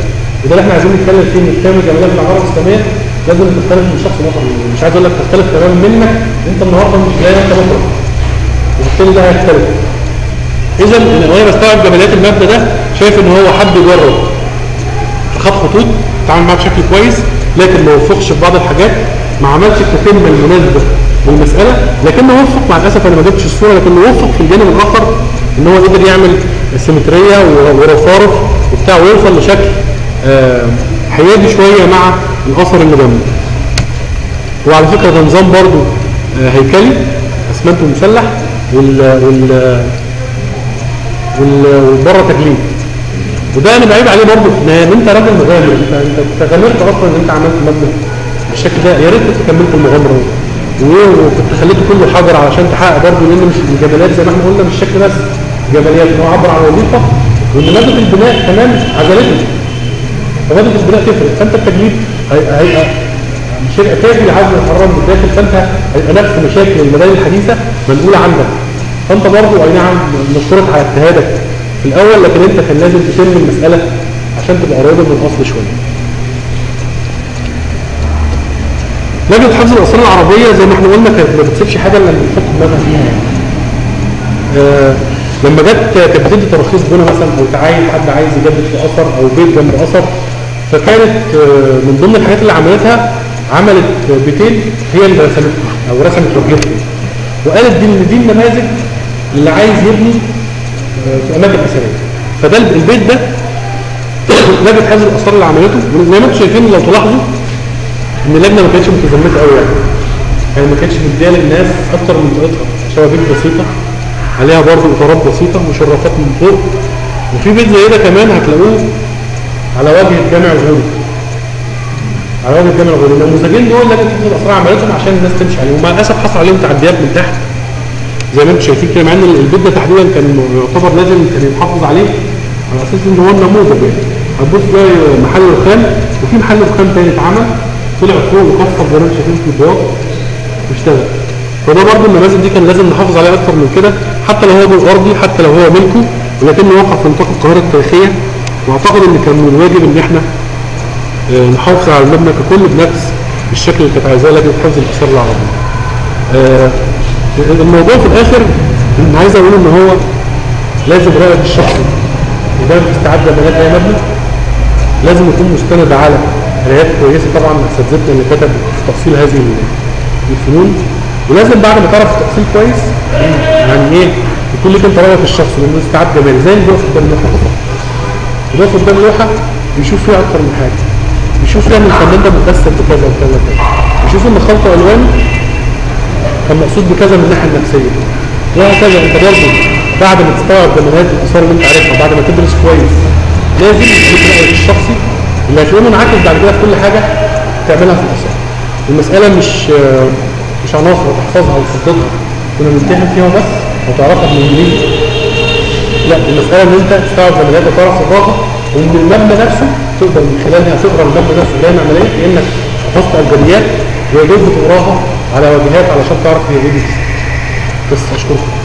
وده اللي احنا عايزين نتكلم فيه ان كتاب جمالات العقارة الاسلاميه لازم تختلف من شخص لاخر مش عايز اقول لك تختلف تماما منك انت النهارده مش زي ما انت بكره وبالتالي ده هيختلف اذا انا بستوعب جماليات المبنى ده شايف ان هو حب يجرب خد خطوط اتعامل معاه بشكل كويس لكن ما وفقش في بعض الحاجات ما عملش التتمه المناسبه للمساله لكنه وفق مع الاسف انا ما جبتش الصوره لكنه وفق في الجانب الاخر ان هو قدر يعمل سيمتريه و- ورفارف وبتاع ويوصل لشكل آه، حيادي شويه مع الاثر اللي جنبه وعلى فكره ده نظام برضو آه، هيكلي اسمنت مسلح وال وال وال- والبره تجليد وده انا بعيب عليه برضه ان انت راجل مغامر انت انت أنت غامرت اصلا ان انت عملت مبنى بالشكل ده يا ريت كنت كملت المغامره دي. وايه وكنت خليته كله حجر علشان تحقق برضه لان مش الجماليات زي ما احنا قلنا مش شكل بس جماليات ان هو عبر عن وظيفه وان ماده البناء كمان عجلته فماده البناء تفرق فانت التجليد هي- هيبقى مش هيبقى كافي عزل الحرام من الداخل فانت هيبقى نفس مشاكل المباني الحديثه منقوله عندك فانت برضه اي نعم نشكرك على اجتهادك في الاول لكن انت كان لازم تتم المساله عشان تبقى قريبه من الاصل شويه. لجنه حفظ الاسرار العربيه زي ما احنا قلنا كانت ما بتسيبش حاجه الا لما بتحط دماغها فيها يعني. آه لما جت كانت بتدي تراخيص بنا مثلا او تعاين حد عايز يجدد في اثر او بيت جنب اثر فكانت آه من ضمن الحاجات اللي عملتها عملت بيتين هي اللي رسمتهم او رسمت وجهتهم وقالت دي ان دي النماذج اللي عايز يبني آه، في اماكن اثريه فده الب- البيت ده لجنه حفظ الاسرار اللي عملته وزي ما انتم شايفين لو تلاحظوا ان اللجنه ما كانتش متزمته قوي يعني يعني ما كانتش مديه للناس اكتر من طاقتها شبابيك بسيطه عليها برضه اطارات بسيطه مشرفات من فوق وفي بيت زي ده كمان هتلاقوه على وجه الجامع الغوري على وجه الجامع الغوري النموذجين دول لجنه حفظ الاسرار عملتهم عشان الناس تمشي عليهم ومع الاسف حصل عليهم تعديات من تحت زي ما انتم شايفين كده مع ان البيت ده تحديدا كان يعتبر لازم كان يتحافظ عليه على اساس ان هو النموذج يعني هتبص تلاقي محل رخام وفي محل رخام تاني اتعمل طلع فوق وكسر زي ما انتم شايفين في البياض واشتغل فده برضه النماذج دي كان لازم نحافظ عليها اكتر من كده حتى لو هو بالارضي حتى لو هو ملكه ولكنه وقع في نطاق القاهره التاريخيه واعتقد ان كان من الواجب ان احنا آه، نحافظ على المبنى ككل بنفس الشكل اللي كانت عايزاه لجنه حفظ الاثار العربيه. آه، الموضوع في الاخر اللي عايز اقول ان هو لازم رأيك الشخصي وده استعاد جمالات اي مبنى لازم يكون مستند على قرايات كويسه طبعا من اساتذتنا اللي كتب في تفصيل هذه الفنون ولازم بعد ما تعرف التفصيل كويس يعني ايه يكون لك انت رايك الشخصي لانه استعاد جمالي زي اللي بيقف قدام لوحه بالظبط بيقف قدام لوحه بيشوف فيها اكتر من حاجه بيشوف فيها ان الفنان ده متاثر بكذا وكذا وكذا بيشوف ان خلط الوان كان مقصود بكذا من الناحيه النفسيه وهكذا انت برضه بعد ما تستوعب جماليات الاثار اللي انت عارفها بعد ما تدرس كويس لازم يكون رايك الشخصي اللي هتلاقيه منعكس بعد كده في كل حاجه تعملها في الاثار المساله مش آه، مش عناصر تحفظها وتفضلها كنا بنمتحن فيها بس وتعرفها بالانجليزي لا المساله ان انت تستوعب جماليات وتعرف صفاتها وان المبنى نفسه تقدر من خلالها تقرا المبنى نفسه زي عمليه كانك حفظت ابجديات ويجوز تقراها على واجهات علشان تعرف هي ايه دي. بس اشكركم